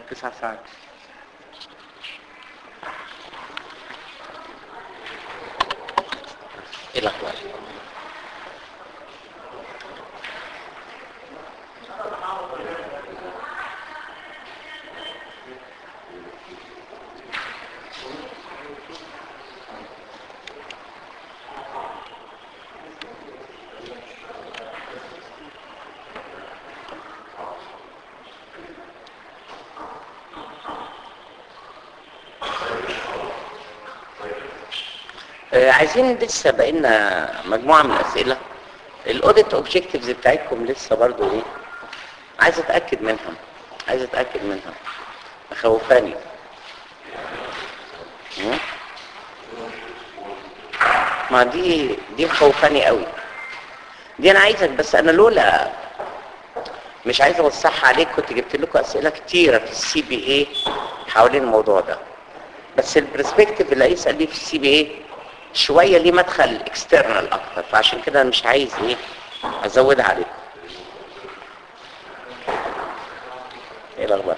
تسع ساعات ايه الاخبار آه، عايزين لسه بقينا مجموعة من الأسئلة الاوديت اوبجكتيفز بتاعتكم لسه برضو ايه عايز اتأكد منها عايز اتأكد منها مخوفاني مم؟ ما دي دي مخوفاني قوي دي انا عايزك بس انا لولا مش عايز اوسعها عليك كنت جبت لكم اسئله كتيره في السي بي اي حوالين الموضوع ده بس البرسبكتيف اللي هيسال بيه في السي بي اي شويه ليه مدخل اكسترنال اكتر فعشان كده انا مش عايز ايه ازودها عليكم ايه الاخبار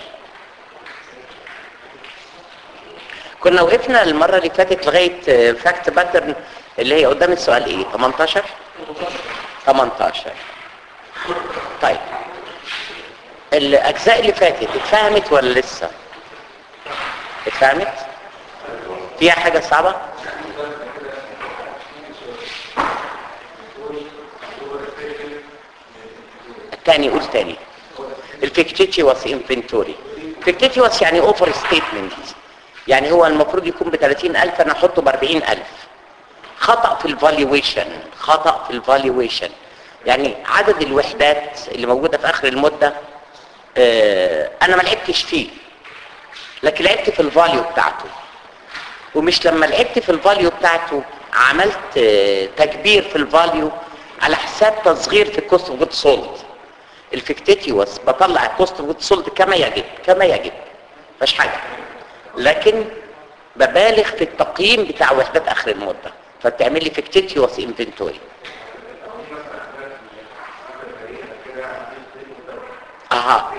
كنا وقفنا المره اللي فاتت لغايه فاكت باترن اللي هي قدام السؤال ايه 18 18 طيب الاجزاء اللي فاتت اتفهمت ولا لسه اتفهمت فيها حاجه صعبه تاني قول تاني الفيكتيتيوس انفنتوري فيكتيتيوس يعني اوفر ستيتمنت يعني هو المفروض يكون ب 30000 انا احطه ب 40000 خطأ في الفالويشن خطأ في الفالويشن يعني عدد الوحدات اللي موجودة في اخر المدة اه انا ما لعبتش فيه لكن لعبت في الفاليو بتاعته ومش لما لعبت في الفاليو بتاعته عملت اه تكبير في الفاليو على حساب تصغير في الكوست اوف جود سولد الفيكتيتيوس بطلع الكوست اوف جود سولد كما يجب كما يجب مفيش حاجه لكن ببالغ في التقييم بتاع وحدات اخر المده فبتعمل لي فيكتيتيوس انفنتوري اها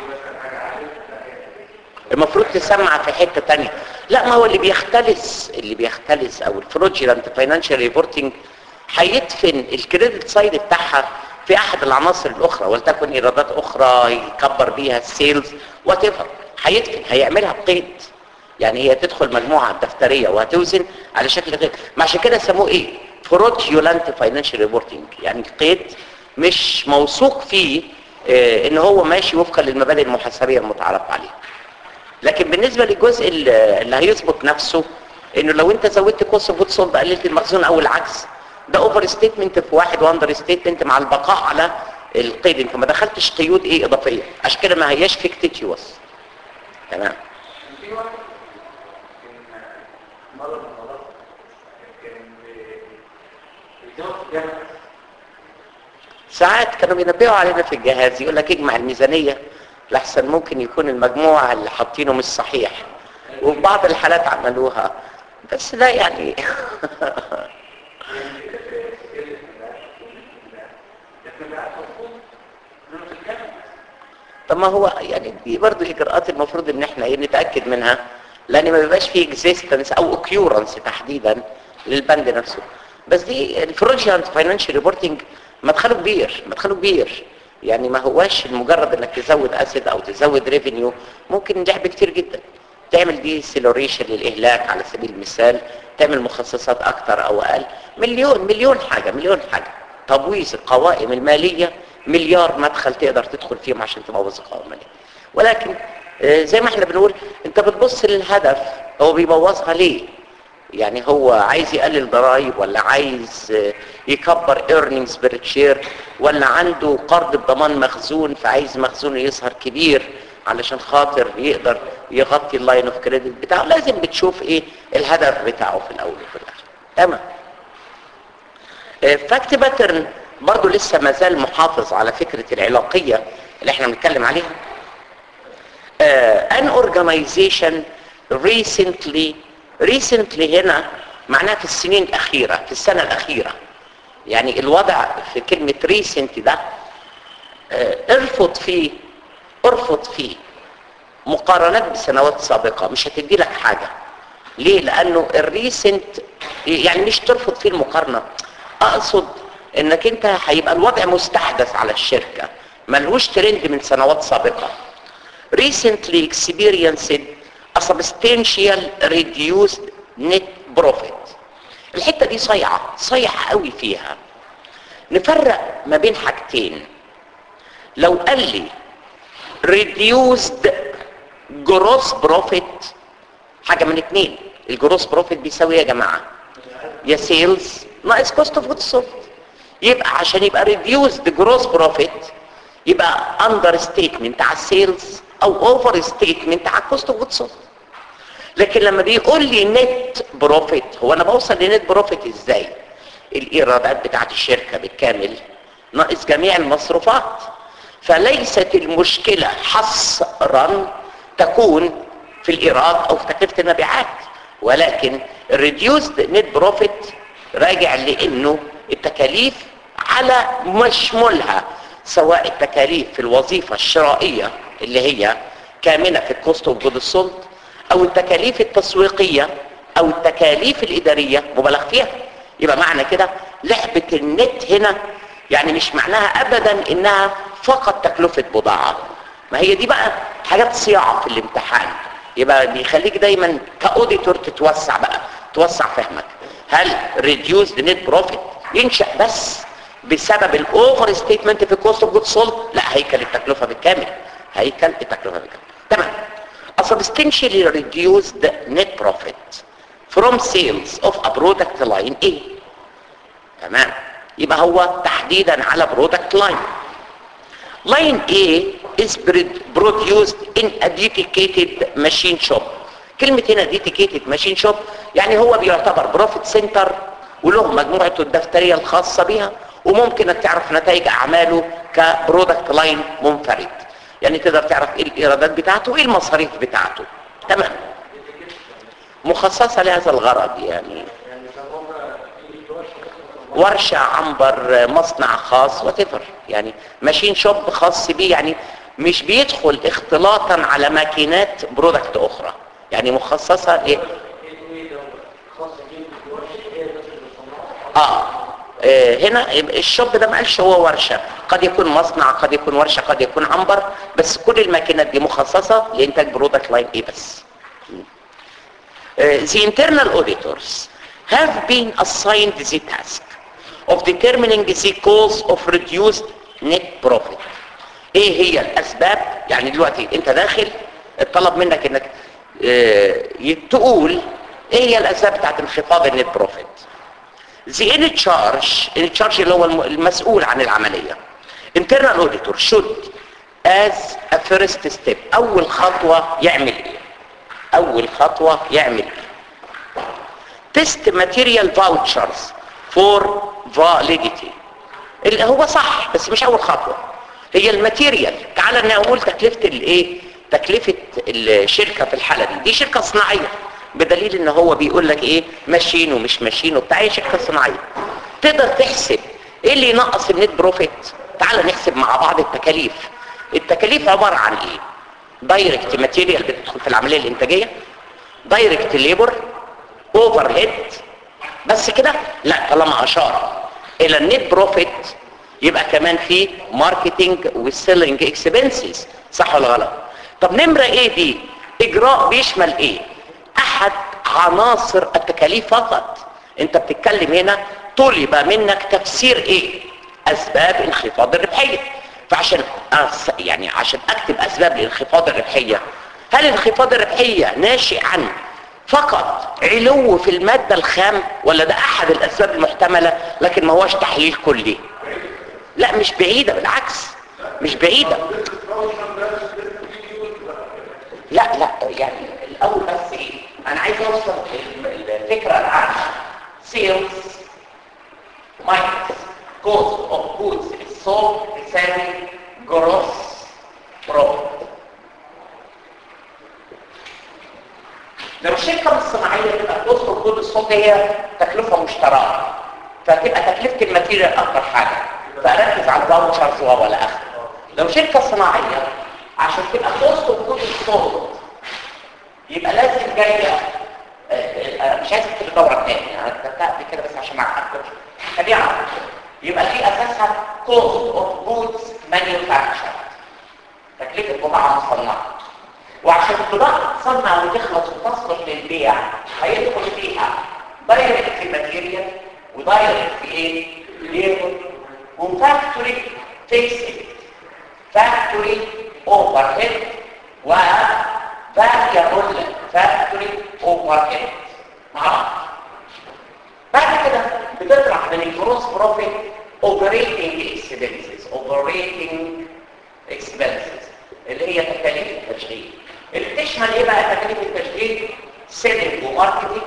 المفروض تسمع في حته تانية لا ما هو اللي بيختلس اللي بيختلس او الفروجيلانت فاينانشال ريبورتنج هيدفن الكريدت سايد بتاعها في احد العناصر الاخرى ولتكن ايرادات اخرى يكبر بيها السيلز وات ايفر هيدفن هيعملها بقيد يعني هي تدخل مجموعه دفتريه وهتوزن على شكل غير ما عشان كده سموه ايه فروجيولانت فاينانشال ريبورتنج يعني قيد مش موثوق فيه اه ان هو ماشي وفقا للمبادئ المحاسبيه المتعارف عليها لكن بالنسبه للجزء اللي هيثبت نفسه انه لو انت زودت كوست اوف سولد قللت المخزون او العكس ده اوفر ستيتمنت في واحد واندر ستيتمنت مع البقاء على القيد انت ما دخلتش قيود ايه اضافيه عشان كده ما هياش فيكتيتيوس تمام ساعات كانوا بينبهوا علينا في الجهاز يقول لك اجمع الميزانيه لحسن ممكن يكون المجموع اللي حاطينه مش صحيح وفي بعض الحالات عملوها بس ده يعني طب ما هو يعني دي برضه اجراءات المفروض ان احنا ايه نتاكد منها لان ما بيبقاش في اكزيستنس او اوكيورنس تحديدا للبند نفسه بس دي الفروجيانت فاينانشال ريبورتنج مدخله كبير مدخله كبير يعني ما هواش مجرد انك تزود اسيد او تزود ريفينيو ممكن لعب كتير جدا تعمل دي سيلوريشن للاهلاك على سبيل المثال تعمل مخصصات اكتر او اقل مليون مليون حاجه مليون حاجه تبويظ القوائم الماليه مليار مدخل تقدر تدخل فيهم عشان تبوظ القوائم الماليه ولكن زي ما احنا بنقول انت بتبص للهدف هو بيبوظها ليه يعني هو عايز يقلل ضرائب ولا عايز يكبر ايرنينجز بير شير ولا عنده قرض بضمان مخزون فعايز مخزونه يظهر كبير علشان خاطر يقدر يغطي اللاين اوف كريدت بتاعه لازم بتشوف ايه الهدف بتاعه في الاول وفي الاخر تمام فاكت باترن برضه لسه ما زال محافظ على فكره العلاقيه اللي احنا بنتكلم عليها ان اورجانيزيشن recently recently هنا معناها في السنين الاخيره في السنه الاخيره يعني الوضع في كلمه recent ده ارفض فيه ارفض فيه مقارنات بسنوات سابقة مش هتدي لك حاجة ليه لانه الريسنت يعني مش ترفض فيه المقارنة اقصد انك انت هيبقى الوضع مستحدث على الشركة ملهوش ترند من سنوات سابقة recently experienced a substantial reduced net profit الحتة دي صيعة صيعة قوي فيها نفرق ما بين حاجتين لو قال لي reduced gross profit حاجة من اتنين الجروس بروفيت بيساوي ايه يا جماعة يا سيلز ناقص كوست اوف جودز سولد يبقى عشان يبقى reduced gross profit يبقى اندر ستيتمنت على السيلز او اوفر ستيتمنت على الكوست اوف جودز سولد لكن لما بيقول لي نت بروفيت هو انا بوصل لنت بروفيت ازاي الايرادات بتاعت الشركه بالكامل ناقص جميع المصروفات فليست المشكله حصرا تكون في الايراد او في تكلفه المبيعات ولكن الريديوسد نت بروفيت راجع لانه التكاليف على مشمولها سواء التكاليف في الوظيفه الشرائيه اللي هي كامنه في الكوست اوف جود سولد او التكاليف التسويقيه او التكاليف الاداريه مبالغ فيها يبقى معنى كده لعبه النت هنا يعني مش معناها ابدا انها فقط تكلفه بضاعه ما هي دي بقى حاجات صياعه في الامتحان يبقى بيخليك دايما كاوديتور تتوسع بقى توسع فهمك هل ريديوسد نت بروفيت ينشا بس بسبب الاوفر ستيتمنت في الكوست اوف جود سولد لا هيكل التكلفه بالكامل هيكل التكلفه بالكامل تمام a substantially reduced net profit from sales of a product line A تمام يبقى هو تحديدا على product line line A is produced in a dedicated machine shop كلمة هنا dedicated machine shop يعني هو بيعتبر بروفيت سنتر وله مجموعته الدفترية الخاصة بها وممكن انك تعرف نتائج اعماله كبرودكت لاين منفرد يعني تقدر تعرف ايه الايرادات بتاعته وايه المصاريف بتاعته تمام مخصصة لهذا الغرض يعني ورشة عنبر مصنع خاص وتفر يعني ماشين شوب خاص بيه يعني مش بيدخل اختلاطا على ماكينات برودكت اخرى يعني مخصصة ل آه. اه هنا الشوب ده ما قالش هو ورشة قد يكون مصنع قد يكون ورشة قد يكون عنبر بس كل الماكينات دي مخصصة لإنتاج برودكت لاين ايه بس the internal auditors have been assigned the task of determining the cause of reduced net profit ايه هي الاسباب يعني دلوقتي انت داخل الطلب منك انك اه تقول ايه هي الاسباب بتاعت انخفاض النت بروفيت the in charge in charge اللي هو المسؤول عن العملية internal auditor should as a first step اول خطوة يعمل ايه اول خطوة يعمل ايه test material vouchers for validity اللي هو صح بس مش اول خطوة هي الماتيريال تعال نقول تكلفة الايه تكلفة الشركة في الحالة دي دي شركة صناعية بدليل ان هو بيقول لك ايه ماشين ومش ماشين وبتاع ايه شركة صناعية تقدر تحسب ايه اللي ينقص النت بروفيت تعال نحسب مع بعض التكاليف التكاليف عبارة عن ايه دايركت ماتيريال بتدخل في العملية الانتاجية دايركت ليبر اوفر هيد بس كده لا طالما اشار الى النت بروفيت يبقى كمان في ماركتنج وسيلينج اكسبنسز صح ولا غلط طب نمره ايه دي اجراء بيشمل ايه احد عناصر التكاليف فقط انت بتتكلم هنا طلب منك تفسير ايه اسباب انخفاض الربحيه فعشان أص... يعني عشان اكتب اسباب لانخفاض الربحيه هل انخفاض الربحيه ناشئ عن فقط علو في الماده الخام ولا ده احد الاسباب المحتمله لكن ما هوش تحليل كلي لا مش بعيده بالعكس مش بعيده لا لا يعني الاول بس ايه انا عايز اوصل الفكره العامه سيلز ماينس كوست اوف جودز الصوت تساوي جروس بروفيت لو الشركه مش صناعيه تبقى كوست اوف جودز الصوت هي تكلفه مشتركه فتبقى تكلفه الماتيريال اكتر حاجه فاركز على الفاوتشرز ولا اخره لو شركه صناعيه عشان تبقى كوست اوف جودز صوت يبقى لازم جايه آه، آه، مش عايز اكتب الدوره تاني انا كتبتها قبل كده بس عشان ما اعقدش خليها على طول. يبقى دي اساسها cost of goods manufactured تكلفه بضاعه مصنعه وعشان البضاعه تصنع وتخلص وتصلح للبيع هيدخل فيها دايركت ماتيريال ودايركت ايه؟ ليبر وفاكتوري فيكسد فاكتوري اوفر هيد و variable factory overhead معرفش بعد كده بتطرح من الجروس بروفيت operating expenses operating expenses اللي هي تكاليف التشغيل اللي بتشمل ايه بقى تكاليف التشغيل سيلينج وماركتنج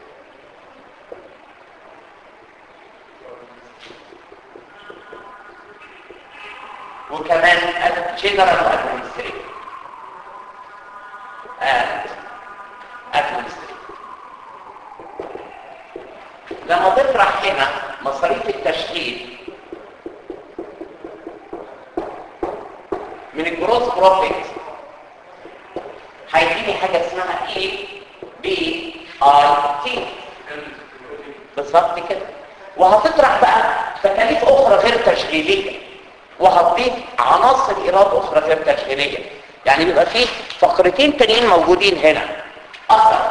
وكمان جنرال وادمنستريتيف and administrative لما تطرح هنا مصاريف التشغيل من الجروس بروفيت هيديني حاجه اسمها اي بي اي تي بالظبط كده وهتطرح بقى تكاليف اخرى غير تشغيليه وهتضيف عناصر ايراد اخرى غير تشغيليه يعني بيبقى فيه فقرتين تانيين موجودين هنا اثر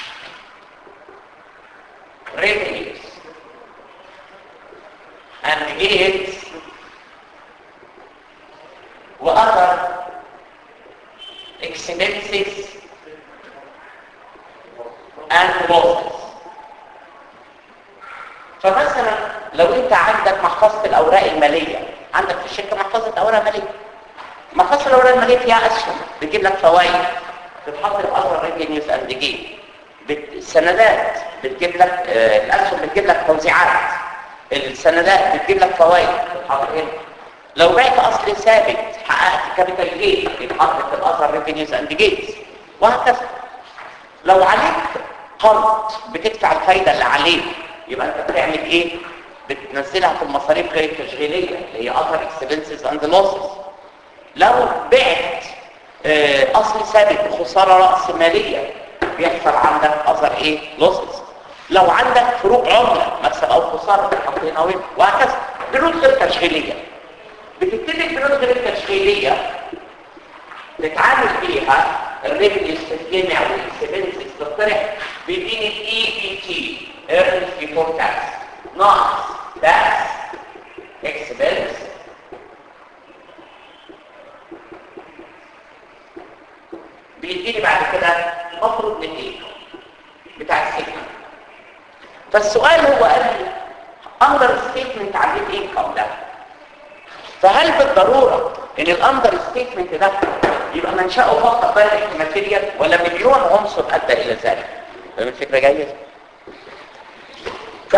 revenues and gains وأثر expenses and losses فمثلا لو انت عندك محفظة الأوراق المالية عندك في الشركة محفظة أوراق مالية محفظة الأوراق المالية فيها أسهم بتجيب لك فوائد تتحط في أثر ريفينيوز أند جين السندات بتجيب لك آه الأسهم بتجيب لك توزيعات السندات بتجيب لك فوائد تتحط هنا لو بعت اصل ثابت حققت كابيتال جين يتحط في الاثر ريفينيوز اند جينز وهكذا لو عليك قرض بتدفع الفايده اللي عليك يبقى انت بتعمل ايه بتنزلها في المصاريف غير التشغيليه اللي هي اثر اكسبنسز اند لوسز لو بعت آه، اصل ثابت بخساره راس ماليه بيحصل عندك اثر ايه لوسز لو عندك فروق عمله مكسب او خساره بتحط هنا وهنا وهكذا بنود غير تشغيليه بتبتدي البنود غير التشغيليه تتعامل فيها الريفنيو تتجمع والاكسبنسز تطرح بيديني الاي بي تي ايرنز بيفور تاكس ناقص تاكس اكسبنس بيديني بعد كده مفروض من ايه بتاع السيجما فالسؤال هو قال لي اندر ستيتمنت عن الانكم ده فهل بالضرورة ان الاندر ستيتمنت ده يبقى منشأه فقط دايركت ماتيريال ولا مليون عنصر ادى الى ذلك فاهم الفكرة جاية ف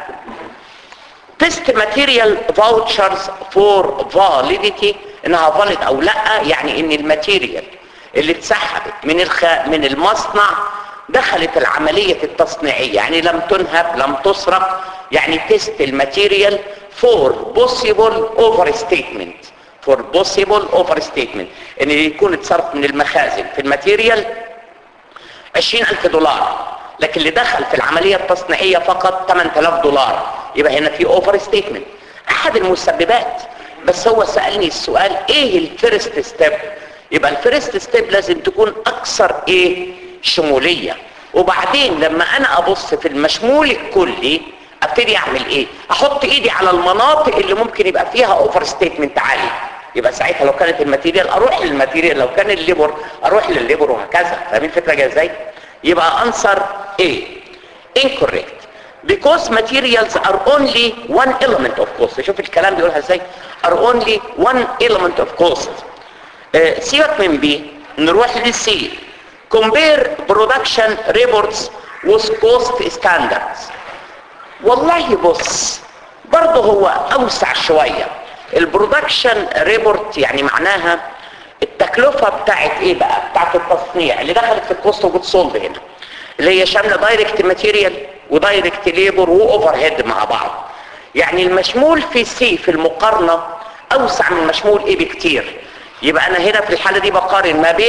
تيست ماتيريال فاوتشرز فور فاليديتي انها فاليد او لا يعني ان الماتيريال اللي اتسحبت من الخ... من المصنع دخلت العملية التصنيعية يعني لم تنهب لم تسرق يعني تيست الماتيريال for possible overstatement for possible overstatement ان يكون اتصرف من المخازن في الماتيريال 20000 دولار لكن اللي دخل في العملية التصنيعية فقط 8000 دولار يبقى هنا في overstatement احد المسببات بس هو سألني السؤال ايه الفيرست ستيب يبقى الفيرست ستيب لازم تكون اكثر ايه شمولية وبعدين لما انا ابص في المشمول الكلي ابتدي اعمل ايه احط ايدي على المناطق اللي ممكن يبقى فيها اوفر ستيتمنت عالي يبقى ساعتها لو كانت الماتيريال اروح للماتيريال لو كان الليبر اروح للليبر وهكذا فاهمين الفكره جايه ازاي يبقى انسر ايه incorrect because materials are only one element of cost شوف الكلام بيقولها ازاي are only one element of cost آه، سيبك من بي نروح للسي compare production reports with cost standards والله بص برضه هو اوسع شوية البرودكشن ريبورت يعني معناها التكلفة بتاعت ايه بقى بتاعت التصنيع اللي دخلت في الكوست وجود سولد هنا اللي هي شاملة دايركت ماتيريال ودايركت ليبر واوفر هيد مع بعض يعني المشمول في سي في المقارنة اوسع من مشمول ايه بكتير يبقى انا هنا في الحالة دي بقارن ما بين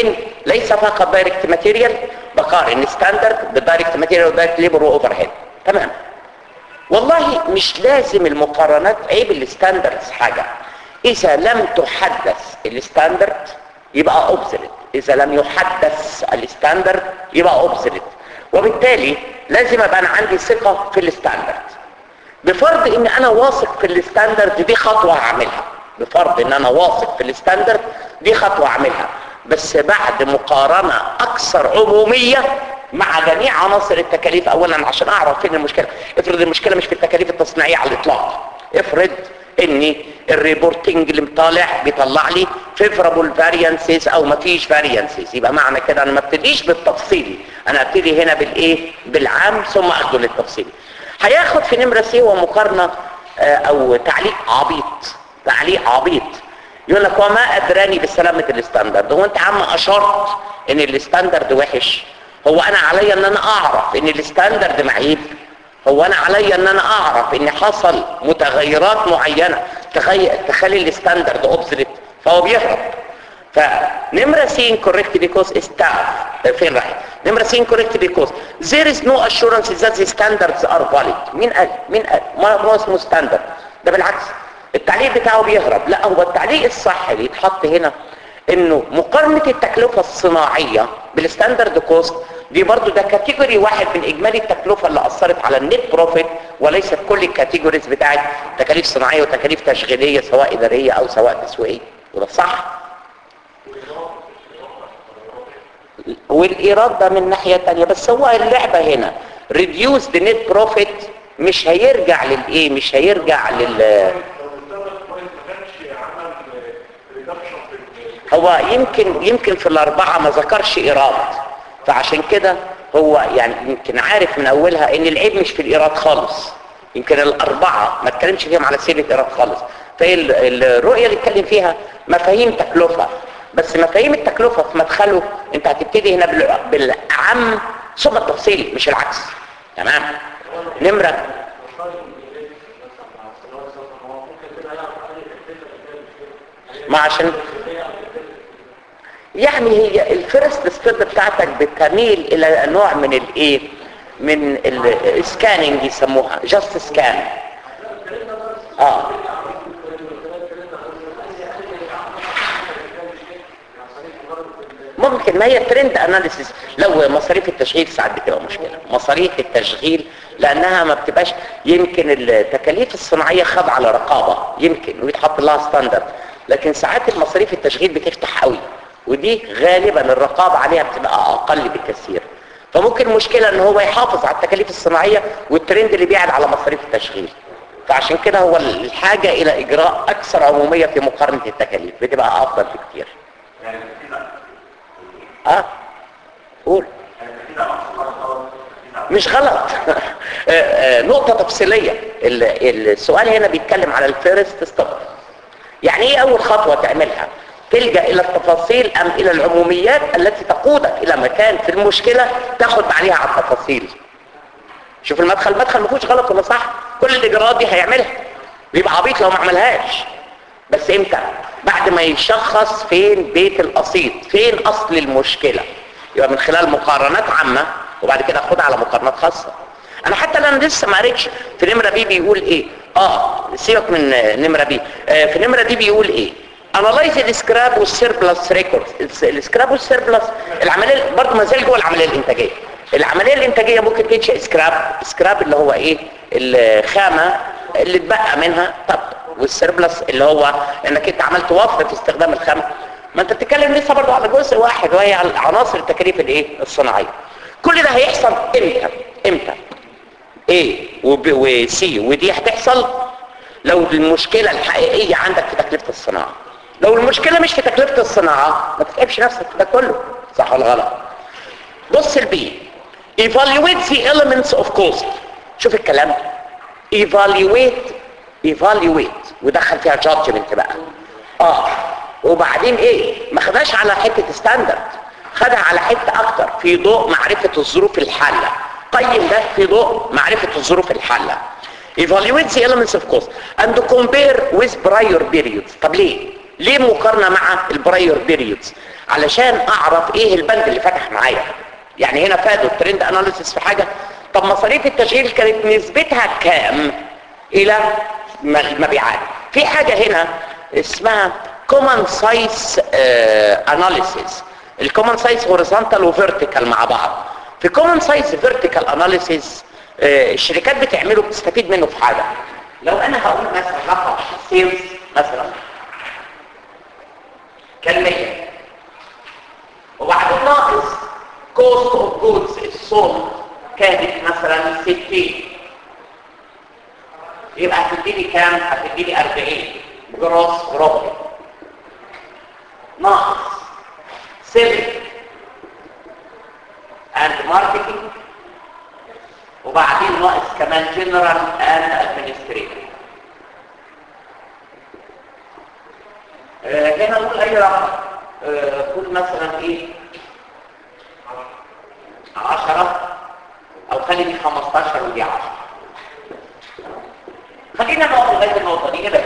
ليس فقط دايركت ماتيريال بقارن ستاندرد بدايركت ماتيريال ودايركت ليبر واوفر هيد تمام والله مش لازم المقارنات عيب الستاندردز حاجة اذا لم تحدث الستاندرد يبقى اوبزلت اذا لم يحدث الستاندرد يبقى اوبزلت وبالتالي لازم ابقى انا عندي ثقة في الستاندرد بفرض ان انا واثق في الستاندرد دي خطوة هعملها بفرض ان انا واثق في الستاندرد دي خطوة هعملها بس بعد مقارنة اكثر عمومية مع جميع عناصر التكاليف اولا عشان اعرف فين المشكلة افرض المشكلة مش في التكاليف التصنيعية على الاطلاق افرض ان الريبورتنج اللي طالع بيطلع لي فيفرابل فاريانسز او ما فيش فاريانسز يبقى معنى كده انا ما ابتديش بالتفصيلي انا ابتدي هنا بالايه بالعام ثم اخده للتفصيلي هياخد في نمرة سي ومقارنة آه، او تعليق عبيط تعليق عبيط يقول لك وما ادراني بسلامة الستاندرد هو انت عم اشرت ان الستاندرد وحش هو انا عليا ان انا اعرف ان الستاندرد معيب هو انا عليا ان انا اعرف ان حصل متغيرات معينة تخيل تخلي الستاندرد اوبسليت فهو بيهرب فنمرة سي incorrect because staff فين راح نمرة سي incorrect because there is no assurance that the standards are valid مين قال مين قال ما ما اسمه ستاندرد ده بالعكس التعليق بتاعه بيهرب لا هو التعليق الصح اللي يتحط هنا انه مقارنة التكلفة الصناعية بالستاندرد كوست دي برضو ده كاتيجوري واحد من اجمالي التكلفة اللي اثرت على النت بروفيت وليست كل الكاتيجوريز بتاعت تكاليف صناعية وتكاليف تشغيلية سواء ادارية او سواء تسويقية وده صح والايراد ده من ناحية تانية بس هو اللعبة هنا reduce the net profit مش هيرجع للايه مش هيرجع لل هو يمكن يمكن في الاربعه ما ذكرش ايراد فعشان كده هو يعني يمكن عارف من اولها ان العيب مش في الايراد خالص يمكن الاربعه ما اتكلمش فيهم على سيره ايراد خالص فالرؤيه اللي اتكلم فيها مفاهيم تكلفه بس مفاهيم التكلفه في مدخله انت هتبتدي هنا بال- بالاعم ثم التفصيلي مش العكس تمام نمره ما عشان يعني هي الفيرست ستيب بتاعتك بتميل الى نوع من الايه من السكاننج يسموها جاست سكان اه ممكن ما هي ترند اناليسيس لو مصاريف التشغيل ساعات بتبقى مشكله مصاريف التشغيل لانها ما بتبقاش يمكن التكاليف الصناعيه خاضعه لرقابه يمكن ويتحط لها ستاندرد لكن ساعات المصاريف التشغيل بتفتح قوي ودي غالبا الرقابه عليها بتبقى اقل بكثير فممكن مشكله ان هو يحافظ على التكاليف الصناعيه والترند اللي بيعد على مصاريف التشغيل فعشان كده هو الحاجه الى اجراء اكثر عموميه في مقارنه التكاليف بتبقى افضل بكثير اه قول مش غلط آه، آه، نقطة تفصيلية ال- السؤال هنا بيتكلم على الفيرست ستوب يعني ايه اول خطوة تعملها تلجأ الى التفاصيل ام الى العموميات التي تقودك الى مكان في المشكلة تاخد عليها على التفاصيل شوف المدخل المدخل ما فيهوش غلط ولا صح كل الاجراءات دي هيعملها ويبقى عبيط لو ما عملهاش بس امتى بعد ما يشخص فين بيت القصيد فين اصل المشكلة يبقى من خلال مقارنات عامة وبعد كده اخدها على مقارنات خاصة انا حتى الان لسه ما قريتش في نمرة بي بيقول ايه اه سيبك من نمرة بي آه في نمرة دي بيقول ايه انالايز السكراب والسيربلس ريكورد السكراب والسيربلس العمليه برضه ما زال جوه العمليه الانتاجيه العمليه الانتاجيه ممكن تنشئ سكراب سكراب اللي هو ايه الخامه اللي اتبقى منها طب والسيربلس اللي هو انك انت عملت وفر في استخدام الخامه ما انت بتتكلم لسه برضه على جزء واحد وهي على عناصر التكاليف الايه الصناعيه كل ده هيحصل امتى امتى ايه وب... وسي ودي هتحصل لو المشكله الحقيقيه عندك في تكلفه الصناعه لو المشكله مش في تكلفه الصناعه ما تتعبش نفسك في ده كله صح ولا غلط بص البي evaluate the elements of cost شوف الكلام evaluate evaluate ودخل فيها judgment بقى اه وبعدين ايه ما خدهاش على حته ستاندرد خدها على حته اكتر في ضوء معرفه الظروف الحاله قيم ده في ضوء معرفه الظروف الحاله evaluate the elements of cost and compare with prior periods طب ليه ليه مقارنه مع البراير بيريودز علشان اعرف ايه البند اللي فتح معايا يعني هنا فادوا الترند اناليسيس في حاجه طب مصاريف التشغيل كانت نسبتها كام الى المبيعات في حاجه هنا اسمها common size analysis الكومن سايز هوريزونتال وفيرتيكال مع بعض في common size vertical analysis الشركات بتعمله بتستفيد منه في حاجه لو انا هقول مثلا رقم سيلز مثلا كان 100 وبعدين ناقص كوست اوف جودز السولد كانت مثلا 60 يبقى هتديني كام هتديني 40 جروس بروفيت ناقص سيلينج اند ماركتنج وبعدين ناقص كمان جنرال اند ادمنستريتيف هنا نقول اي رقم قول مثلا ايه 10 او خلي دي 15 ودي 10 خلينا نقف لغايه النقطه دي كده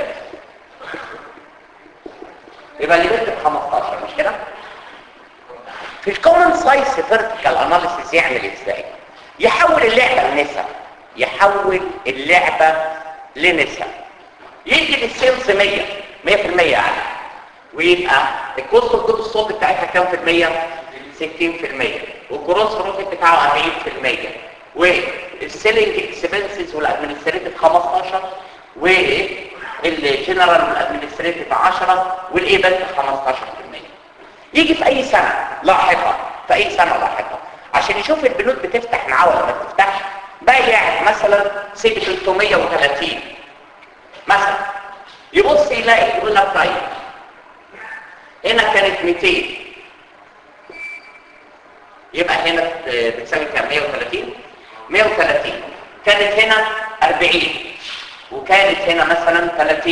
يبقى اللي بيكتب 15 مش كده في الكومن سايز فيرتيكال اناليسيس يعمل ازاي يحول اللعبه لنسب يحول اللعبه لنسب يدي للسيلز 100 100% يعني ويبقى الكوست اوف جود الصوت بتاعتها كام في المية 60% والجروس بروفيت بتاعه 40% والسيلينج اكسبنسز والادمنستريتيف 15 والجنرال والادمنستريتيف 10 والايبنت 15% يجي في اي سنه لاحقا في اي سنه لاحقا عشان يشوف البنود بتفتح معاه ولا ما بتفتحش بايع مثلا سيب 330 مثلا يبص يلاقي يقول لك طيب هنا كانت 200 يبقى هنا بتساوي كام 130 130 كانت هنا 40 وكانت هنا مثلا 30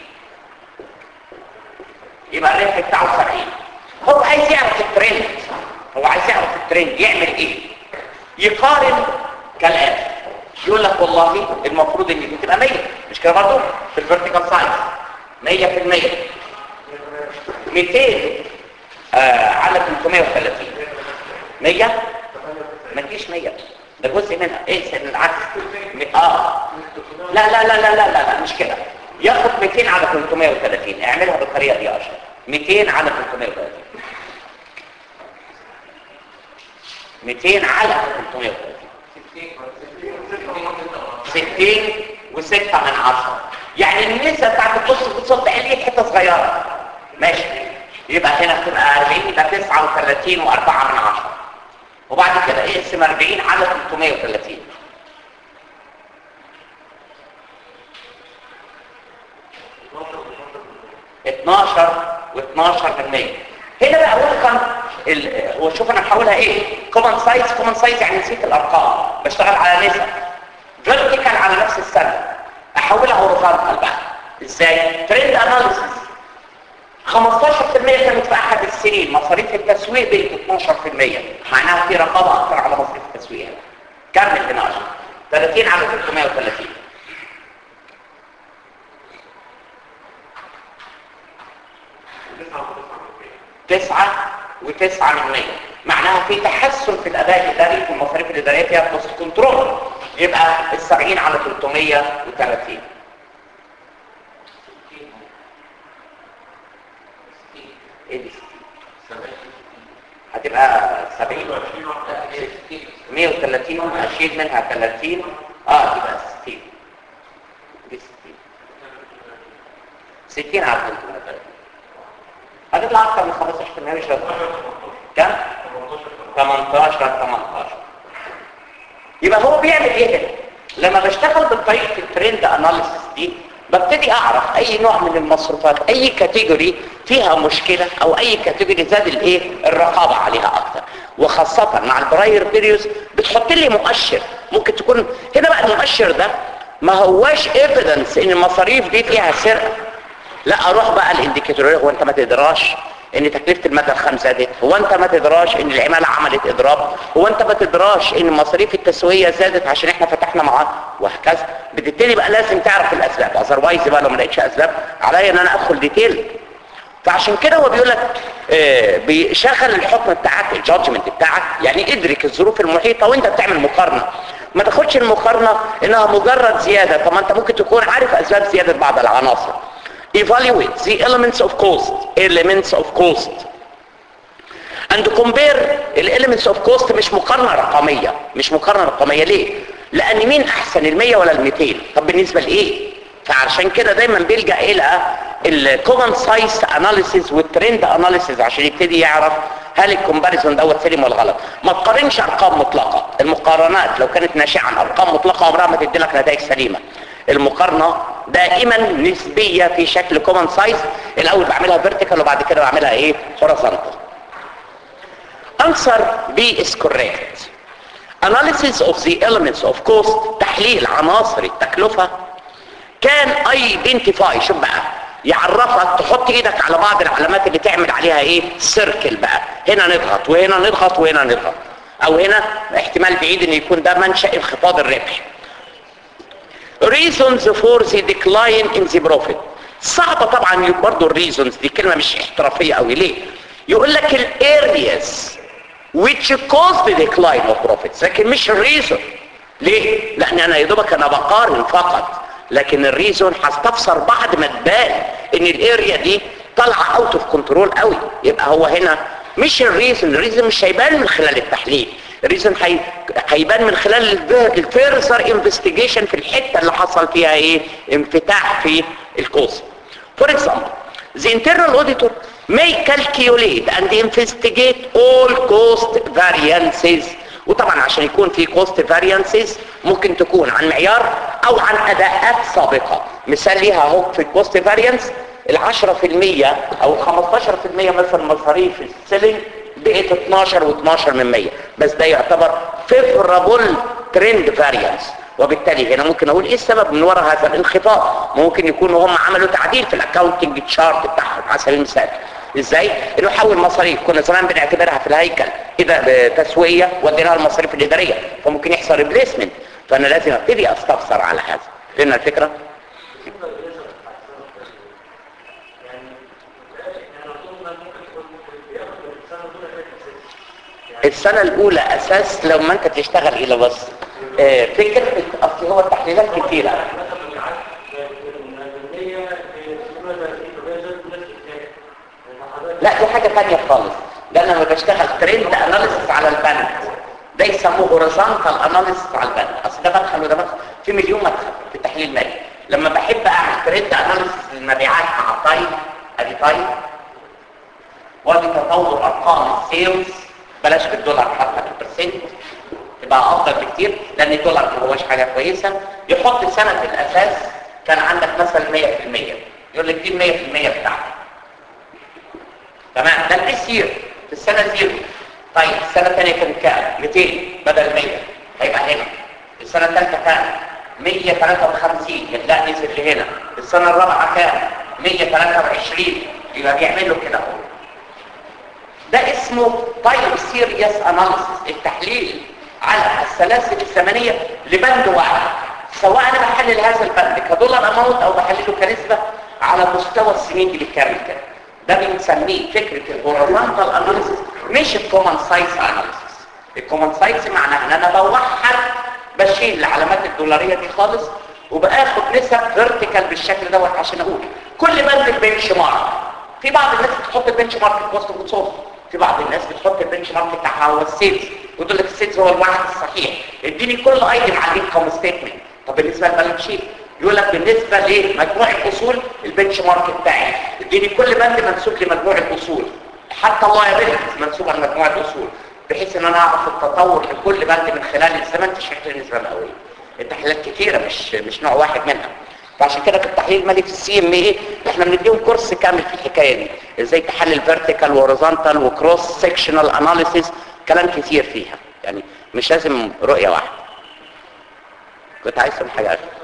يبقى الربح بتاعه 70 هو عايز يعرف الترند هو عايز يعرف الترند يعمل ايه يقارن كالاتي يقول لك والله المفروض ان دي تبقى 100 مش كده برضه في الفيرتيكال سايز 100% 200 آه على 330 100 ما تجيش 100 ده جزء منها اقسم العكس اه لا لا لا لا لا لا, لا مش كده ياخد 200 على 330 اعملها بالطريقه دي اشهر 200 على 330 200 على 330 60 و6 من 10 يعني النسبه بتاعت القصه بتصب عليه حته صغيره ماشي يبقى هنا بتبقى 40 يبقى 39 و4 من 10 وبعد كده اقسم 40 على 330 12 و12 من 100 هنا بقى وفقا وشوف انا هحولها ايه كومن سايز كومن سايز يعني نسيت الارقام بشتغل على نسب فيرتيكال على نفس السنه احولها هوريزونتال بقى ازاي ترند اناليسيس 15% كانت في احد السنين مصاريف التسويق بقت 12% معناها في رقابه اكثر على مصاريف التسويق كمل هنا 10 30 على 330 تسعة وتسعة من مية معناها في تحسن في الأداء الإداري في المصاريف الإدارية فيها كوست كنترول يبقى السبعين على 330 ايه دي هتبقى 70 130 اشيل منها 30 اه تبقى 60 دي 60 60 على 330 هتطلع اكتر من 15% مش هتطلع كم 18 18 يبقى هو بيعمل ايه هنا لما بشتغل بطريقه الترند اناليسيس دي ببتدي اعرف اي نوع من المصروفات اي كاتيجوري فيها مشكلة او اي كاتيجوري زاد الايه الرقابة عليها اكتر وخاصة مع البراير بيريوز بتحط لي مؤشر ممكن تكون هنا بقى المؤشر ده ما هواش ايفيدنس ان المصاريف دي فيها سرقة لا اروح بقى الانديكيتور هو انت ما تدراش ان تكلفة المادة الخام زادت هو انت ما تدراش ان العمالة عملت اضراب هو انت ما تدراش ان مصاريف التسوية زادت عشان احنا فتحنا معاه وهكذا بتبتدي بقى لازم تعرف الاسباب اذروايز بقى لو ما لقيتش اسباب عليا ان انا ادخل ديتيل فعشان كده هو بيقول لك آه، بيشغل الحكم بتاعك الجادجمنت بتاعك يعني ادرك الظروف المحيطه وانت بتعمل مقارنه ما تاخدش المقارنه انها مجرد زياده طب ما انت ممكن تكون عارف اسباب زياده بعض العناصر evaluate the elements of cost elements of cost and compare الاليمنتس اوف كوست مش مقارنه رقميه مش مقارنه رقميه ليه لان مين احسن ال100 ولا ال200 طب بالنسبه لايه فعشان كده دايما بيلجا الى الكومن سايز اناليسيز والترند اناليسيز عشان يبتدي يعرف هل الكومباريزون دوت سليم ولا غلط ما تقارنش ارقام مطلقه المقارنات لو كانت ناشئه عن ارقام مطلقه عمرها ما تدي لك نتائج سليمه المقارنه دائما نسبيه في شكل كومن سايز الاول بعملها فيرتيكال وبعد كده بعملها ايه هوريزونتال answer B is correct analysis of the elements of cost تحليل عناصر التكلفة كان identify شوف بقى يعرفك تحط ايدك على بعض العلامات اللي تعمل عليها ايه سيركل بقى هنا نضغط وهنا نضغط وهنا نضغط او هنا احتمال بعيد ان يكون ده منشأ انخفاض الربح reasons for the decline in the profit صعبة طبعا برضو الريزونز دي كلمة مش احترافية قوي ليه يقول لك الاreas which cause the decline of profits لكن مش الريزون ليه لان انا يا دوبك انا بقارن فقط لكن الريزون هستفسر بعد ما تبان ان الاريا دي طالعه اوت اوف كنترول قوي يبقى هو هنا مش الريزون الريزون مش هيبان من خلال التحليل الريزون هي... هيبان من خلال الفيرزر انفستيجيشن في الحته اللي حصل فيها ايه انفتاح في الكوست فور اكزامبل The internal auditor may calculate and investigate all cost variances وطبعا عشان يكون في cost variances ممكن تكون عن معيار او عن اداءات سابقة مثال ليها اهو في الكوست فاريانس العشرة في المية او خمستاشر في المية مثلا مصاريف السيلينج بقت 12 و12 من مية بس ده يعتبر favorable trend variance وبالتالي هنا ممكن اقول ايه السبب من وراء هذا الانخفاض ممكن يكونوا هم عملوا تعديل في الاكاونتنج تشارت بتاعهم على سبيل المثال ازاي انه يحول مصاريف كنا زمان بنعتبرها في الهيكل اذا تسويه وديناها المصاريف الاداريه فممكن يحصل ريبليسمنت فانا لازم ابتدي استفسر على هذا فهمنا الفكره السنة الأولى أساس لو ما أنت تشتغل إلى بس آه، فكرة أصل هو التحليلات كتيرة لا دي حاجة تانية خالص ده أنا لما بشتغل ترند أناليسيس على البند ده يسموه هوريزونتال أناليسيس على البند أصل ده مدخل وده مدخل في مليون مدخل في التحليل المالي لما بحب أعمل ترند أناليسيس للمبيعات مع تايم أدي تايم وادي تطور أرقام السيلز بلاش بالدولار حتى بالبرسنت تبقى افضل بكتير لان الدولار ما هوش حاجه كويسه يحط سنه الاساس كان عندك مثلا 100% يقول لك دي ال 100% بتاعتك تمام ده الاس يير في السنه زيرو طيب السنه الثانيه كانت كام 200 بدل 100 هيبقى هنا السنه الثالثه كام 153 لا نزل لهنا السنه الرابعه كام 123 يبقى بيعمل له كده اهو ده اسمه تايم سيريس اناليسيس التحليل على السلاسل الثمنيه لبند واحد سواء انا بحلل هذا البند كدولار اماونت او بحلله كنسبه على مستوى السنين دي بالكامل كده ده بنسميه فكره الهوريزونتال اناليسيس مش الكومن سايز اناليسيس الكومن سايز معناها ان انا بوحد بشيل العلامات الدولاريه دي خالص وباخد نسب فيرتيكال بالشكل دوت عشان اقول كل بند البنش مارك في بعض الناس بتحط البنش مارك في وسط الصوت في بعض الناس بتحط البنش مارك بتاعها هو السيلز وتقول لك السيلز هو الواحد الصحيح اديني كل ايتم على الانكم ستيتمنت طب بالنسبه للبالانس شيت يقول لك بالنسبه لمجموع الاصول البنش مارك بتاعي اديني كل بند منسوب لمجموع الاصول حتى اللايبيلتيز منسوبه لمجموع الاصول بحيث ان انا اعرف التطور لكل بند من خلال الزمن في شكل النسبه المئويه التحليلات كتيره مش مش نوع واحد منها فعشان كده في التحليل المالي في السي ام اي احنا بنديهم كورس كامل في الحكايه دي ازاي تحلل فيرتيكال وهوريزونتال وكروس سيكشنال اناليسيس كلام كتير فيها يعني مش لازم رؤيه واحده كنت عايز تقول حاجه اخر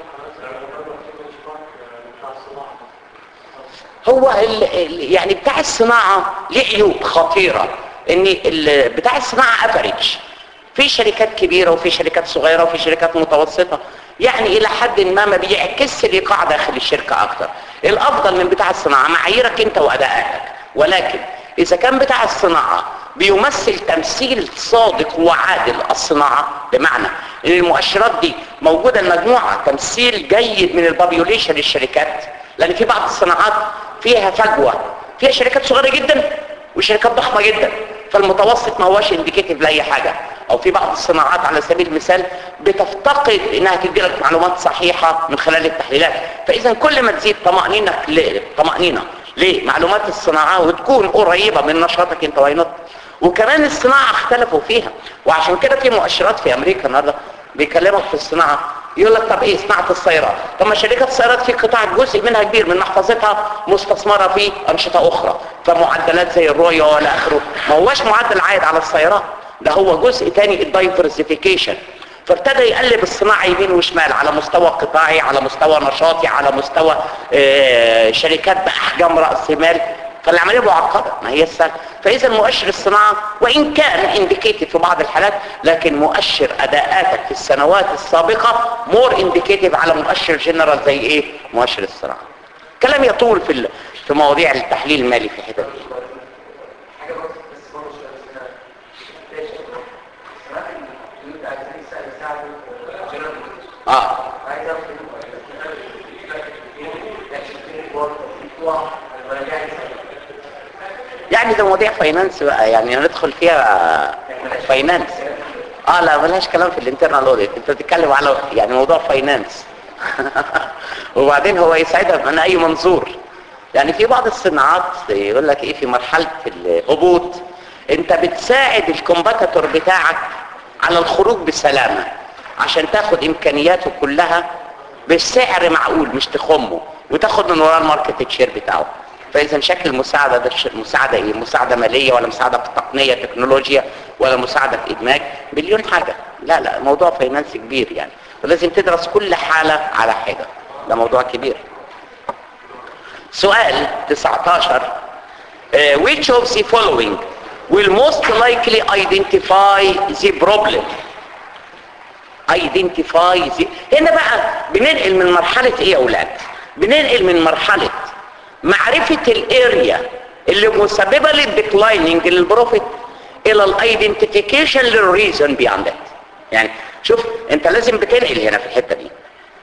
هو ال ال يعني بتاع الصناعه ليه عيوب خطيره ان ال- بتاع الصناعه افريج في شركات كبيره وفي شركات صغيره وفي شركات متوسطه يعني الى حد ما ما بيعكسش الايقاع داخل الشركه اكتر الافضل من بتاع الصناعه معاييرك انت وادائك ولكن اذا كان بتاع الصناعة بيمثل تمثيل صادق وعادل الصناعة بمعنى ان المؤشرات دي موجودة المجموعة تمثيل جيد من البابيوليشن للشركات لان في بعض الصناعات فيها فجوة فيها شركات صغيرة جدا وشركات ضخمة جدا فالمتوسط ما هوش انديكيتيف لاي حاجة او في بعض الصناعات على سبيل المثال بتفتقد انها تدي لك معلومات صحيحة من خلال التحليلات فاذا كل ما تزيد طمأنينة طمأنينة لمعلومات الصناعة وتكون قريبة من نشاطك انت وينط وكمان الصناعة اختلفوا فيها وعشان كده في مؤشرات في امريكا النهارده بيكلمك في الصناعة يقول لك طب ايه صناعة السيارات طب ما شركات السيارات في قطاع جزء منها كبير من محفظتها مستثمرة في انشطة اخرى فمعدلات زي الرؤية ولا اخره ما هواش معدل عائد على السيارات ده هو جزء تاني الدايفرسيفيكيشن فابتدى يقلب الصناعة يمين وشمال على مستوى قطاعي على مستوى نشاطي على مستوى آه شركات بأحجام رأس مال فالعملية معقدة ما هي السهل فإذا مؤشر الصناعة وإن كان انديكيتد في بعض الحالات لكن مؤشر أداءاتك في السنوات السابقة مور انديكيتد على مؤشر جنرال زي إيه مؤشر الصناعة كلام يطول في في مواضيع التحليل المالي في حتت دي اه يعني ده مواضيع فاينانس بقى يعني ندخل فيها فاينانس اه لا ملهاش كلام في الانترنال اوديت انت بتتكلم على يعني موضوع فاينانس وبعدين هو يساعدها من اي منظور يعني في بعض الصناعات يقول لك ايه في مرحله الهبوط انت بتساعد الكومباتيتور بتاعك على الخروج بسلامه عشان تاخد امكانياته كلها بسعر معقول مش تخمه وتاخد من وراه الماركت شير بتاعه فاذا شكل المساعده ده مساعده ايه مساعده ماليه ولا مساعده في تقنيه تكنولوجيا ولا مساعده في ادماج مليون حاجه لا لا موضوع فاينانس كبير يعني ولازم تدرس كل حاله على حاجه ده موضوع كبير سؤال 19 uh, which of the following will most likely identify the problem identify the هنا بقى بننقل من مرحله ايه يا اولاد بننقل من مرحله معرفة الاريا اللي مسببة للديكلايننج للبروفيت الى الايدنتيفيكيشن للريزون بياند ات يعني شوف انت لازم بتنقل هنا في الحتة دي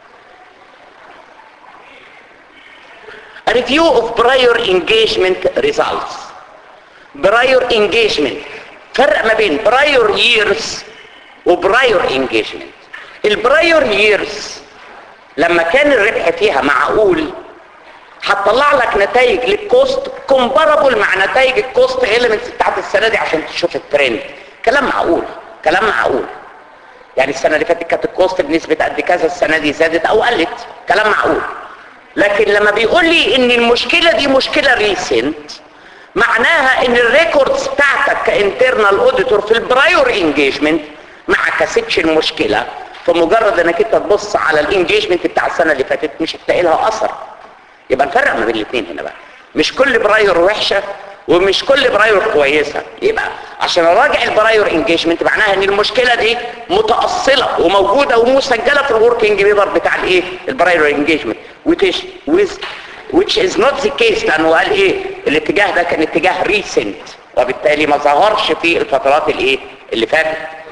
A review of prior engagement results prior engagement فرق ما بين prior years و prior engagement البرايور years لما كان الربح فيها معقول هتطلع لك نتائج للكوست كومبارابل مع نتائج الكوست اليمنتس بتاعت السنه دي عشان تشوف الترند كلام معقول كلام معقول يعني السنه اللي فاتت كانت الكوست بنسبه قد كذا السنه دي زادت او قلت كلام معقول لكن لما بيقول لي ان المشكله دي مشكله ريسنت معناها ان الريكوردز بتاعتك كانترنال اوديتور في البرايور انجيجمنت ما عكستش المشكله فمجرد انك انت تبص على الانجيجمنت بتاع السنه اللي فاتت مش هتلاقي لها اثر يبقى نفرق ما بين الاثنين هنا بقى مش كل برايور وحشه ومش كل برايور كويسه يبقى عشان اراجع البرايور انجيجمنت معناها ان المشكله دي متاصله وموجوده ومسجله في الوركينج بيبر بتاع الايه البرايور انجيجمنت which with which is not the case لانه قال ايه الاتجاه ده كان اتجاه ريسنت وبالتالي ما ظهرش في الفترات الايه اللي فاتت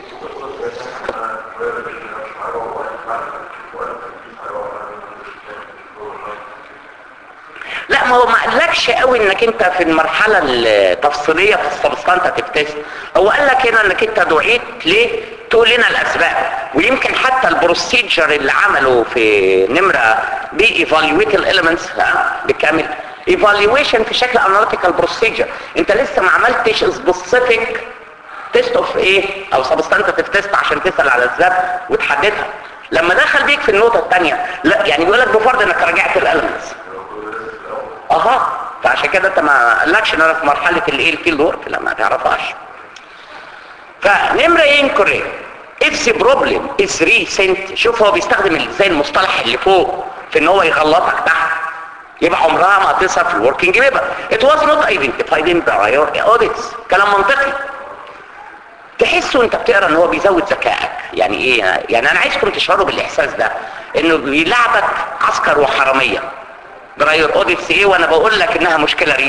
لا ما هو ما قالكش قوي انك انت في المرحله التفصيليه في السبستانتيف تيست هو قال لك هنا انك انت دعيت ليه تقول لنا الاسباب ويمكن حتى البروسيجر اللي عمله في نمره بي ايفالويت الاليمنتس بكامل ايفالويشن في شكل اناليتيكال بروسيجر انت لسه ما عملتش سبيسيفيك تيست اوف ايه او سبستانتيف تيست عشان تسال على الاسباب وتحددها لما دخل بيك في النقطه الثانيه لا يعني بيقول لك بفرض انك راجعت الاليمنتس اها فعشان كده انت ما قالكش ان انا في مرحله الايه الفيلد ورك لا ما تعرفهاش فنمره ايه انكوري if the problem is recent شوف هو بيستخدم زي المصطلح اللي فوق في ان هو يغلطك تحت يبقى عمرها ما هتظهر في الوركينج بيبر it was not identified in prior audits كلام منطقي تحسوا انت بتقرا ان هو بيزود ذكائك يعني ايه يعني انا عايزكم تشعروا بالاحساس ده انه بيلعبك عسكر وحراميه برايور اوديتس ايه وانا بقول لك انها مشكله ريسنت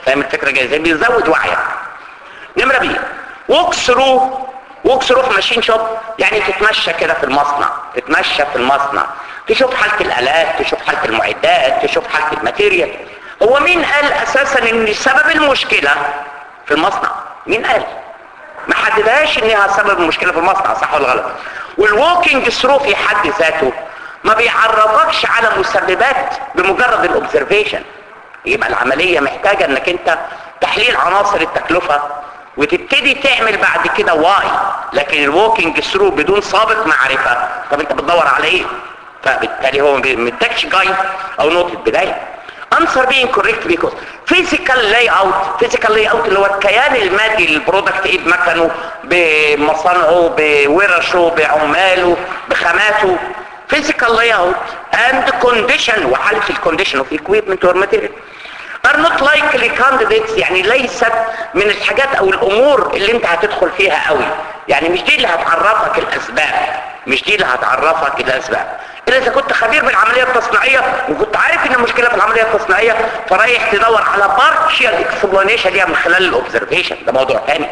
فاهم الفكره جايه ازاي بيزود وعيك نمره بي ووك ثرو ووك ثرو في ماشين شوب يعني تتمشى كده في المصنع تتمشى في المصنع تشوف حاله الالات تشوف حاله المعدات تشوف حاله الماتيريال هو مين قال اساسا ان سبب المشكله في المصنع مين قال ما حددهاش انها سبب المشكله في المصنع صح ولا غلط والووكينج ثرو في حد ذاته ما بيعرفكش على مسببات بمجرد الاوبزرفيشن يبقى العمليه محتاجه انك انت تحليل عناصر التكلفه وتبتدي تعمل بعد كده واي لكن الووكينج ثرو بدون سابق معرفه طب انت بتدور على ايه فبالتالي هو ما بيدكش جايد او نقطه بدايه answer being correct because physical layout physical layout اللي هو الكيان المادي للبرودكت ايه بمكنه بمصانعه بورشه بعماله بخاماته physical layout and condition وحالة الكونديشن of equipment or material are not likely candidates يعني ليست من الحاجات او الامور اللي انت هتدخل فيها قوي يعني مش دي اللي هتعرفك الاسباب مش دي اللي هتعرفك الاسباب الا اذا كنت خبير بالعمليه التصنيعيه وكنت عارف ان المشكله في العمليه التصنيعيه فرايح تدور على بارشال اكسبلانيشن ليها من خلال الاوبزرفيشن ده موضوع ثاني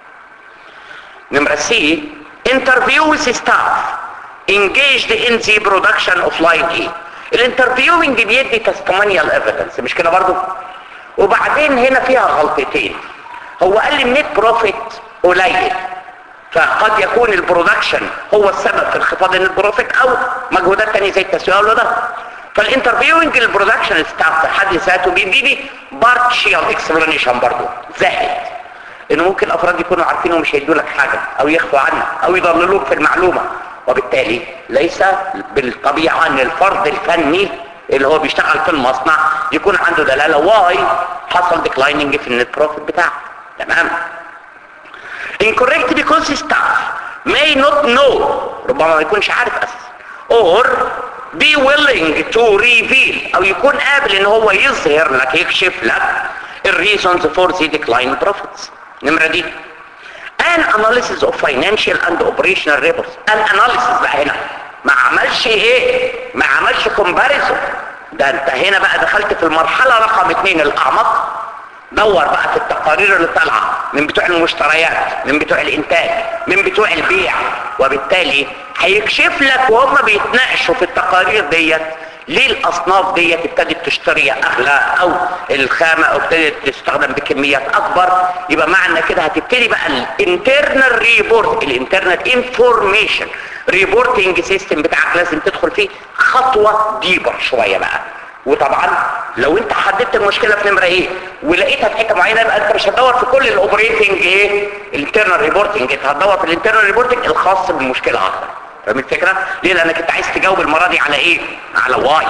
نمره سي انترفيوز ستاف engaged in the production of line A الانترفيوينج بيدي تستمانيال ايفيدنس مش كده برضو وبعدين هنا فيها غلطتين هو قال لي النت بروفيت قليل فقد يكون البرودكشن هو السبب في انخفاض النت بروفيت او مجهودات تانية زي التسويق او ده فالانترفيوينج البرودكشن ستاف في حد ذاته بيديني بارشيال اكسبلانيشن برضو زائد انه ممكن افراد يكونوا عارفين ومش هيدوا لك حاجه او يخفوا عنك او يضللوك في المعلومه وبالتالي ليس بالطبيعه ان الفرد الفني اللي هو بيشتغل في المصنع يكون عنده دلاله واي حصل ديكلايننج في النت بروفيت بتاعه تمام incorrect because staff may not know ربما ما يكونش عارف اساسا or be willing to reveal او يكون قابل ان هو يظهر لك يكشف لك الريزونز فور the decline profits نمرة دي an analysis of financial and operational reports an analysis بقى هنا ما عملش ايه ما عملش comparison ده انت هنا بقى دخلت في المرحلة رقم اتنين الاعمق دور بقى في التقارير اللي طالعه من بتوع المشتريات من بتوع الانتاج من بتوع البيع وبالتالي هيكشف لك وهم بيتناقشوا في التقارير ديت ليه الاصناف ديت ابتدت تشتري اغلى او الخامه ابتدت تستخدم بكميات اكبر يبقى معنى كده هتبتدي بقى الانترنال ريبورت الانترنال انفورميشن ريبورتنج سيستم بتاعك لازم تدخل فيه خطوه ديبر شويه بقى وطبعا لو انت حددت المشكله في نمره ايه ولقيتها في حته معينه يبقى انت مش هتدور في كل الاوبريتنج ايه الانترنال ريبورتنج انت هتدور في الانترنال ريبورتنج الخاص بالمشكله اكتر فاهم الفكره ليه لانك انت عايز تجاوب المره دي على ايه على واي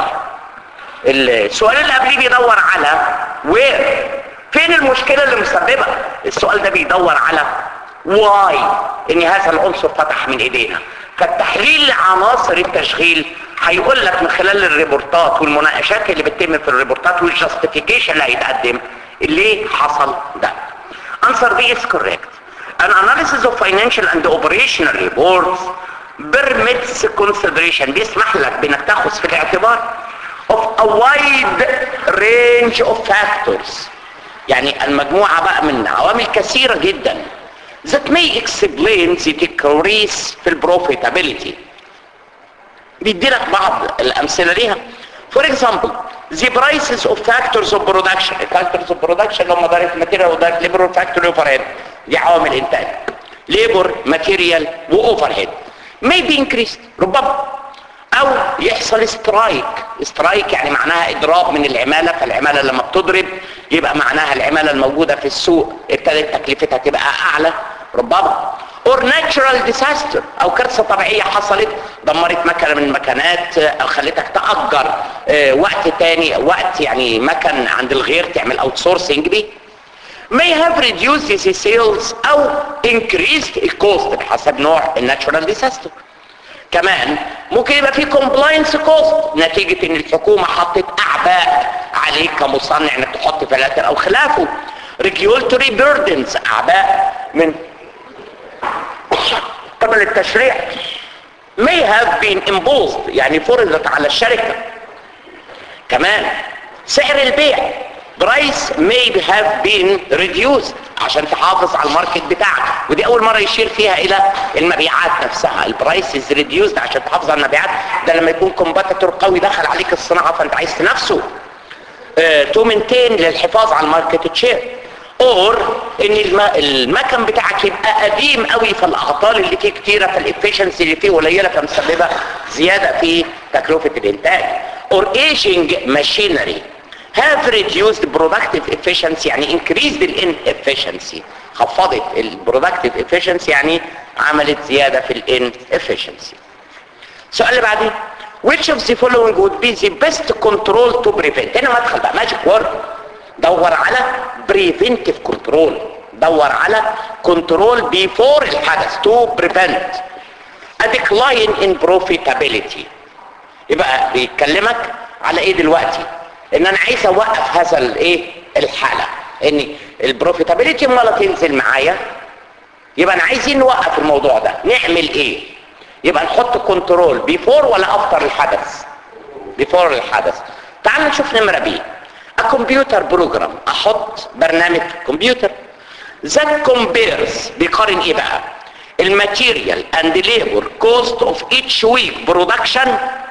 السؤال اللي قبليه بيدور على وير فين المشكله اللي مسببه السؤال ده بيدور على واي ان هذا العنصر فتح من ايدينا فالتحليل عناصر التشغيل هيقول لك من خلال الريبورتات والمناقشات اللي بتتم في الريبورتات والجاستيفيكيشن اللي هيتقدم ليه حصل ده answer B is correct an analysis of financial and operational reports permits consideration بيسمح لك بانك تاخذ في الاعتبار of a wide range of factors يعني المجموعة بقى من عوامل كثيرة جدا that may explain the decrease في البروفيتابيليتي بيدي لك بعض الامثله ليها for example the prices of factors of production factors of production اللي هم direct material و direct labor و factory overhead دي عوامل انتاج labor material و overhead may be increased ربما او يحصل سترايك سترايك يعني معناها اضراب من العماله فالعماله لما بتضرب يبقى معناها العماله الموجوده في السوق ابتدت تكلفتها تبقى اعلى ربما or natural disaster او كارثه طبيعيه حصلت دمرت مكنه من المكنات او خلتك تاجر اه وقت تاني وقت يعني مكن عند الغير تعمل اوت سورسنج بيه may have reduced the sales او increased الكوست بحسب نوع الناتشورال ديساستر كمان ممكن يبقى في كومبلاينس كوست نتيجة ان الحكومة حطت اعباء عليك كمصنع انك تحط فلاتر او خلافه regulatory burdens اعباء من قبل التشريع may have been imposed يعني فرضت على الشركة كمان سعر البيع برايس may have been reduced عشان تحافظ على الماركت بتاعك ودي اول مره يشير فيها الى المبيعات نفسها البرايس از ريديوسد عشان تحافظ على المبيعات ده لما يكون كومباتيتور قوي دخل عليك الصناعه فانت عايز تنافسه تو مينتين للحفاظ على الماركت شير اور ان الم... المكن بتاعك يبقى قديم قوي فالاعطال اللي فيه كتيره فالافشنسي اللي فيه قليله فمسببه زياده في تكلفه الانتاج اور aging machinery have reduced productive efficiency يعني increased the inefficiency خفضت ال productive efficiency يعني عملت زيادة في ال inefficiency السؤال اللي بعدين which of the following would be the best control to prevent هنا مدخل بقى magic word دور على preventive control دور على control before الحدث to prevent a decline in profitability يبقى بيتكلمك على ايه دلوقتي ان انا عايز اوقف هذا الايه الحاله ان البروفيتابيلتي امال تنزل معايا يبقى انا عايزين نوقف الموضوع ده نعمل ايه يبقى نحط كنترول بيفور ولا افتر الحدث بيفور الحدث تعال نشوف نمره بي كمبيوتر بروجرام احط برنامج كمبيوتر that compares بيقارن ايه بقى الماتيريال اند ليبر كوست اوف each week production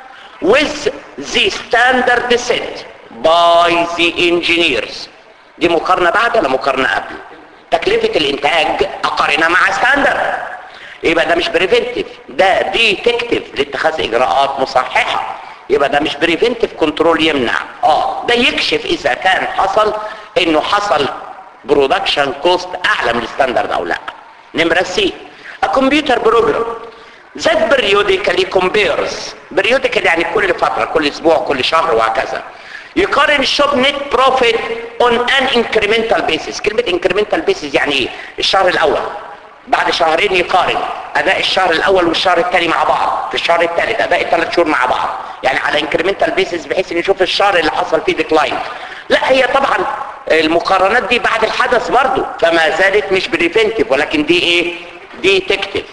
with the standard set by the engineers دي مقارنة بعد ولا مقارنة قبل تكلفة الانتاج اقارنها مع ستاندرد يبقى ده مش بريفنتيف ده ديتكتيف لاتخاذ اجراءات مصححة يبقى ده مش بريفنتيف كنترول يمنع اه ده يكشف اذا كان حصل انه حصل برودكشن كوست اعلى من الستاندرد او لا نمرة سي a computer program that periodically compares periodically يعني كل فترة كل اسبوع كل شهر وهكذا يقارن الشوب نت بروفيت اون ان انكريمنتال بيسز كلمة انكريمنتال بيسز يعني ايه الشهر الاول بعد شهرين يقارن اداء الشهر الاول والشهر الثاني مع بعض في الشهر الثالث اداء الثلاث شهور مع بعض يعني على انكريمنتال بيسز بحيث ان يشوف الشهر اللي حصل فيه ديكلاين لا هي طبعا المقارنات دي بعد الحدث برضو فما زالت مش بريفنتيف ولكن دي ايه دي تكتف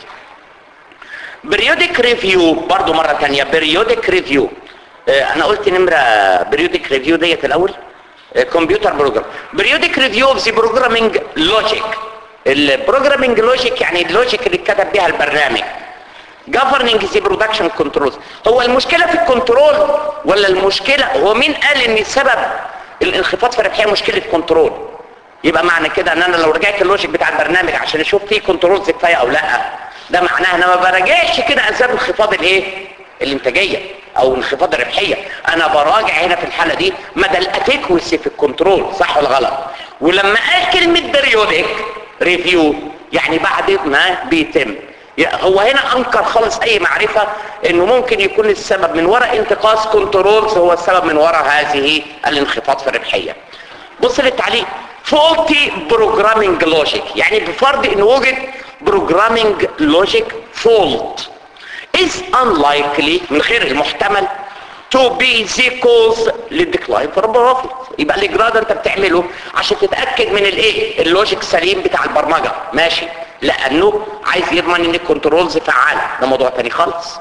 بريودك ريفيو برضو مرة تانية بريودك ريفيو انا قلت نمرة بريودك ريفيو ديت الاول كمبيوتر بروجرام بريودك ريفيو اوف ذا بروجرامينج لوجيك البروجرامينج لوجيك يعني اللوجيك اللي اتكتب بيها البرنامج governing the production controls هو المشكلة في الكنترول ولا المشكلة هو مين قال ان السبب الانخفاض في الربحية مشكلة كنترول يبقى معنى كده ان انا لو رجعت اللوجيك بتاع البرنامج عشان اشوف فيه كنترولز كفايه او لا ده معناها انا ما براجعش كده اسباب انخفاض الايه الانتاجيه او انخفاض الربحيه انا براجع هنا في الحاله دي مدى الافيكوسي في الكنترول صح ولا غلط ولما قال كلمه بريودك ريفيو يعني بعد ما بيتم هو هنا انكر خالص اي معرفة انه ممكن يكون السبب من وراء انتقاص كنترولز هو السبب من وراء هذه الانخفاض في الربحية بص للتعليق faulty programming logic يعني بفرض ان وجد programming logic fault is unlikely من غير المحتمل to be the cause للديكلاين في profit يبقى الاجراء ده انت بتعمله عشان تتاكد من الايه اللوجيك سليم بتاع البرمجه ماشي لانه عايز يضمن ان الكنترولز فعاله ده موضوع تاني خالص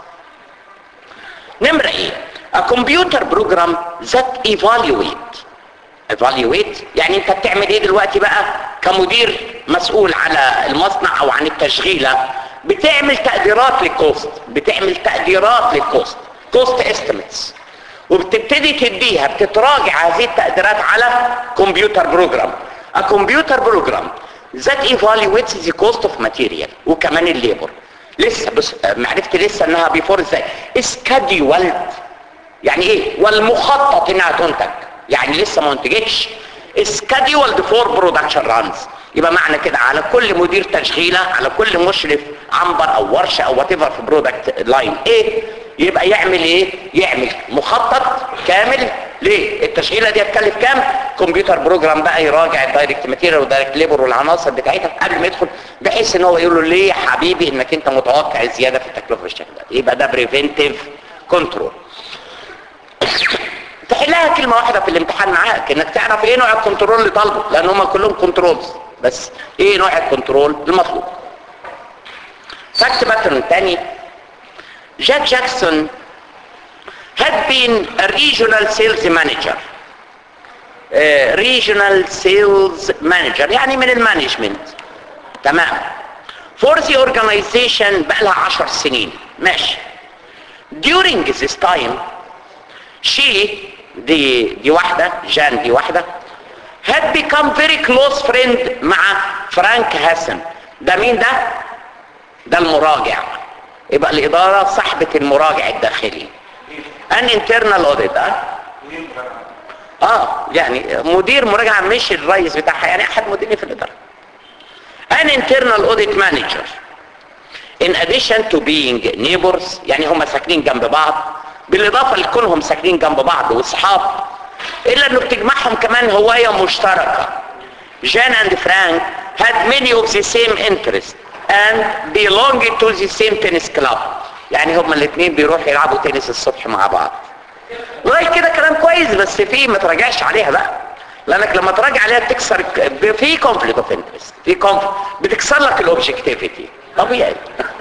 نمره ايه a computer program that evaluate evaluate يعني انت بتعمل ايه دلوقتي بقى كمدير مسؤول على المصنع او عن التشغيله بتعمل تقديرات للكوست بتعمل تقديرات للكوست كوست استيميتس وبتبتدي تديها بتتراجع هذه التقديرات على كمبيوتر بروجرام a computer program that evaluates the cost of material وكمان الليبر لسه بس معرفتي لسه انها بيفور ازاي scheduled يعني ايه والمخطط انها تنتج يعني لسه ما انتجتش scheduled for production runs يبقى معنى كده على كل مدير تشغيله على كل مشرف عنبر او ورشه او وات ايفر في برودكت لاين ايه يبقى يعمل ايه يعمل مخطط كامل ليه التشغيله دي هتكلف كام كمبيوتر بروجرام بقى يراجع الدايركت ماتيريال والدايركت ليبر والعناصر بتاعتها قبل ما يدخل بحيث ان هو يقول له ليه يا حبيبي انك انت متوقع زياده في التكلفه بالشكل ده يبقى ده بريفنتيف كنترول تحلها كلمه واحده في الامتحان معاك انك تعرف ايه نوع الكنترول اللي طالبه لان هم كلهم كنترولز بس ايه نوع الكنترول المطلوب فاكت باترن تاني جاك جاكسون had been a regional sales manager ريجونال سيلز مانجر يعني من المانجمنت تمام فور ذا اورجانيزيشن بقى لها 10 سنين ماشي during this time she دي دي واحده جان دي واحده had become very close friend مع فرانك هاسن ده مين ده ده المراجع يبقى الاداره صاحبه المراجع الداخلي ان internal audit اه اه يعني مدير مراجعه مش الرئيس بتاعها يعني احد مديرين في الاداره an internal audit manager in addition to being neighbors يعني هم ساكنين جنب بعض بالاضافه لكونهم ساكنين جنب بعض واصحاب الا انه بتجمعهم كمان هوايه مشتركه جان and فرانك had many of the same interests and belonged to the same tennis club يعني هما الاثنين بيروحوا يلعبوا تنس الصبح مع بعض لغايه كده كلام كويس بس في ما تراجعش عليها بقى لانك لما تراجع عليها بتكسر في كونفليكت اوف انترست في كونفليكت بتكسر لك الاوبجكتيفيتي طبيعي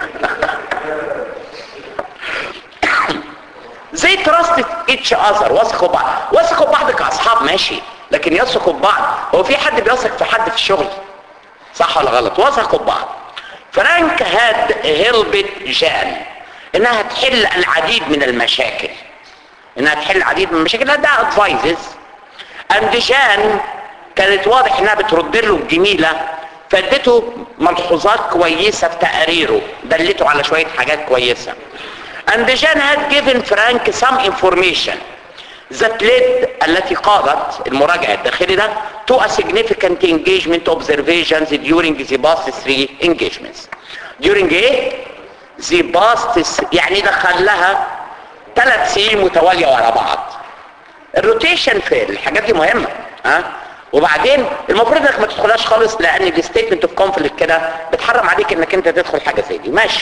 زي تراست اتش اذر وثقوا بعض وثقوا بعض كاصحاب ماشي لكن يثقوا ببعض هو في حد بيثق في حد في الشغل صح ولا غلط وثقوا ببعض فرانك هاد هيلبت جان انها تحل العديد من المشاكل انها تحل العديد من المشاكل ده ادفايزز اند جان كانت واضح انها بترد له الجميله فادته ملحوظات كويسه في تقاريره دلته على شويه حاجات كويسه and Jan had given Frank some information that led التي قادت المراجع الداخلي ده to a significant engagement observations during the past three engagements during ايه the past يعني دخل لها ثلاث سنين متوالية ورا بعض الروتيشن في الحاجات دي مهمة ها وبعدين المفروض انك ما تدخلهاش خالص لان الستيتمنت اوف كونفليكت كده بتحرم عليك انك انت تدخل حاجه زي دي ماشي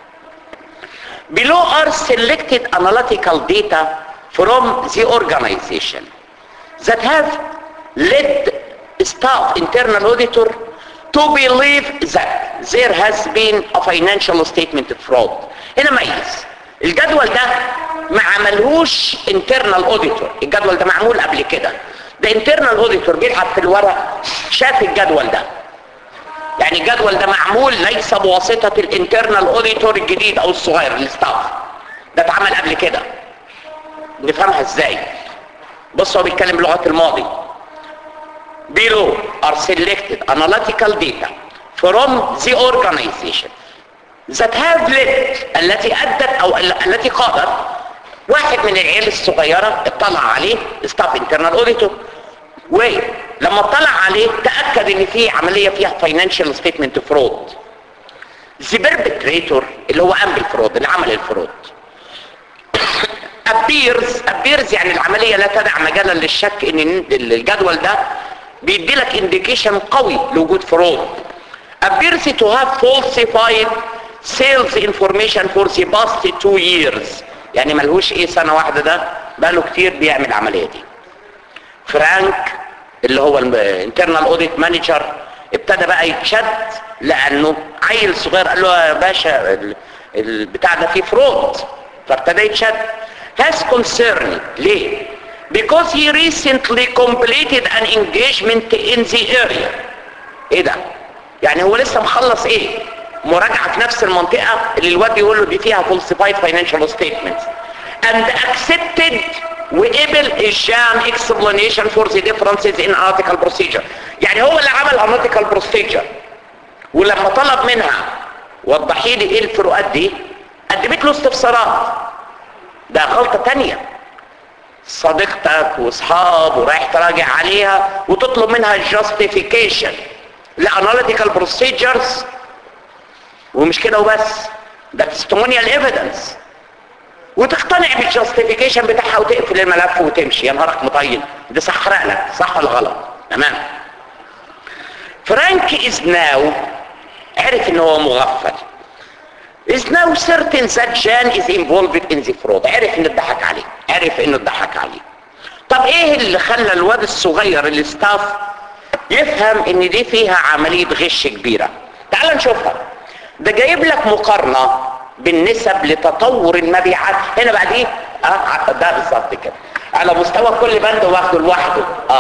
Below are selected analytical data from the organization that have led staff internal auditor to believe that there has been a financial statement fraud. هنا ميز الجدول ده ما عملهوش internal auditor الجدول ده معمول قبل كده ده internal auditor بيلعب في الورق شاف الجدول ده يعني الجدول ده معمول ليس بواسطة الانترنال اوديتور الجديد او الصغير الستاف ده اتعمل قبل كده نفهمها ازاي بص هو بيتكلم بلغة الماضي below are selected analytical data from the organization that have led التي ادت او التي قادت واحد من العيال الصغيرة اطلع عليه ستاف انترنال اوديتور ولما اطلع عليه تأكد ان في عملية فيها فاينانشال ستيتمنت فرود the perpetrator اللي هو قام بالفرود اللي عمل الفرود appears appears يعني العملية لا تدع مجالا للشك ان الجدول ده بيدي لك انديكيشن قوي لوجود فرود appears to have falsified sales information for the past two years يعني ملهوش ايه سنة واحدة ده بقاله كتير بيعمل العملية دي فرانك اللي هو الانترنال اوديت مانجر ابتدى بقى يتشد لانه عيل صغير قال له يا باشا البتاع ده فيه فرود فابتدى يتشد has concern ليه because he recently completed an engagement in the area ايه ده يعني هو لسه مخلص ايه مراجعة في نفس المنطقة اللي الواد بيقول له دي فيها falsified financial statements and accepted وقبل الجان explanation for the differences in article procedure يعني هو اللي عمل article procedure ولما طلب منها وضحي لي ايه الفروقات دي قدمت له استفسارات ده غلطة تانية صديقتك واصحاب ورايح تراجع عليها وتطلب منها justification لاناليتيكال procedures ومش كده وبس ده testimonial evidence وتقتنع بالجاستيفيكيشن بتاعها وتقفل الملف وتمشي يا نهارك مطين ده سحرق لك صح ولا غلط تمام فرانك از ناو عرف ان هو مغفل is now certain that Jan is involved in the fraud عرف انه اتضحك عليه عرف انه اتضحك عليه طب ايه اللي خلى الواد الصغير الاستاف يفهم ان دي فيها عملية غش كبيرة تعال نشوفها ده جايب لك مقارنة بالنسب لتطور المبيعات هنا بعد ايه اه ده بالظبط كده على مستوى كل بند واخده لوحده اه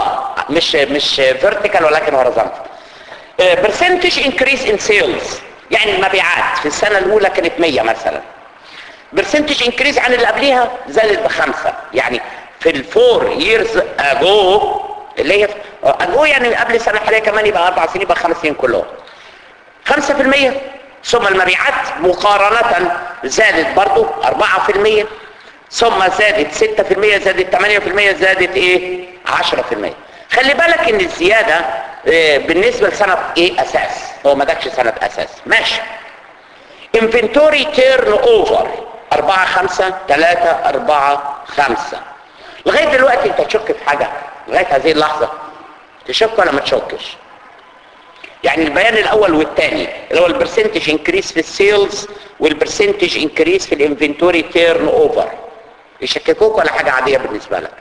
مش مش فيرتيكال ولكن هوريزونتال برسنتج انكريس ان سيلز يعني المبيعات في السنه الاولى كانت 100 مثلا برسنتج انكريز عن اللي قبليها زادت بخمسه يعني في الفور ييرز اجو اللي هي اجو يعني قبل السنه الحاليه كمان يبقى اربع سنين يبقى خمس سنين كلهم 5% ثم المبيعات مقارنة زادت برضو 4% ثم زادت 6% زادت 8% زادت ايه 10% خلي بالك ان الزيادة اه بالنسبة لسنة ايه اساس هو ما دكش سنة اساس ماشي inventory turn over 4 5 3 4 5 لغاية دلوقتي انت تشك في حاجة لغاية هذه اللحظة تشك ولا ما تشكش يعني البيان الاول والثاني اللي هو البرسنتج انكريس في السيلز والبرسنتج انكريس في الانفنتوري تيرن اوفر يشككوك ولا حاجه عاديه بالنسبه لك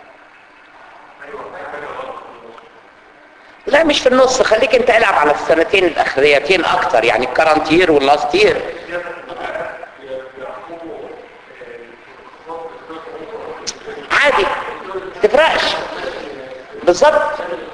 لا مش في النص خليك انت العب على السنتين الاخريتين اكتر يعني الكرنت يير واللاست يير عادي تفرقش بالظبط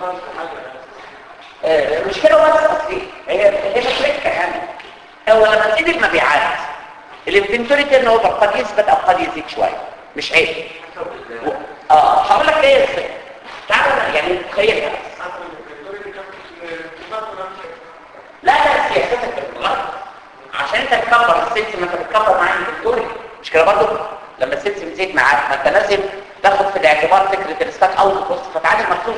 مش كده بس اصلي هي هي فكره يعني هو لما تزيد المبيعات الانفنتوري تيرن اوفر قد يثبت او قد يزيد شويه مش عيب اه هقول لك ليه ازاي تعالى يعني تخيل لا لا سياستك بالغلط عشان انت تكبر السيلز ما انت بتكبر مع الانفنتوري مش كده برضه لما السيلز بتزيد معاك ما انت لازم تاخد في الاعتبار فكره الستاك اوت كوست فتعالى مكتوب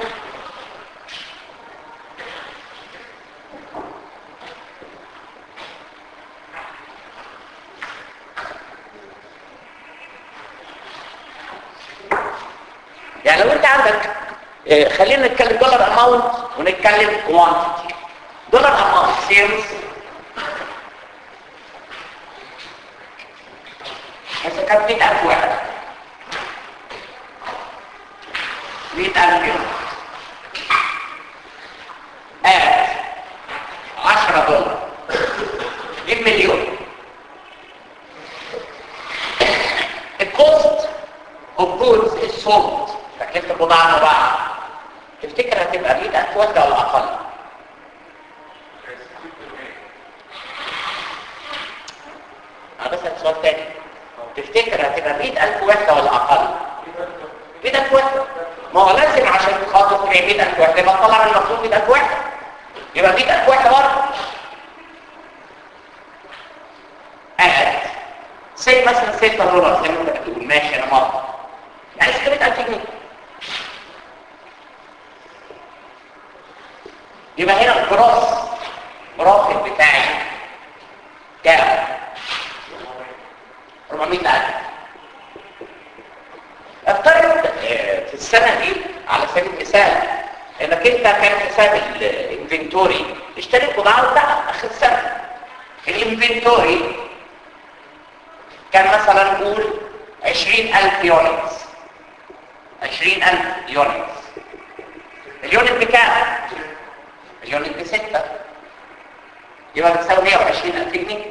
يعني لو انت عندك اه خلينا نتكلم دولار اماونت ونتكلم كوانتيتي دولار اماونت سيلز اذا كانت 100000 واحد 100000 يورو آه 10 دولار جيب مليون الكوست اوف جودز is sold تكلفة البضاعة المباعة تفتكر هتبقى 100000 وحدة ولا أقل؟ أنا بسأل سؤال تاني تفتكر هتبقى 100000 وحدة ولا أقل؟ 100000 وحدة ما هو لازم عشان خاطر تبقى 100000 وحدة يبقى طلع المفروض 100000 وحدة يبقى 100000 وحدة برضه قاعد سي مثلا 6 دولار زي ما انت بتقول ماشي انا مرة يعني 600000 جنيه يبقى هنا الجراس مرافق بتاعي كام 400000 افترض في السنة دي على سبيل المثال انك انت كان حساب الانفنتوري اشتريت بضاعة بتاعها اخر السنة الانفنتوري كان مثلا نقول 20000 يونتس 20000 يونتس اليونت بكام؟ اليونت بستة يبقى بتساوي 120000 جنيه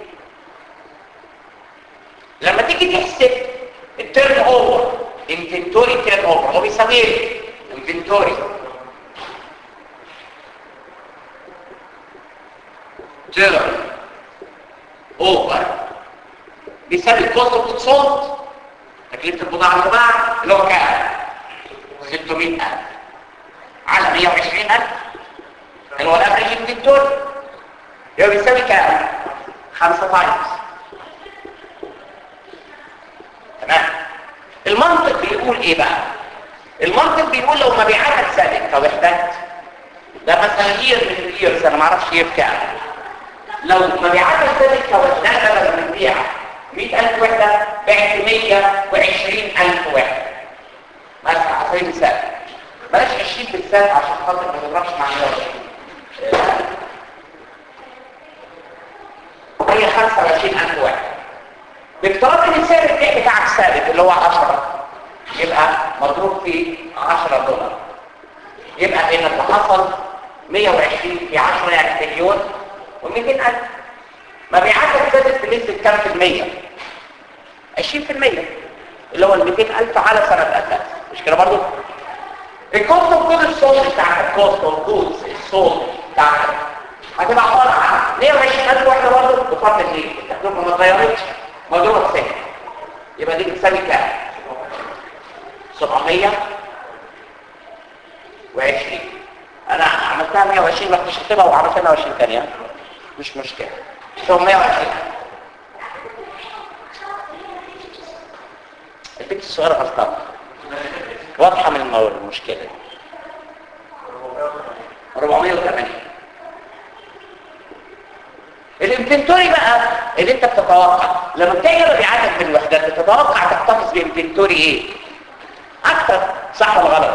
لما تيجي تحسب التيرن اوفر انفنتوري تيرن اوفر هو بيساوي ايه؟ انفنتوري تيرن اوفر بيساوي الكوست اوف سولت تكلفه البضاعه المباعه اللي هو كام 600000 على 120000 اللي هو الافريج انفنتوري يبقى بيساوي كام 5 تايمز تمام المنطق بيقول ايه بقى المنطق بيقول لو مبيعاتك ثابت كوحدات ده مثلا يير من الييرز انا ما اعرفش يير كام لو مبيعاتك ثابت كوحدات بدل ما تبيع 100000 وحده بعت 120000 وحده مثلا على سبيل المثال بلاش 20 بالذات عشان خاطر ما تضربش مع الناس هي 25000 واحد بافتراض ان سعر البيع بتاعك ثابت اللي هو 10 يبقى مضروب في 10 دولار يبقى هنا اللي حصل 120 في 10 يعني مليون و200000 مبيعاتك زادت بنسبه كام في المية 20% اللي هو ال 200000 على سنه اساس مش كده برضه الكوست اوف جود السولد بتاعتك الكوست اوف جود السولد بتاعتك هتبقى عباره عن 120000 واحده برضه بفرض الليل التكلفه ما اتغيرتش مضروبه في سنه يبقى دي بتساوي كام 720 انا عملتها 120 رحت شفتها وعملتها 120 ثانيه مش مشكله 720 البنت الصغيره غلطانه واضحه من المو- المشكله دي 480 الانفنتوري بقى اللي انت بتتوقع لما بتعمل مبيعاتك بالوحدات بتتوقع تحتفظ بانفنتوري ايه اكتر صح ولا غلط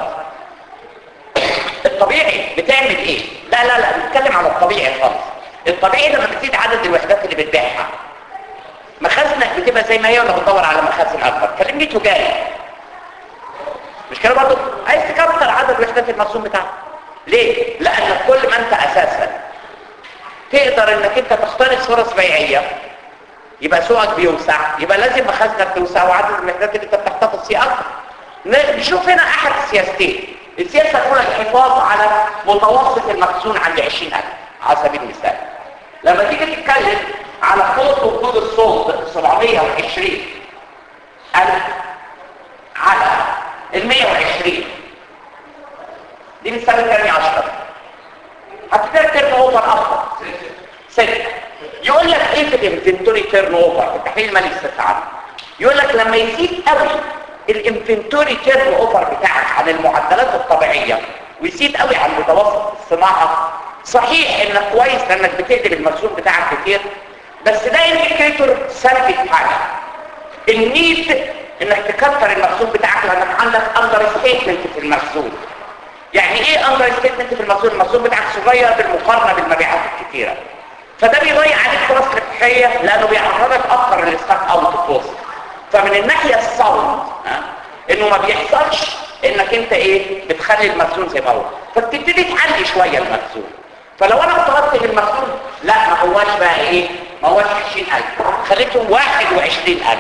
الطبيعي بتعمل ايه لا لا لا بنتكلم على الطبيعي خالص الطبيعي لما بتزيد عدد الوحدات اللي بتبيعها مخازنك بتبقى زي ما هي ولا بتدور على مخازن اكبر كلمني تجاري مش كده برضه عايز تكتر عدد وحدات المخزون بتاعك ليه لان كل ما انت اساسا تقدر انك انت تختار فرص بيعيه يبقى سوقك بيوسع يبقى لازم مخازنك توسع وعدد الوحدات اللي انت بتحتفظ فيه اكتر ن- نشوف هنا احد السياستين السياسه الاولى الحفاظ على متوسط المخزون عند 20000 على سبيل المثال لما تيجي تتكلم على قوه وجود الصوت 720 ألف على ال 120 دي بتساوي كام يا 10 هتبقى تيرن اوفر افضل ستة يقول لك ايه في الانفنتوري تيرن اوفر في التحليل المالي الاستثماري يقول لك لما يزيد قوي الانفنتوري تيرن اوفر بتاعك عن المعدلات الطبيعيه ويزيد قوي عن متوسط الصناعه صحيح انك كويس لانك بتقدر المخزون بتاعك كتير بس ده انديكيتور سلبي في حاجه النيد انك تكتر المخزون بتاعك لانك عندك اندر ستيتمنت في المخزون يعني ايه اندر ستيتمنت في المخزون المخزون بتاعك صغير بالمقارنه بالمبيعات الكتيره فده بيضيع عليك فرص ربحيه لانه بيعرضك اكتر للستاك اوت كوست فمن الناحيه الصوت انه ما بيحصلش انك انت ايه بتخلي المخزون زي ما هو فبتبتدي تعلي شويه المخزون فلو انا افترضت ان المخزون لا ما هواش بقى ايه ما هواش 20000 خليتهم 21000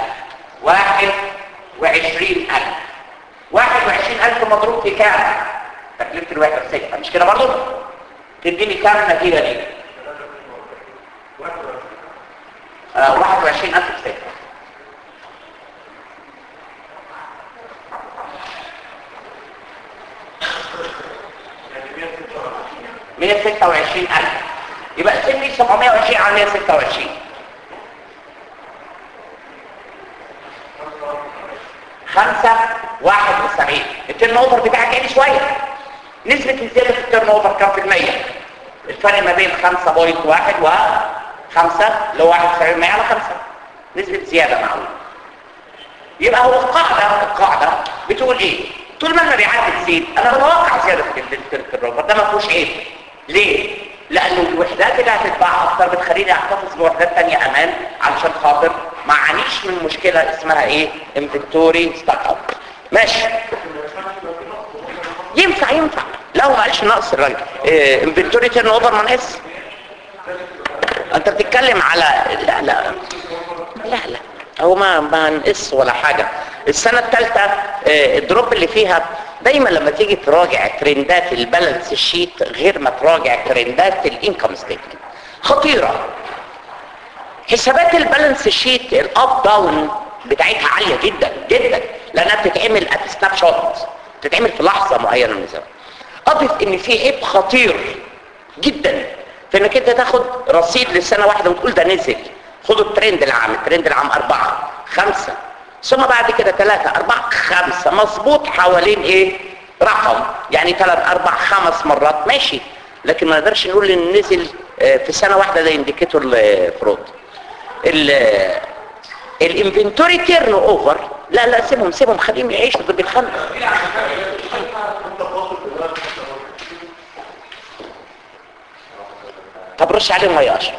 21000 21000 مضروب في كام تكلفه الوحده السته مش كده برضه تديني كام النتيجه دي آه 21000 سته مية ستة وعشرين ألف يبقى سني سبعمية وعشرين على مية ستة وعشرين خمسة واحد وسبعين التيرن اوفر بتاعك عالي شوية نسبة الزيادة في التيرن اوفر كام في المية الفرق ما بين خمسة بوينت واحد وخمسة اللي هو واحد وسبعين مية على خمسة نسبة زيادة معقولة يبقى هو القاعدة القاعدة بتقول ايه طول ما المبيعات بتزيد انا بتوقع زيادة في التيرن اوفر ده ما فيهوش عيب ليه لانه الوحدات اللي هتتباع اكتر بتخليني احتفظ بوحدات تانية امان علشان خاطر ما عانيش من مشكلة اسمها ايه انفنتوري ستاك اوت ماشي ينفع ينفع لا هو معلش نقص الراجل انفنتوري تيرن اوفر ما نقص انت بتتكلم على لا لا لا لا هو ما ما نقص ولا حاجة السنة الثالثة الدروب اللي فيها دايما لما تيجي تراجع ترندات البالانس شيت غير ما تراجع ترندات الانكم ستيتمنت خطيرة حسابات البالانس شيت الاب داون بتاعتها عالية جدا جدا لانها بتتعمل ات سناب شوت بتتعمل في لحظة معينة من الزمن اضف ان في عيب خطير جدا في انك انت تاخد رصيد لسنة واحدة وتقول ده نزل خدوا الترند العام الترند العام اربعة خمسة ثم بعد كده ثلاثة أربعة خمسة مظبوط حوالين ايه رقم يعني ثلاث أربع خمس مرات ماشي لكن ما نقدرش نقول ان نزل في سنة واحدة ده انديكيتور فرود الانفنتوري تيرن اوفر لا لا سيبهم سيبهم خليهم يعيشوا دول بيتخانقوا طب رش عليهم يا اشرف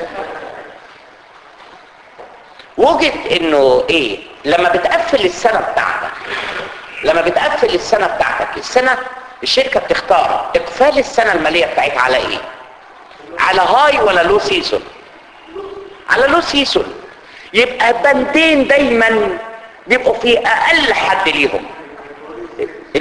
وجد انه ايه لما بتقفل السنة بتاعتك لما بتقفل السنة بتاعتك السنة الشركة بتختار اقفال السنة المالية بتاعتها على ايه على هاي ولا لو سيزون على لو سيزون يبقى بندين دايما بيبقوا في اقل حد ليهم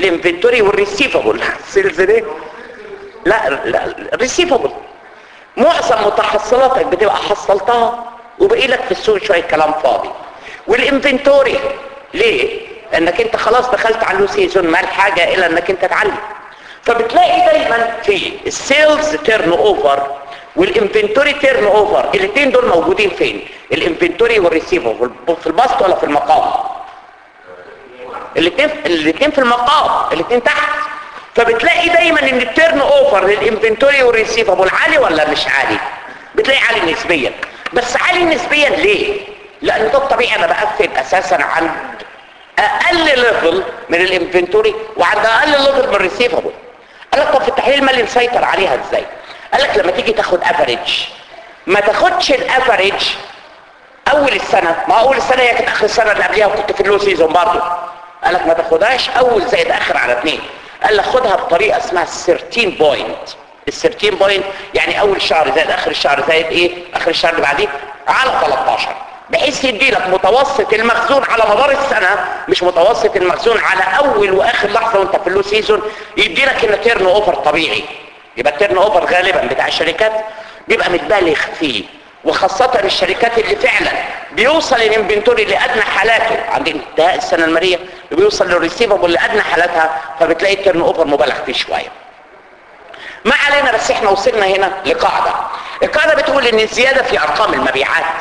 الانفنتوري والريسيفبل السيلز دي لا لا الريسيفبل معظم متحصلاتك بتبقى حصلتها وبقي لك في السوق شويه كلام فاضي والانفنتوري ليه انك انت خلاص دخلت على اللو سيزون ما الحاجه الا انك انت تعلم فبتلاقي دايما في السيلز تيرن اوفر والانفنتوري تيرن اوفر الاثنين دول موجودين فين الانفنتوري والريسيفبل في البسط ولا في المقام الاثنين الاثنين في المقام الاثنين تحت فبتلاقي دايما ان التيرن اوفر للانفنتوري والريسيفبل عالي ولا مش عالي بتلاقي عالي نسبيا بس عالي نسبيا ليه لان ده الطبيعي انا بقفل اساسا عند اقل ليفل من الانفنتوري وعند اقل ليفل من الريسيفبل قال لك طب في التحليل المالي نسيطر عليها ازاي قال لك لما تيجي تاخد افريج ما تاخدش الافريج اول السنه ما اول السنه هي كانت اخر السنه اللي قبلها وكنت في اللو سيزون برضه قال لك ما تاخدهاش اول زائد اخر على اثنين قال لك خدها بطريقه اسمها 13 بوينت ال 13 بوينت يعني اول شهر زائد اخر الشهر زائد ايه اخر الشهر اللي بعديه على 13 بحيث يدي لك متوسط المخزون على مدار السنه مش متوسط المخزون على اول واخر لحظه وانت في اللو سيزون يدي لك ان تيرن اوفر طبيعي يبقى التيرن اوفر غالبا بتاع الشركات بيبقى متبالغ فيه وخاصة الشركات اللي فعلا بيوصل الانفنتوري لأدنى حالاته عند انتهاء السنة المالية بيوصل للريسيفبل لأدنى حالاتها فبتلاقي التيرن اوفر مبالغ فيه شوية ما علينا بس احنا وصلنا هنا لقاعدة القاعدة بتقول ان الزيادة في ارقام المبيعات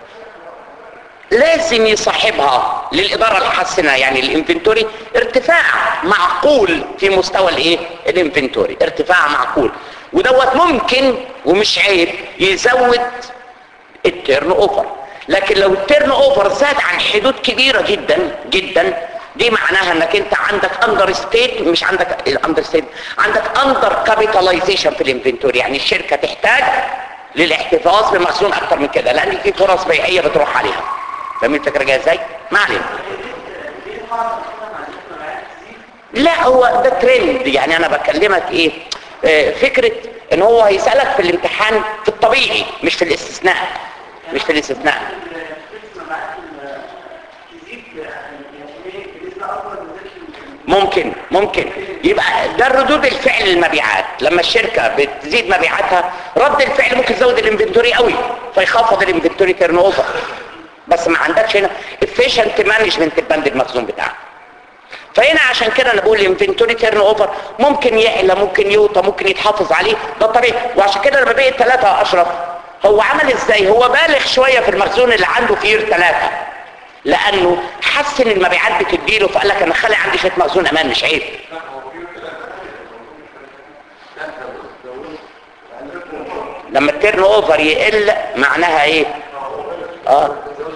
لازم يصاحبها للإدارة الحسنة يعني الانفنتوري ارتفاع معقول في مستوى الايه الانفنتوري ارتفاع معقول ودوت ممكن ومش عيب يزود التيرن اوفر لكن لو التيرن اوفر زاد عن حدود كبيرة جدا جدا دي معناها انك انت عندك اندر ستيت مش عندك الاندر ستيت عندك اندر كابيتاليزيشن في الانفنتوري يعني الشركة تحتاج للاحتفاظ بمخزون اكتر من كده لان في فرص بيعية بتروح عليها فاهمين الفكرة جاية ازاي؟ ما علينا لا هو ده ترند يعني انا بكلمك ايه آه فكرة ان هو هيسألك في الامتحان في الطبيعي مش في الاستثناء مش في الاستثناء ممكن ممكن يبقى ده الردود الفعل المبيعات لما الشركة بتزيد مبيعاتها رد الفعل ممكن يزود الانفنتوري قوي فيخفض الانفنتوري تيرن اوفر بس ما عندكش هنا efficient management البند المخزون بتاعك فهنا عشان كده انا بقول الانفنتوري تيرن اوفر ممكن يعلى ممكن يوطى ممكن يتحافظ عليه ده طبيعي وعشان كده لما بقيت ثلاثة يا اشرف هو عمل ازاي هو بالغ شوية في المخزون اللي عنده في يير ثلاثة لانه حس ان المبيعات بتديله فقال لك انا خلي عندي شويه مخزون امان مش عيب لما التيرن اوفر يقل معناها ايه اه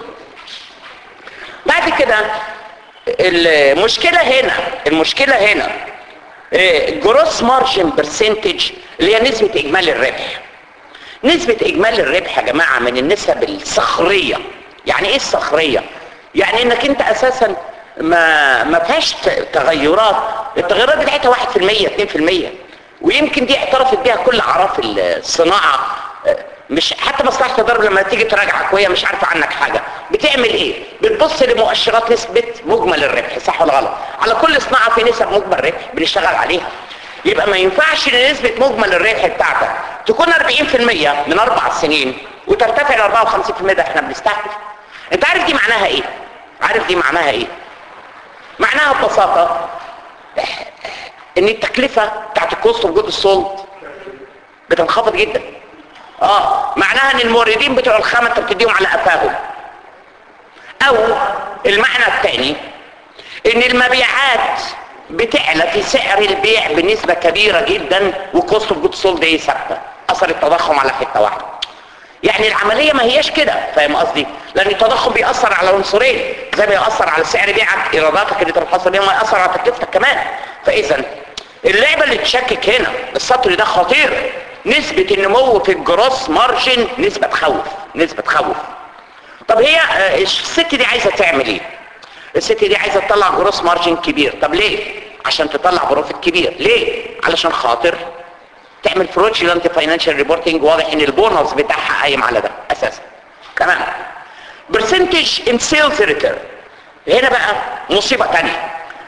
بعد كده المشكلة هنا المشكلة هنا جروس مارجن برسنتج اللي هي نسبة اجمالي الربح نسبة اجمالي الربح يا جماعة من النسب الصخرية يعني ايه الصخرية يعني انك انت اساسا ما ما فيهاش تغيرات التغيرات بتاعتها 1% 2% ويمكن دي اعترفت بيها كل اعراف الصناعة مش حتى مصلحه الضرب لما تيجي تراجعك وهي مش عارفه عنك حاجه بتعمل ايه بتبص لمؤشرات نسبه مجمل الربح صح ولا غلط على كل صناعه في نسب مجمل ربح بنشتغل عليها يبقى ما ينفعش ان نسبه مجمل الربح بتاعتك تكون 40% من اربع سنين وترتفع ل 54% ده احنا بنستهدف انت عارف دي معناها ايه عارف دي معناها ايه معناها ببساطه ان التكلفه بتاعت الكوست اوف جود السولد بتنخفض جدا اه معناها ان الموردين بتوع الخامة انت بتديهم على قفاهم او المعنى الثاني ان المبيعات بتعلى في سعر البيع بنسبة كبيرة جدا وكوست اوف جود سولد ايه ثابتة اثر التضخم على حتة واحدة يعني العملية ما هياش كده فاهم قصدي لان التضخم بيأثر على عنصرين زي ما يأثر على سعر بيعك ايراداتك اللي تنحصل بيها ما يأثر على تكلفتك كمان فاذا اللعبة اللي تشكك هنا السطر ده خطير نسبة النمو في الجروس مارجن نسبة تخوف نسبة تخوف طب هي الست دي عايزة تعمل ايه الست دي عايزة تطلع جروس مارجن كبير طب ليه عشان تطلع بروفيت كبير ليه علشان خاطر تعمل فروتشلانت فاينانشال ريبورتنج واضح ان البونص بتاعها قايم على ده اساسا تمام برسنتج ان سيلز ريتيرن هنا بقى مصيبة تانية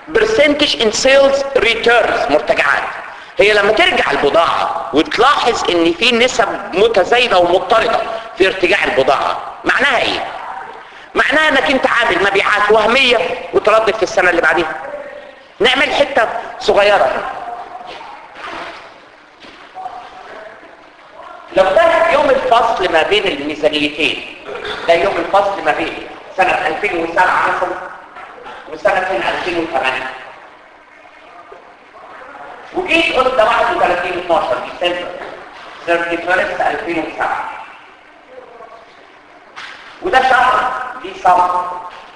برسنتج ان سيلز ريتيرنز مرتجعات هي لما ترجع البضاعة وتلاحظ ان في نسب متزايدة ومضطردة في ارتجاع البضاعة معناها ايه معناها انك انت عامل مبيعات وهمية وتردد في السنة اللي بعديها نعمل حتة صغيرة هنا لو ده يوم الفصل ما بين الميزانيتين ده يوم الفصل ما بين سنة 2007 مثلا وسنة 2008 وجيت قلت ده 31 12 ديسمبر 31 2007 وده شهر ديسمبر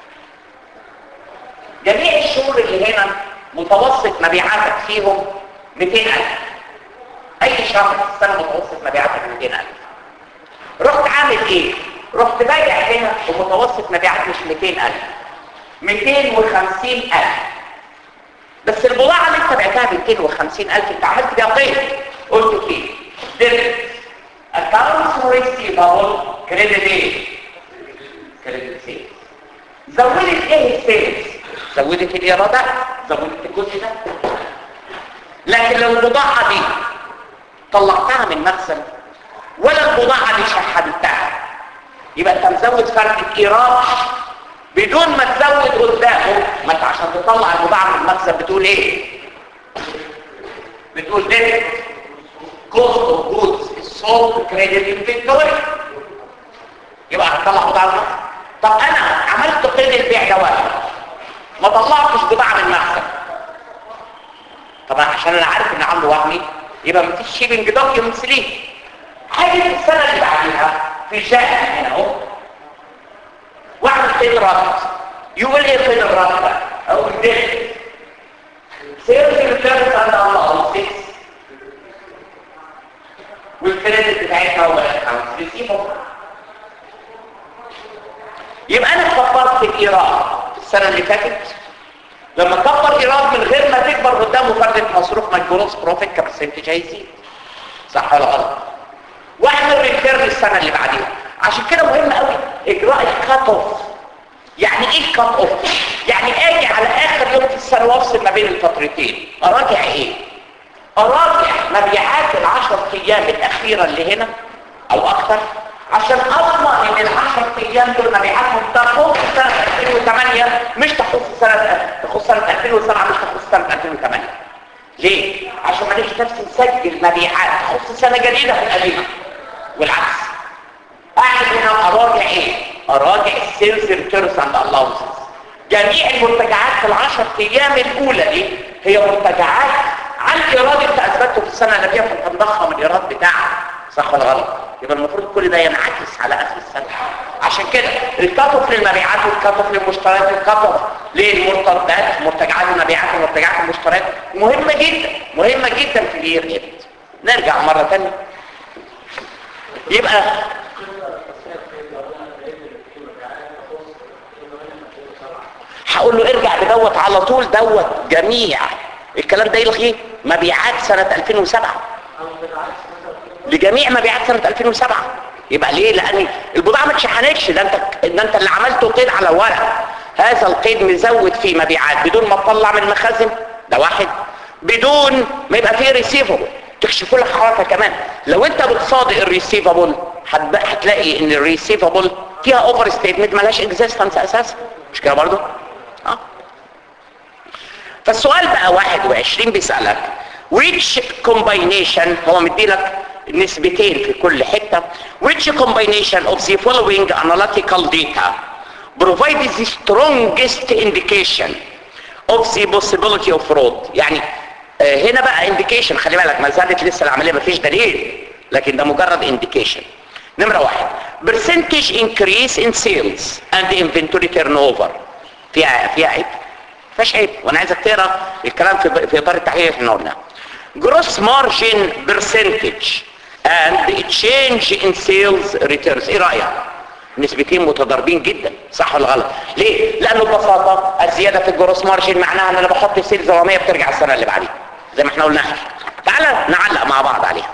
جميع الشهور اللي هنا متوسط مبيعاتك فيهم 200000 اي شهر في السنه متوسط مبيعاتك 200000 رحت عامل ايه رحت بايع هنا ومتوسط مبيعات مش 200000 250000 بس البضاعه اللي انت بعتها ب 250000 انت عملت بيها قيد قلت فيه ديبت accounts receivable credit ايه كريدت سيلز زودت ايه السيلز زودت الايرادات زودت الجزء ده لكن لو البضاعه دي طلعتها من مخزن ولا البضاعه دي شحنتها يبقى انت مزود فرق الايراد بدون ما تزود قدامه ما انت عشان تطلع البضاعه من المخزن بتقول ايه بتقول ديبت كوست اوف جودز السولد كريدت انفنتوري يبقى هتطلع بضاعه من المخزن طب انا عملت قيد البيع ده واحد ما طلعتش بضاعه من المخزن طبعا عشان انا عارف ان عنده وهمي يبقى مفيش شيبنج دوكيومنتس ليه هاجي في السنه اللي بعديها في شهر هنا اهو واعمل قيد الرد يقول ايه قيد الرد ده او الدخل سيرز ريتيرنز عند الله 6 والكريدت بتاعتها هو الاكونت ريسيفبل يبقى انا كبرت الايراد في السنه اللي فاتت لما كبر ايراد من غير ما تكبر قدامه فردة مصروف من الجروس بروفيت كبرسنتج هيزيد صح ولا غلط واعمل ريتيرن السنه اللي بعديها عشان كده مهم قوي اجراء الكات اوف يعني ايه الكات اوف يعني اجي على اخر يوم في السنه وافصل ما بين الفترتين اراجع ايه اراجع مبيعات العشر ايام الاخيره اللي هنا او اكثر عشان اضمن ان العشر ايام دول مبيعاتهم تخص سنه 2008 مش تخص سنه تخص سنه 2007 مش تخص سنه 2008 ليه عشان ما نيجي نفسي نسجل مبيعات تخص سنه جديده في القديمه والعكس اعمل هنا اراجع ايه اراجع السيلز ريتيرنز اند الاونسز جميع المرتجعات في العشر ايام الاولى دي هي مرتجعات عن الايراد انت اثبته في السنه اللي فيها فانت مضخم الايراد بتاعك صح ولا غلط يبقى المفروض كل ده ينعكس على اخر السنه عشان كده الكاتوف للمبيعات والكاتوف للمشتريات والكاتوف للمرتبات مرتجعات المبيعات ومرتجعات المشتريات مهمه جدا مهمه جدا في الير اند نرجع مره ثانيه يبقى هقول له ارجع بدوت على طول دوت جميع الكلام ده يلغي مبيعات سنة 2007 لجميع مبيعات سنة 2007 يبقى ليه لان البضاعة ما اتشحنتش ده انت ده انت اللي عملته قيد على ورق هذا القيد مزود في مبيعات بدون ما تطلع من المخازن ده واحد بدون ما يبقى فيه ريسيفبل تكشفوا لك حركه كمان لو انت بتصادق الريسيفبل هتلاقي ان الريسيفبل فيها اوفر ستيتمنت مالهاش اكزيستنس اساسا مش كده برضه اه فالسؤال بقى 21 بيسالك which combination هو مديلك نسبتين في كل حته which combination of the following analytical data provides the strongest indication of the possibility of fraud يعني آه هنا بقى indication خلي بالك ما زالت لسه العمليه ما فيش دليل لكن ده مجرد indication نمره واحد percentage increase in sales and inventory turnover فيها فيها عيب فيهاش عيب وانا عايزك تقرا الكلام في في اطار التحليل اللي احنا قلناه gross margin percentage and change in sales returns ايه رايك نسبتين متضاربين جدا صح ولا غلط ليه لانه ببساطه الزياده في الجروس مارجن معناها ان انا بحط سيلز رقميه بترجع السنه اللي بعديها زي ما احنا قلنا تعالى نعلق مع بعض عليها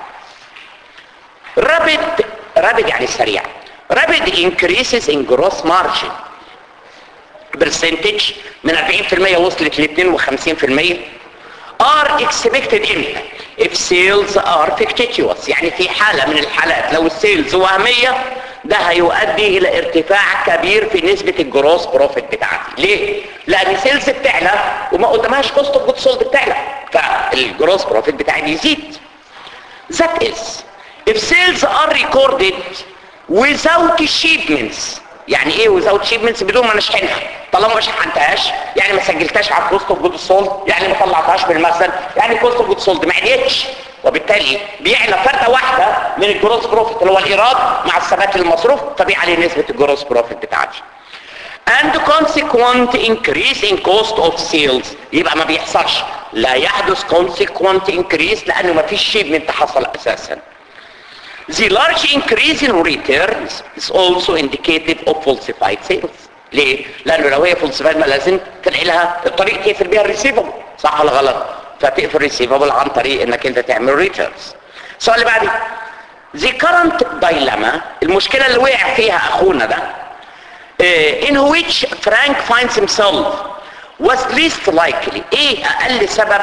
رابد رابد يعني سريع رابد increases in gross margin برسنتج من 40% وصلت ل 52% are expected امتى if sales are fictitious يعني في حالة من الحالات لو السيلز وهمية ده هيؤدي الى ارتفاع كبير في نسبة الجروس بروفيت بتاعتي ليه؟ لان السيلز بتعلى وما قدامهاش كوست اوف جود سولد بتعلى فالجروس بروفيت بتاعي بيزيد that is if sales are recorded without shipments يعني ايه without shipments بدون ما نشحنها طالما ما شحنتهاش يعني ما سجلتهاش على الكوست اوف جود سولد يعني ما طلعتهاش بالمخزن يعني الكوست اوف جود سولد ما عليتش وبالتالي بيعلى فرده واحده من الجروس بروفيت اللي هو الايراد مع الثبات المصروف فبيعلي نسبه الجروس بروفيت بتاعتي and consequent increase in cost of sales يبقى ما بيحصلش لا يحدث consequent increase لانه ما فيش شيبمنت حصل اساسا The large increase in returns is also indicative of falsified sales. ليه؟ لأنه لو هي falsified ما لازم تلاقي لها الطريق تقفل بيها الريسيفبل صح ولا غلط؟ فتقفل الريسيفبل عن طريق انك انت تعمل ريتيرنز. السؤال اللي بعديه The current dilemma المشكلة اللي وقع فيها أخونا ده uh, in which Frank finds himself was least likely ايه أقل سبب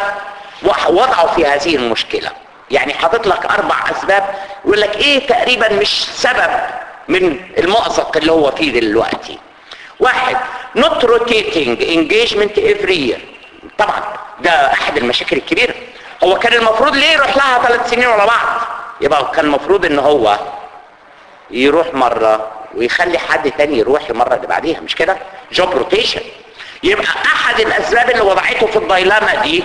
وضعه في هذه المشكلة يعني حاطط لك اربع اسباب يقول لك ايه تقريبا مش سبب من المأزق اللي هو فيه دلوقتي واحد not rotating engagement every year طبعا ده احد المشاكل الكبيرة هو كان المفروض ليه يروح لها ثلاث سنين ورا بعض يبقى كان المفروض ان هو يروح مرة ويخلي حد تاني يروح المرة اللي بعديها مش كده جوب روتيشن يبقى احد الاسباب اللي وضعته في الدايلاما دي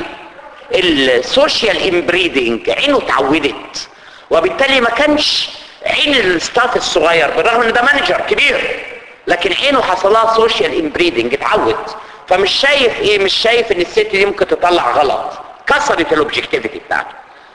السوشيال امبريدنج عينه اتعودت وبالتالي ما كانش عين الستاف الصغير بالرغم ان ده مانجر كبير لكن عينه حصل لها سوشيال امبريدنج اتعود فمش شايف ايه مش شايف ان الست دي ممكن تطلع غلط كسرت الاوبجكتيفيتي بتاعته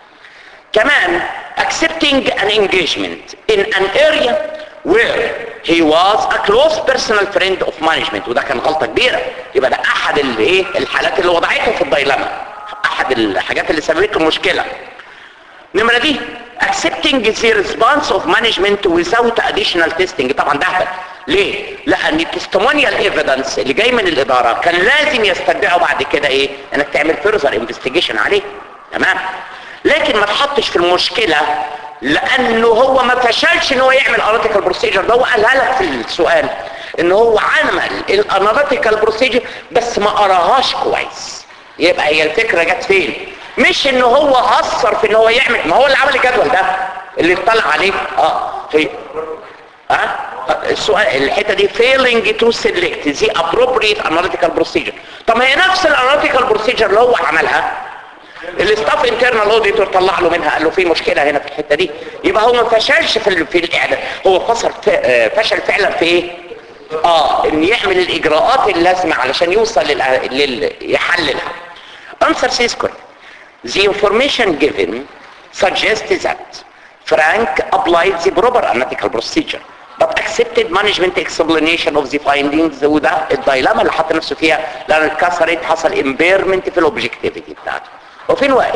كمان accepting an engagement in an area where he was a close personal friend of management وده كان غلطة كبيرة يبقى ده احد الايه الحالات اللي وضعته في الدايلاما احد الحاجات اللي سببت المشكلة نمرة دي accepting the response of management without additional testing طبعا ده هبل ليه؟ لان التستمونيال ايفيدنس اللي جاي من الاداره كان لازم يستدعوا بعد كده ايه؟ انك تعمل فيرزر انفستيجيشن عليه تمام؟ لكن ما تحطش في المشكله لانه هو ما فشلش ان هو يعمل اناليتيكال بروسيجر ده هو قالها لك في السؤال ان هو عمل الاناليتيكال بروسيجر بس ما قراهاش كويس يبقى هي الفكره جت فين؟ مش ان هو اثر في ان هو يعمل ما هو اللي عمل الجدول ده اللي اطلع عليه اه هي ها السؤال الحته دي failing to select the appropriate analytical procedure طب ما هي نفس الاناليتيكال بروسيجر اللي هو عملها الاستاف انترنال اوديتور طلع له منها قال له في مشكله هنا في الحته دي يبقى هو ما فشلش في ال- في الاعلان هو فصل فشل فعلا في ايه اه ان يعمل الاجراءات اللازمه علشان يوصل لل... لل... يحللها answer says correct the information given suggests that Frank applied the proper analytical procedure but accepted management explanation of the findings وده الدايلاما اللي حط نفسه فيها لان اتكسرت حصل impairment في الاوبجكتيفيتي بتاعته وفين وائل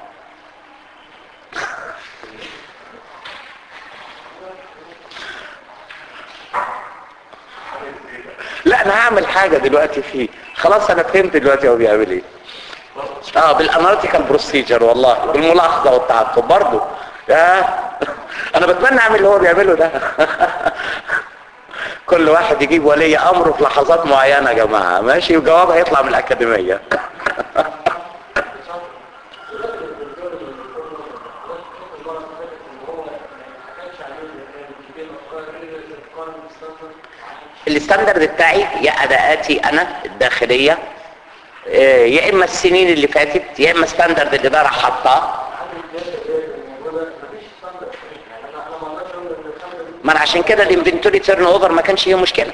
لا انا هعمل حاجة دلوقتي فيه خلاص انا فهمت دلوقتي هو بيعمل ايه اه بالاناليتيكال بروسيجر والله بالملاحظه والتعقب برضه يا انا بتمنى اعمل اللي هو بيعمله ده كل واحد يجيب ولي امره في لحظات معينه يا جماعه ماشي وجواب هيطلع من الاكاديميه الستاندرد بتاعي يا اداءاتي انا الداخليه آه، يا اما السنين اللي فاتت يا اما ستاندرد الاداره حاطاه ما انا عشان كده الانفنتوري تيرن اوفر ما كانش فيه مشكله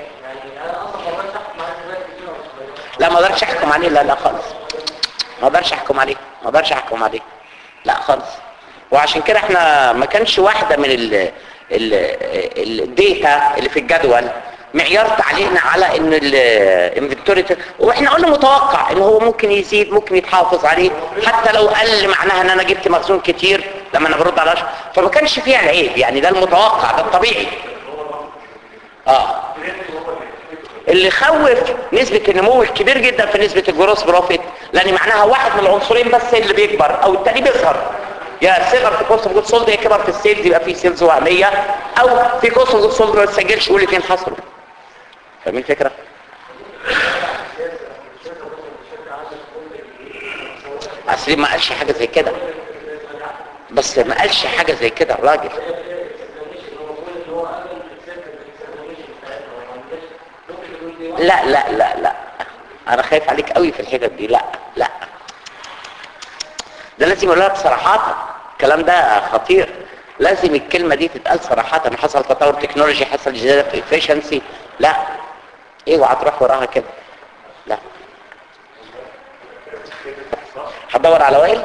لا ما اقدرش احكم عليه لا لا خالص ما اقدرش احكم عليه ما اقدرش احكم عليه لا خالص وعشان كده احنا ما كانش واحده من ال الديتا اللي في الجدول معيار تعليقنا على ان الانفنتوري واحنا قلنا متوقع ان هو ممكن يزيد ممكن يتحافظ عليه حتى لو قل معناها ان انا جبت مخزون كتير لما انا برد على الأشهر. فما كانش فيها العيب يعني ده المتوقع ده الطبيعي اه اللي خوف نسبة النمو الكبير جدا في نسبة الجروس بروفيت لان معناها واحد من العنصرين بس اللي بيكبر او التاني بيصغر يا صغر في كوست اوف جود سولد يا كبر في السيلز يبقى في سيلز وهميه او في كوست اوف جود سولد ما تسجلش والاثنين حصلوا فاهمين الفكره؟ اصل ما قالش حاجه زي كده بس ما قالش حاجه زي كده الراجل لا لا لا لا انا خايف عليك قوي في الحتت دي لا لا ده لازم يقولها بصراحة الكلام ده خطير لازم الكلمة دي تتقال صراحة حصل تطور تكنولوجي حصل زيادة في efficiency لا اوعى تروح وراها كده لا هتدور على وائل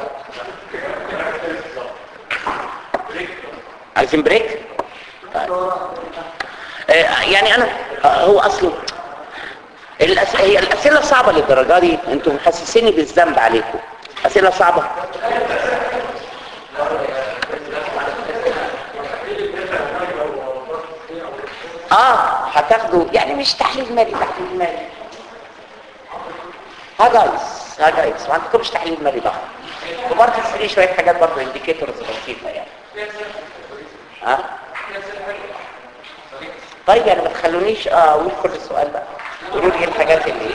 عايزين بريك طيب. آه، يعني انا آه، هو اصله الأس... هي الاسئله صعبه للدرجه دي انتم محسسيني بالذنب عليكم اسئله صعبه اه هتاخدوا يعني مش تحليل مالي تحليل مالي ها جايز ها جايز ما عندكمش تحليل مالي بقى وبرضه تسالي شويه حاجات برضه انديكيتورز بسيطه يعني ها طيب يعني ما تخلونيش اه اقول كل السؤال بقى قولوا لي ايه الحاجات اللي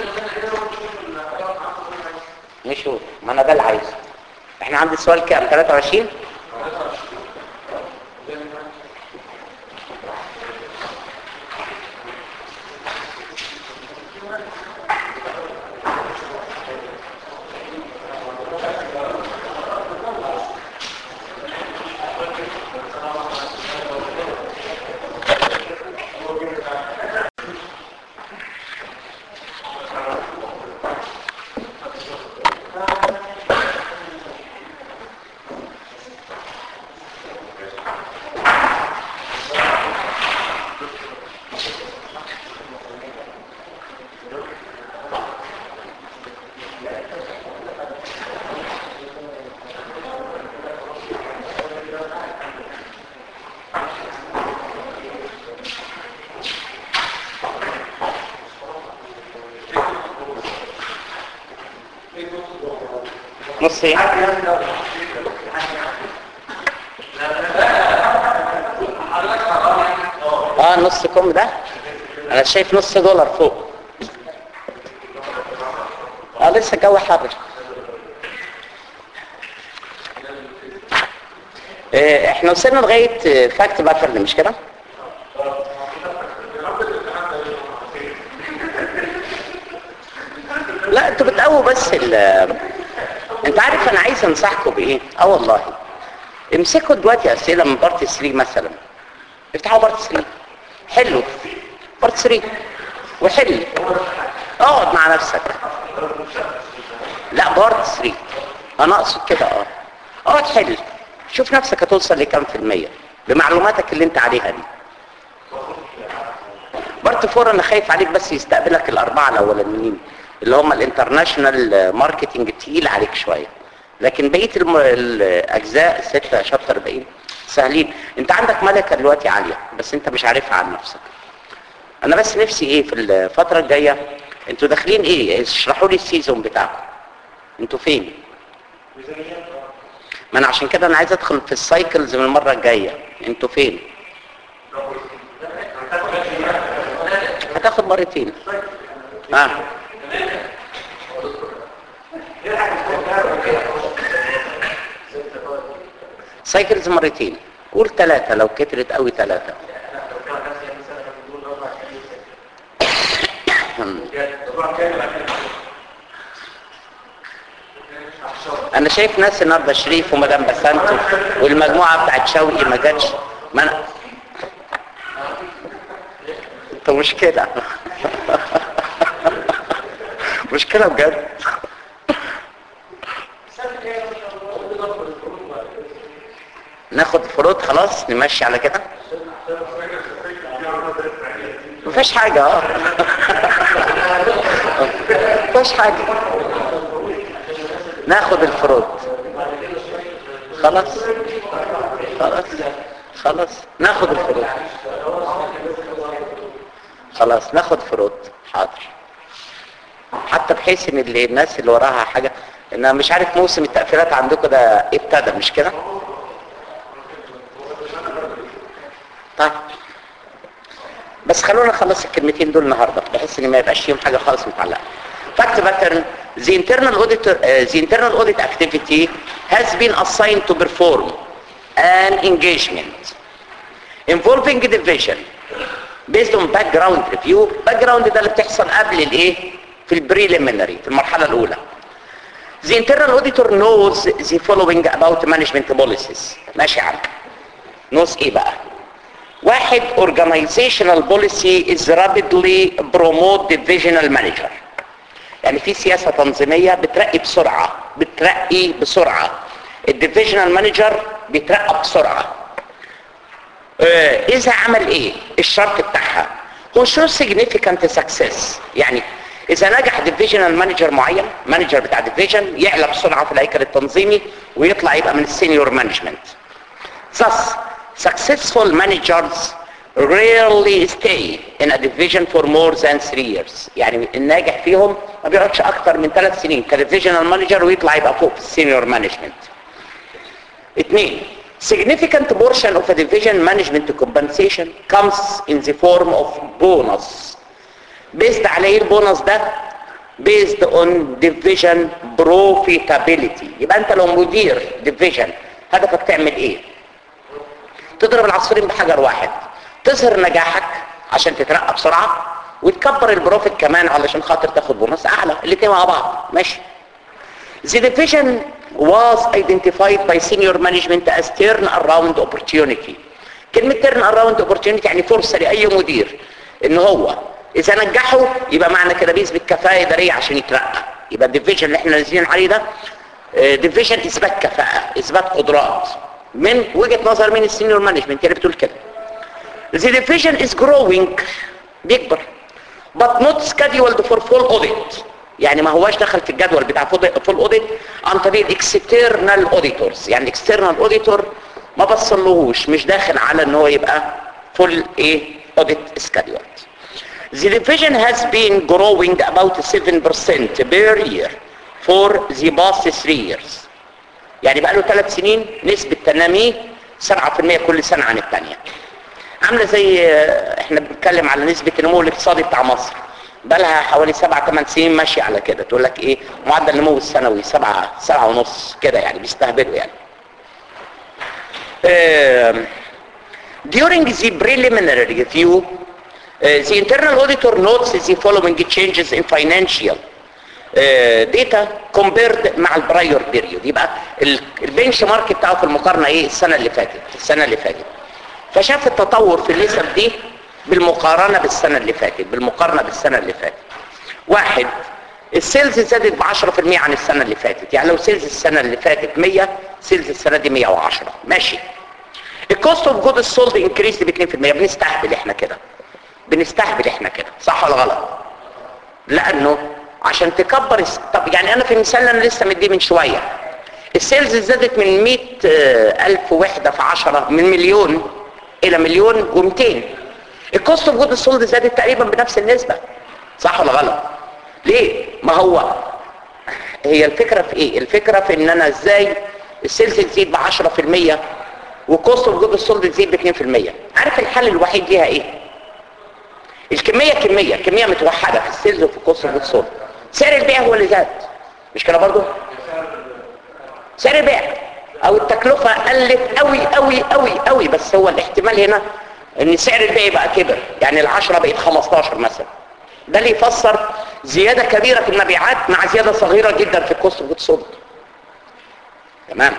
نشوف ما انا ده اللي عايزه احنا عند السؤال كام 23 نص ايه اه نص كم ده انا شايف نص دولار فوق اه لسه الجو حر إيه احنا وصلنا لغايه فاكت باترن مش كده لا انتوا بتقووا بس ال انت عارف انا عايز انصحكم بايه اه والله امسكوا دلوقتي اسئله من بارت 3 مثلا افتحوا بارت 3 حلوا بارت 3 وحل اقعد مع نفسك لا بارت 3 انا اقصد كده اه اقعد حل شوف نفسك هتوصل لكام في المية بمعلوماتك اللي انت عليها دي بارت 4 انا خايف عليك بس يستقبلك الاربعه الاولانيين اللي هم الانترناشونال ماركتنج تقيل عليك شويه لكن بقيه الم... الاجزاء ستة شابتر باقيين سهلين انت عندك ملكه دلوقتي عاليه بس انت مش عارفها عن نفسك انا بس نفسي ايه في الفتره الجايه انتوا داخلين ايه اشرحوا لي السيزون بتاعكم انتوا فين ما انا عشان كده انا عايز ادخل في السايكلز من المره الجايه انتوا فين هتاخد مرتين اه سايكلز مرتين قول ثلاثة لو كترت قوي ثلاثة انا شايف ناس النهارده شريف ومدام بسنت والمجموعه بتاعت شوقي ما جاتش ما انا انت مشكله مشكله بجد ناخد فروض خلاص نمشي على كده مفيش حاجة اه مفيش حاجة ناخد الفروض خلاص خلاص خلاص ناخد الفروض خلاص ناخد فروض حاضر حتى بحيث ان اللي الناس اللي وراها حاجه ان أنا مش عارف موسم التقفيلات عندكم ده ابتدى مش كده طيب بس خلونا نخلص الكلمتين دول النهارده بحيث ان ما يبقاش فيهم حاجه خالص متعلقه fact pattern the internal auditor uh, the internal audit activity has been assigned to perform an engagement involving division based on background review background ده اللي بتحصل قبل الايه في البريليمينري في المرحله الاولى The internal auditor knows the following about management policies ماشي يا عم knows ايه بقى واحد organizational policy is rapidly promote divisional manager يعني في سياسة تنظيمية بترقي بسرعة بترقي بسرعة الديفيجنال مانجر بيترقى بسرعة آه، اذا عمل ايه الشرط بتاعها هو شو significant success يعني اذا نجح ديفيجنال مانجر معين مانجر بتاع ديفيجن يعلى بسرعة في الهيكل التنظيمي ويطلع يبقى من السينيور مانجمنت Thus, successful managers rarely stay in a division for more than three years. يعني الناجح فيهم ما بيقعدش اكتر من ثلاث سنين كديفيجنال مانجر ويطلع يبقى فوق في السينيور مانجمنت. اثنين significant portion of a division management compensation comes in the form of bonus. based على ايه البونص ده؟ based on division profitability. يبقى انت لو مدير division هدفك تعمل ايه؟ تضرب العصفورين بحجر واحد تظهر نجاحك عشان تترقى بسرعة وتكبر البروفيت كمان علشان خاطر تاخد بونص اعلى الاتنين مع بعض ماشي The division was identified by senior management as turn around opportunity كلمة turn around opportunity يعني فرصة لأي مدير ان هو اذا نجحه يبقى معنى كده بيثبت كفاءة ادارية عشان يترقى يبقى الديفيجن اللي احنا نازلين عليه ده ديفيجن اثبات كفاءة اثبات قدرات من وجهة نظر من السينيور مانجمنت اللي بتقول كده The division is growing بيكبر but not scheduled for full audit يعني ما هواش دخل في الجدول بتاع full audit عن طريق الاكسترنال auditors يعني الاكسترنال auditor ما بصلهوش مش داخل على ان هو يبقى full ايه audit scheduled The division has been growing about 7% per year for the past three years يعني بقى له ثلاث سنين نسبة تناميه 7% كل سنة عن الثانية عاملة زي احنا بنتكلم على نسبة النمو الاقتصادي بتاع مصر بقى لها حوالي 7 8 سنين ماشية على كده تقول لك ايه معدل النمو السنوي 7 7 ونص كده يعني بيستهبلوا يعني um, during the preliminary review uh, the internal auditor notes the following changes in financial داتا كومبيرد مع البرايور بيريود يبقى البنش مارك بتاعه في المقارنه ايه السنه اللي فاتت السنه اللي فاتت فشاف التطور في النسب دي بالمقارنه بالسنه اللي فاتت بالمقارنه بالسنه اللي فاتت واحد السيلز زادت ب 10% عن السنه اللي فاتت يعني لو سيلز السنه اللي فاتت 100 سيلز السنه دي 110 ماشي الكوست اوف جود سولد انكريس ب 2% بنستهبل احنا كده بنستهبل احنا كده صح ولا غلط لانه عشان تكبر الس... طب يعني انا في المثال اللي انا لسه مديه من شويه السيلز زادت من 100 الف وحده في 10 من مليون الى مليون و200 الكوست اوف جود سولد زادت تقريبا بنفس النسبه صح ولا غلط ليه ما هو هي الفكره في ايه الفكره في ان انا ازاي السيلز تزيد ب 10% والكوست اوف جود سولد تزيد ب 2% عارف الحل الوحيد ليها ايه الكميه كميه كميه متوحده في السيلز وفي الكوست اوف جود سولد سعر البيع هو اللي زاد مش كده برضو سعر البيع او التكلفة قلت قوي قوي قوي قوي بس هو الاحتمال هنا ان سعر البيع بقى كبر يعني العشرة بقت 15 مثلا ده اللي يفسر زيادة كبيرة في المبيعات مع زيادة صغيرة جدا في الكوست اوف سولد تمام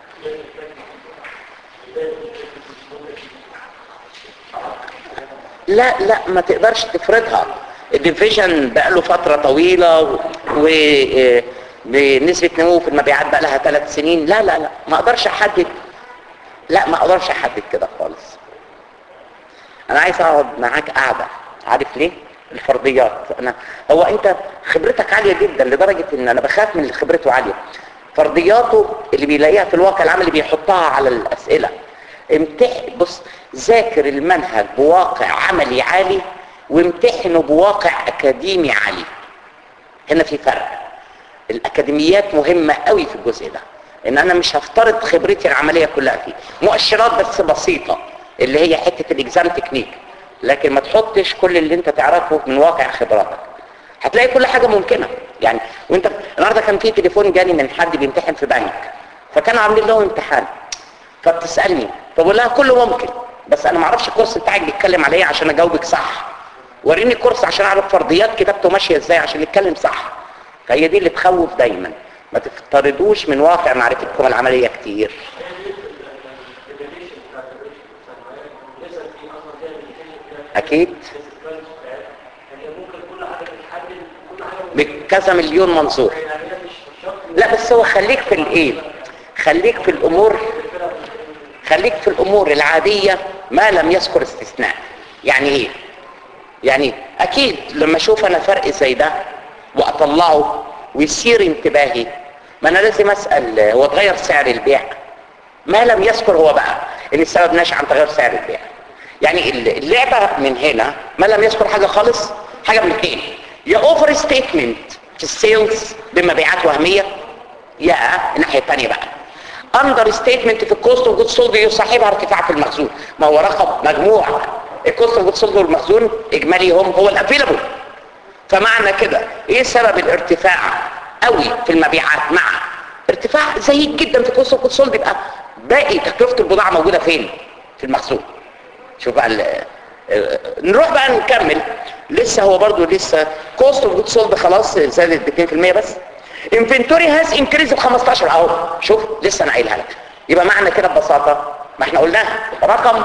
لا لا ما تقدرش تفرضها الديفيجن بقى له فترة طويلة و بنسبة نمو في المبيعات بقى لها ثلاث سنين لا لا لا ما اقدرش احدد لا ما اقدرش احدد كده خالص انا عايز اقعد معاك قاعدة عارف ليه الفرضيات انا هو انت خبرتك عالية جدا لدرجة ان انا بخاف من اللي خبرته عالية فرضياته اللي بيلاقيها في الواقع العملي بيحطها على الاسئلة امتح بص ذاكر المنهج بواقع عملي عالي وامتحنوا بواقع اكاديمي عالي هنا في فرق الاكاديميات مهمة قوي في الجزء ده ان انا مش هفترض خبرتي العملية كلها فيه مؤشرات بس بسيطة اللي هي حتة الاكزام تكنيك لكن ما تحطش كل اللي انت تعرفه من واقع خبراتك هتلاقي كل حاجة ممكنة يعني وانت النهارده كان في تليفون جاني من حد بيمتحن في بنك فكانوا عاملين له امتحان فبتسالني فبقول لها كله ممكن بس انا ما اعرفش الكورس بتاعك بيتكلم على ايه عشان اجاوبك صح وريني الكورس عشان اعرف فرضيات كتابته ماشيه ازاي عشان نتكلم صح فهي دي اللي تخوف دايما ما تفترضوش من واقع معرفتكم العمليه كتير اكيد بكذا مليون منظور لا بس هو خليك في الايه خليك في الامور خليك في الامور العادية ما لم يذكر استثناء يعني ايه يعني اكيد لما اشوف انا فرق زي ده واطلعه ويصير انتباهي ما انا لازم اسأل هو اتغير سعر البيع ما لم يذكر هو بقى ان السبب ناشئ عن تغير سعر البيع يعني اللعبة من هنا ما لم يذكر حاجة خالص حاجة من اثنين يا اوفر ستيتمنت في السيلز بمبيعات وهمية يا الناحية الثانية بقى اندر ستيتمنت في الكوست اوف جود سولد يصاحبها ارتفاع في المخزون ما هو رقم مجموع الكوست اوف جود سولد والمخزون اجمالي هم هو الافيلابل فمعنى كده ايه سبب الارتفاع قوي في المبيعات مع ارتفاع زهيد جدا في الكوست اوف جود سولد يبقى باقي تكلفه البضاعه موجوده فين في المخزون شوف بقى نروح بقى نكمل لسه هو برضو لسه كوست اوف جود سولد خلاص زادت ب 2% بس انفنتوري هاز انكريز ب 15 اهو شوف لسه انا قايلها لك يبقى معنى كده ببساطه ما احنا قلناها رقم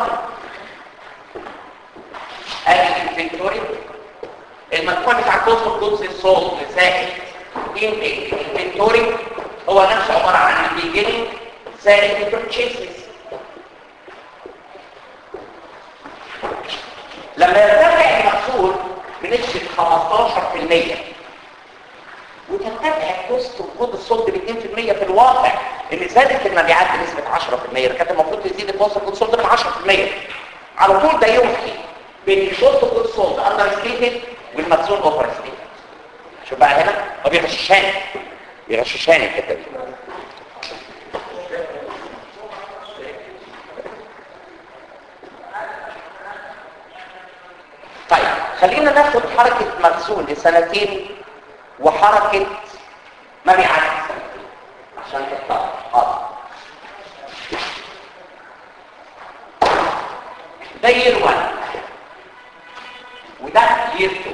الانفنتوري المجموع بتاع كوست اوف جودز سولد زائد انفنتوري هو نفسه عباره عن البيجننج زائد البرتشيسز لما يرتفع المحصول بنسبه 15% وترتفع الكوست وجود الصلد ب 2% في الواقع ان زادت المبيعات بنسبه 10% كانت المفروض تزيد الكوست وجود الصلد من 10% على طول ده يمحي بين الكوست وجود الصلد اندر ستيتد والمخزون اوفر ستيتد شوف بقى هنا هو بيغششاني بيغششاني الحته دي طيب خلينا ناخد حركه مخزون لسنتين وحركة مبيعات عشان تطلع حاضر ده يير 1 وده يير 2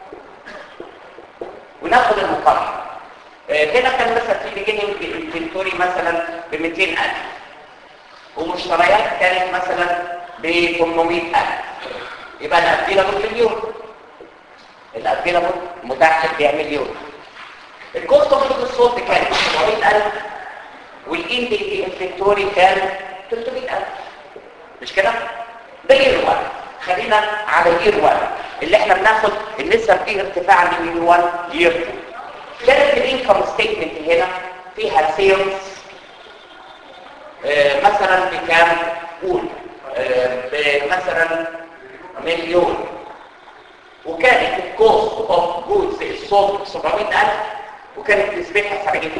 وناخد المقارنة آه هنا كان مثلا في بيجيننج انفنتوري مثلا ب 200000 ومشتريات كانت مثلا ب 800000 يبقى الافيلابل مليون الافيلابل متاح للبيع مليون الكوست اوف جود الصوت كان 700000 والاندنج انفنتوري كان 300000 مش كده ده يير 1 خلينا على يير 1 اللي احنا بناخد النسب دي ارتفاع من يير 1 يير 2 كانت الانكم ستيتمنت هنا فيها سيلز آه مثلا بكام قول آه مثلا مليون وكانت الكوست اوف جودز الصوت 700000 وكانت نسبتها 70%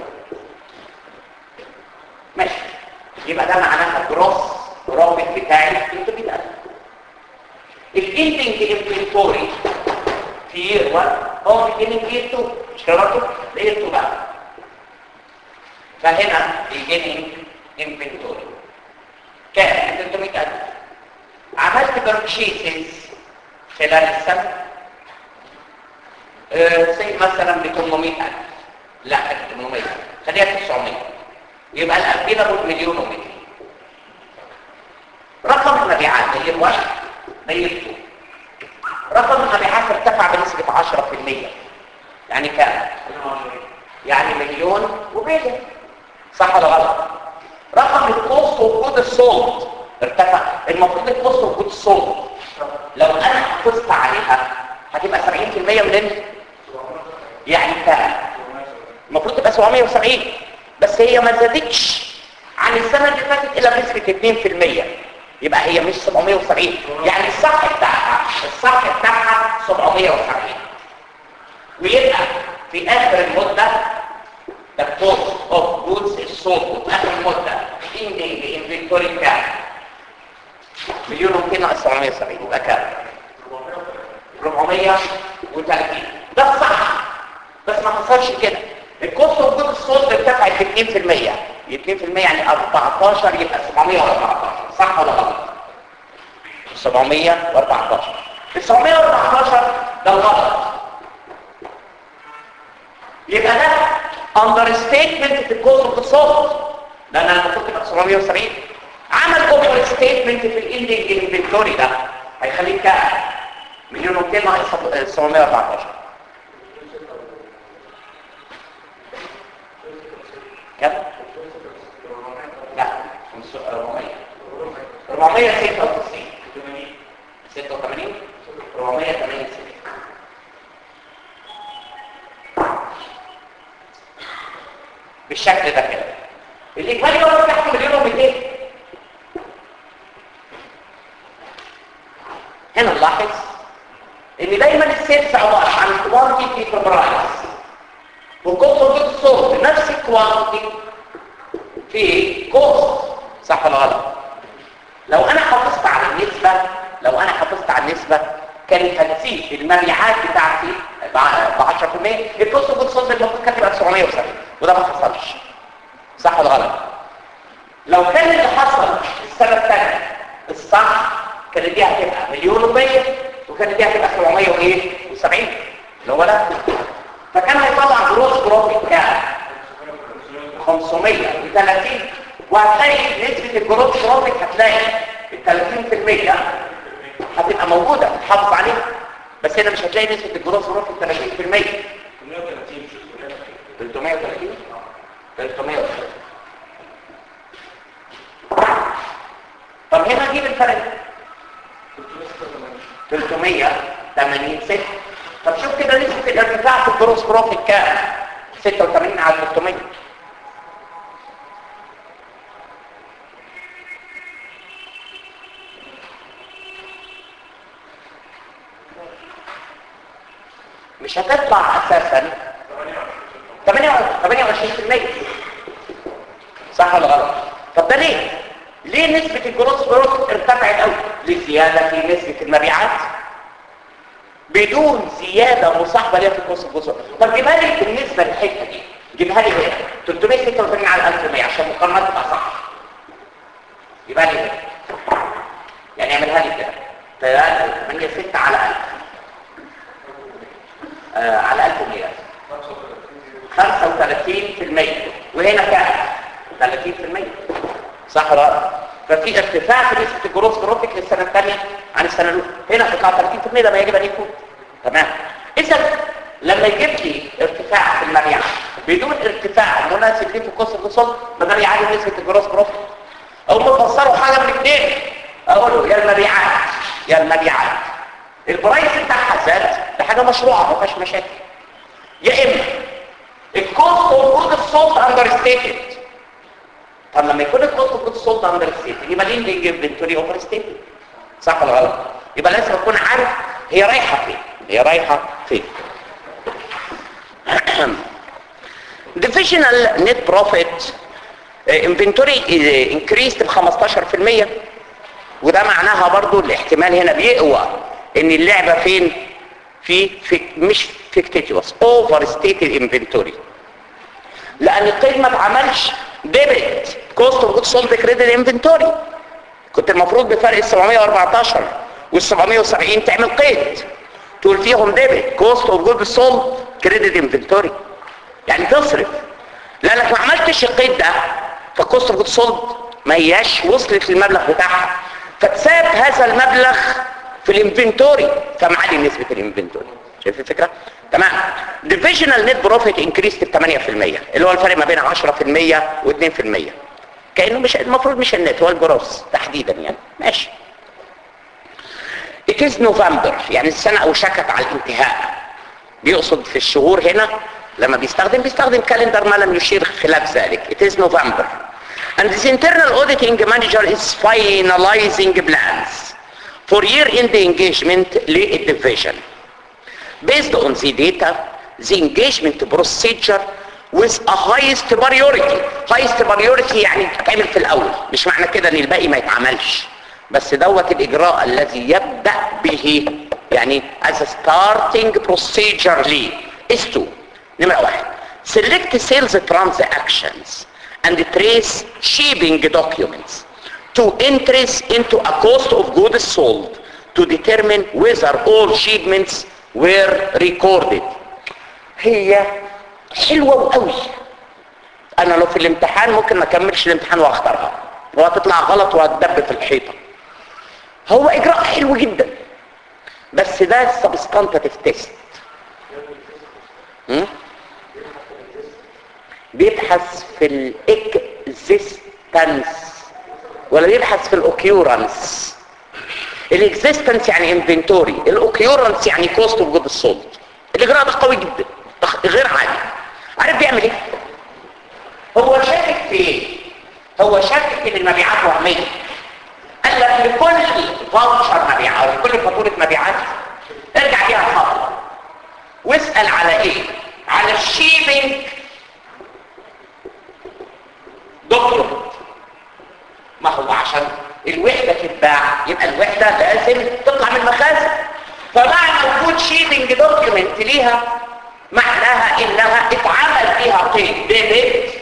ماشي يبقى ده معناها جروس بروفيت بتاعي 300000 الاندنج انفنتوري في يير 1 هو بيجيننج يير 2 مش كده برضه؟ ده يير 2 بقى فهنا بيجيننج انفنتوري كام 300000 عملت برشيسز خلال السنة أه سي مثلا ب 800000 لا 800 خليها 900 يبقى الافيلابل مليون و200 رقم المبيعات هي واحد بيرتو رقم المبيعات ارتفع بنسبة 10% يعني كام؟ يعني مليون وبيجي صح ولا غلط؟ رقم الكوست وجود الصوت ارتفع المفروض الكوست وجود الصوت لو انا حافظت عليها هتبقى 70% من يعني كام المفروض تبقى 770 بس هي ما زادتش عن السنه اللي فاتت الا بنسبه 2% يبقى هي مش 770 يعني الصح بتاعها الصح بتاعها 770 ويبقى في اخر المده the cost of goods is sold في اخر المده ending inventory كام مليون و200 ناقص 770 يبقى كام 430 ده الصح بس ما حصلش كده الكوست اوف جود السولد ارتفعت ب 2% 2% يعني 14 يبقى 714 صح ولا غلط 714 ال 714 ده الغلط يبقى ده اندر ستيتمنت في الكوست اوف السولد لان انا المفروض تبقى 770 عمل اوفر ستيتمنت في الاندنج انفنتوري ده هيخليك كام مليون و200 ناقص 714 كم؟ لا 400 496 86 480 بالشكل ده كده الاجمالي هو تحت مليون و200 هنا نلاحظ ان دايما السيلز عباره عن كوانتيتي في برايس وكوست اوف جود سولد نفس الكوانتيتي في كوست صح ولا غلط لو انا حافظت على النسبه لو انا حافظت على النسبه كان تنسيق المبيعات بتاعتي ب 10% الكوست اوف جود سولد المفروض كانت تبقى 970 وده ما حصلش صح ولا غلط لو كان اللي حصل السنه الثانيه الصح كانت دي هتبقى مليون و100 وكانت دي هتبقى 770 اللي هو ده فكان هيطلع جروس بروفيت كام 530 وهتلاقي نسبة الجروس بروفيت هتلاقي ال 30% هتبقى موجودة تحافظ عليها بس هنا مش هتلاقي نسبة الجروس بروفيت 30% 330 330 طب هنا اجيب الفرق 380 6 طب شوف كده نسبة الارتفاع في الجروس بروفيت كام 86 على 300 مش هتطلع اساسا 28% صح ولا غلط طب ده ليه ليه نسبة الجروس بروفيت ارتفعت قوي لزيادة في نسبة المبيعات بدون زيادة مصاحبة ليها في الكورس الجزء طب جيبها لي بالنسبة للحتة دي جيبها لي هنا 386 على 1100 عشان المقارنات تبقى صح جيبها لي هنا يعني اعملها لي كده 8 6 على 1000 آه على 1100 35% وهنا كام 30% صح ولا لا ففي ارتفاع في نسبة الجروس بروفيت للسنة الثانية عن السنة الأولى هنا ارتفاع 30% ده ما يجب أن يكون تمام إذا لما يجيب لي ارتفاع في المبيعات بدون ارتفاع مناسب ليه في الكوست الاقتصاد ما ده بيعادل نسبة الجروس بروفيت أو مفسروا حاجة من الاثنين أقول له يا المبيعات يا المبيعات البرايس بتاعها زاد ده حاجة مشروعة ما فيهاش مشاكل يا إما الكوست اوف جود الصوت اندر ستيتد طب لما يكون الكوست اوف جود سولد اندر ستيتد يبقى ليه اللي انفنتوري اوفر ستيتد صح ولا غلط يبقى لازم اكون عارف هي رايحه فين هي رايحه فين divisional net profit inventory increased ب 15% وده معناها برضو الاحتمال هنا بيقوى ان اللعبه فين في, في مش فيكتيتيوس اوفر ستيتد انفنتوري لان القيد ما اتعملش ديبت كوست اوف جود سولد كريدت انفنتوري كنت المفروض بفرق ال 714 وال 770 تعمل قيد تقول فيهم ديبت كوست اوف جود سولد كريدت انفنتوري يعني تصرف لانك ما عملتش القيد ده فكوست اوف جود سولد ما هياش وصلت للمبلغ بتاعها فتساب هذا المبلغ في الانفنتوري فمعلي نسبه الانفنتوري شايف الفكره تمام ديفيجنال نت بروفيت انكريست ب 8% اللي هو الفرق ما بين 10% و2% كانه مش المفروض مش النت هو الجروس تحديدا يعني ماشي It is November يعني السنة أوشكت على الانتهاء بيقصد في الشهور هنا لما بيستخدم بيستخدم كالندر ما لم يشير خلاف ذلك It is November and the internal auditing manager is finalizing plans for year end engagement للديفيجن based on the data the engagement procedure with a highest priority highest priority يعني تتعمل في الاول مش معنى كده ان الباقي ما يتعملش بس دوت الاجراء الذي يبدا به يعني as a starting procedure ليه is to نمرة واحد select sales transactions and trace shipping documents to entries into a cost of goods sold to determine whether all shipments were recorded هي حلوة وقوي انا لو في الامتحان ممكن ما اكملش الامتحان واختارها وهتطلع غلط وهتدب في الحيطة هو اجراء حلو جدا بس ده سبستانتيف تيست بيبحث في الاكزيستنس ولا بيبحث في الاوكيورنس الاكزيستنس يعني انفنتوري الاوكيورنس يعني كوست اوف جود سولد الاجراء ده قوي جدا غير عادي عارف بيعمل ايه هو شاكك في ايه هو شاكك ان المبيعات وهميه قال لك لكل فاوتشر مبيعات او لكل فاتوره مبيعات ارجع بيها الخطوه واسال على ايه على الشيبنج دوكيومنت ما هو عشان الوحدة تتباع يبقى الوحدة لازم تطلع من المخازن فمعنى وجود شيبنج دوكيومنت ليها معناها انها اتعمل فيها قيد ديبت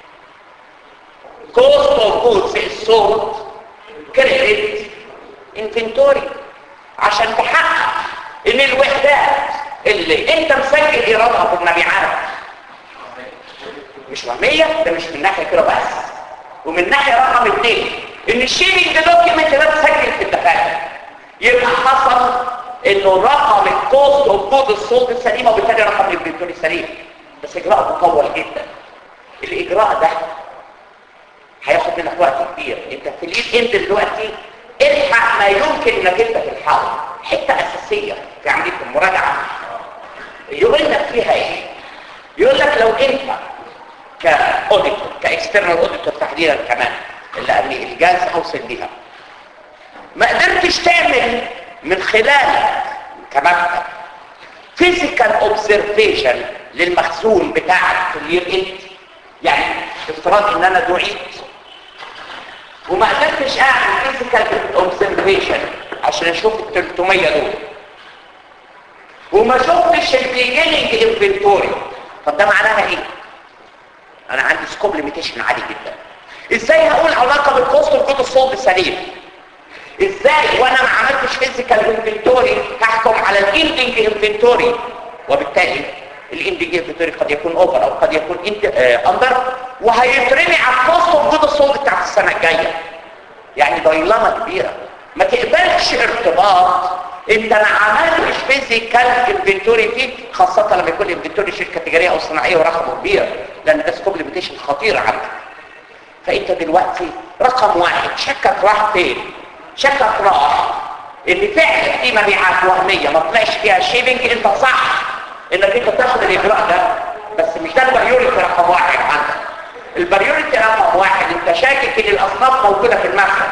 كوست اوف جودز الصوت كريدت انفنتوري عشان تحقق ان الوحدات اللي انت مسجل ايرادها في المبيعات مش وهمية ده مش من ناحية كده بس ومن ناحية رقم اثنين ان الشيرنج دوكيمنت ده تسجل في الدفاتر يبقى حصل انه رقم الكوست اوف جود الصوت السليمه وبالتالي رقم الانفنتوري سليم بس اجراء مطول جدا الاجراء ده هياخد منك وقت كبير انت في الليد اند دلوقتي الحق ما يمكن انك انت تلحقه حته اساسيه في عمليه المراجعه يقول لك فيها ايه يقول لك لو انت كاوديتور كاكسترنال اوديتور تحديدا كمان اللي الجهاز اوصل بيها ما قدرتش تعمل من خلال كمكتب فيزيكال اوبزرفيشن للمخزون بتاعك في الير انت يعني افتراض ان انا دعيت وما قدرتش اعمل فيزيكال اوبزرفيشن عشان اشوف ال 300 دول وما شفتش البيجيننج انفنتوري طب ده معناها ايه انا عندي سكوب ليميتيشن عالي جدا ازاي هقول علاقه بالكوست وكود الصوت السليم ازاي وانا ما عملتش فيزيكال انفنتوري هحكم على الاندنج انفنتوري وبالتالي الاندنج انفنتوري قد يكون اوفر او قد يكون انت اندر وهيترمي على الكوست وكود الصوت بتاعت السنه الجايه يعني ضيلمه كبيره ما تقبلش ارتباط انت ما عملتش فيزيكال انفنتوري فيه خاصه لما يكون الانفنتوري شركه تجاريه او صناعيه ورقمه كبير لان ده سكوب ليميتيشن خطير عندك فانت دلوقتي رقم واحد شكك راح فين شكك راح ان فعلا في مبيعات وهميه ما طلعش فيها شيبنج انت صح انك انت تاخد الاجراء ده بس مش ده البريوريتي رقم واحد عندك البريوريتي رقم واحد انت شاكك ان الاصناف موجوده في المخزن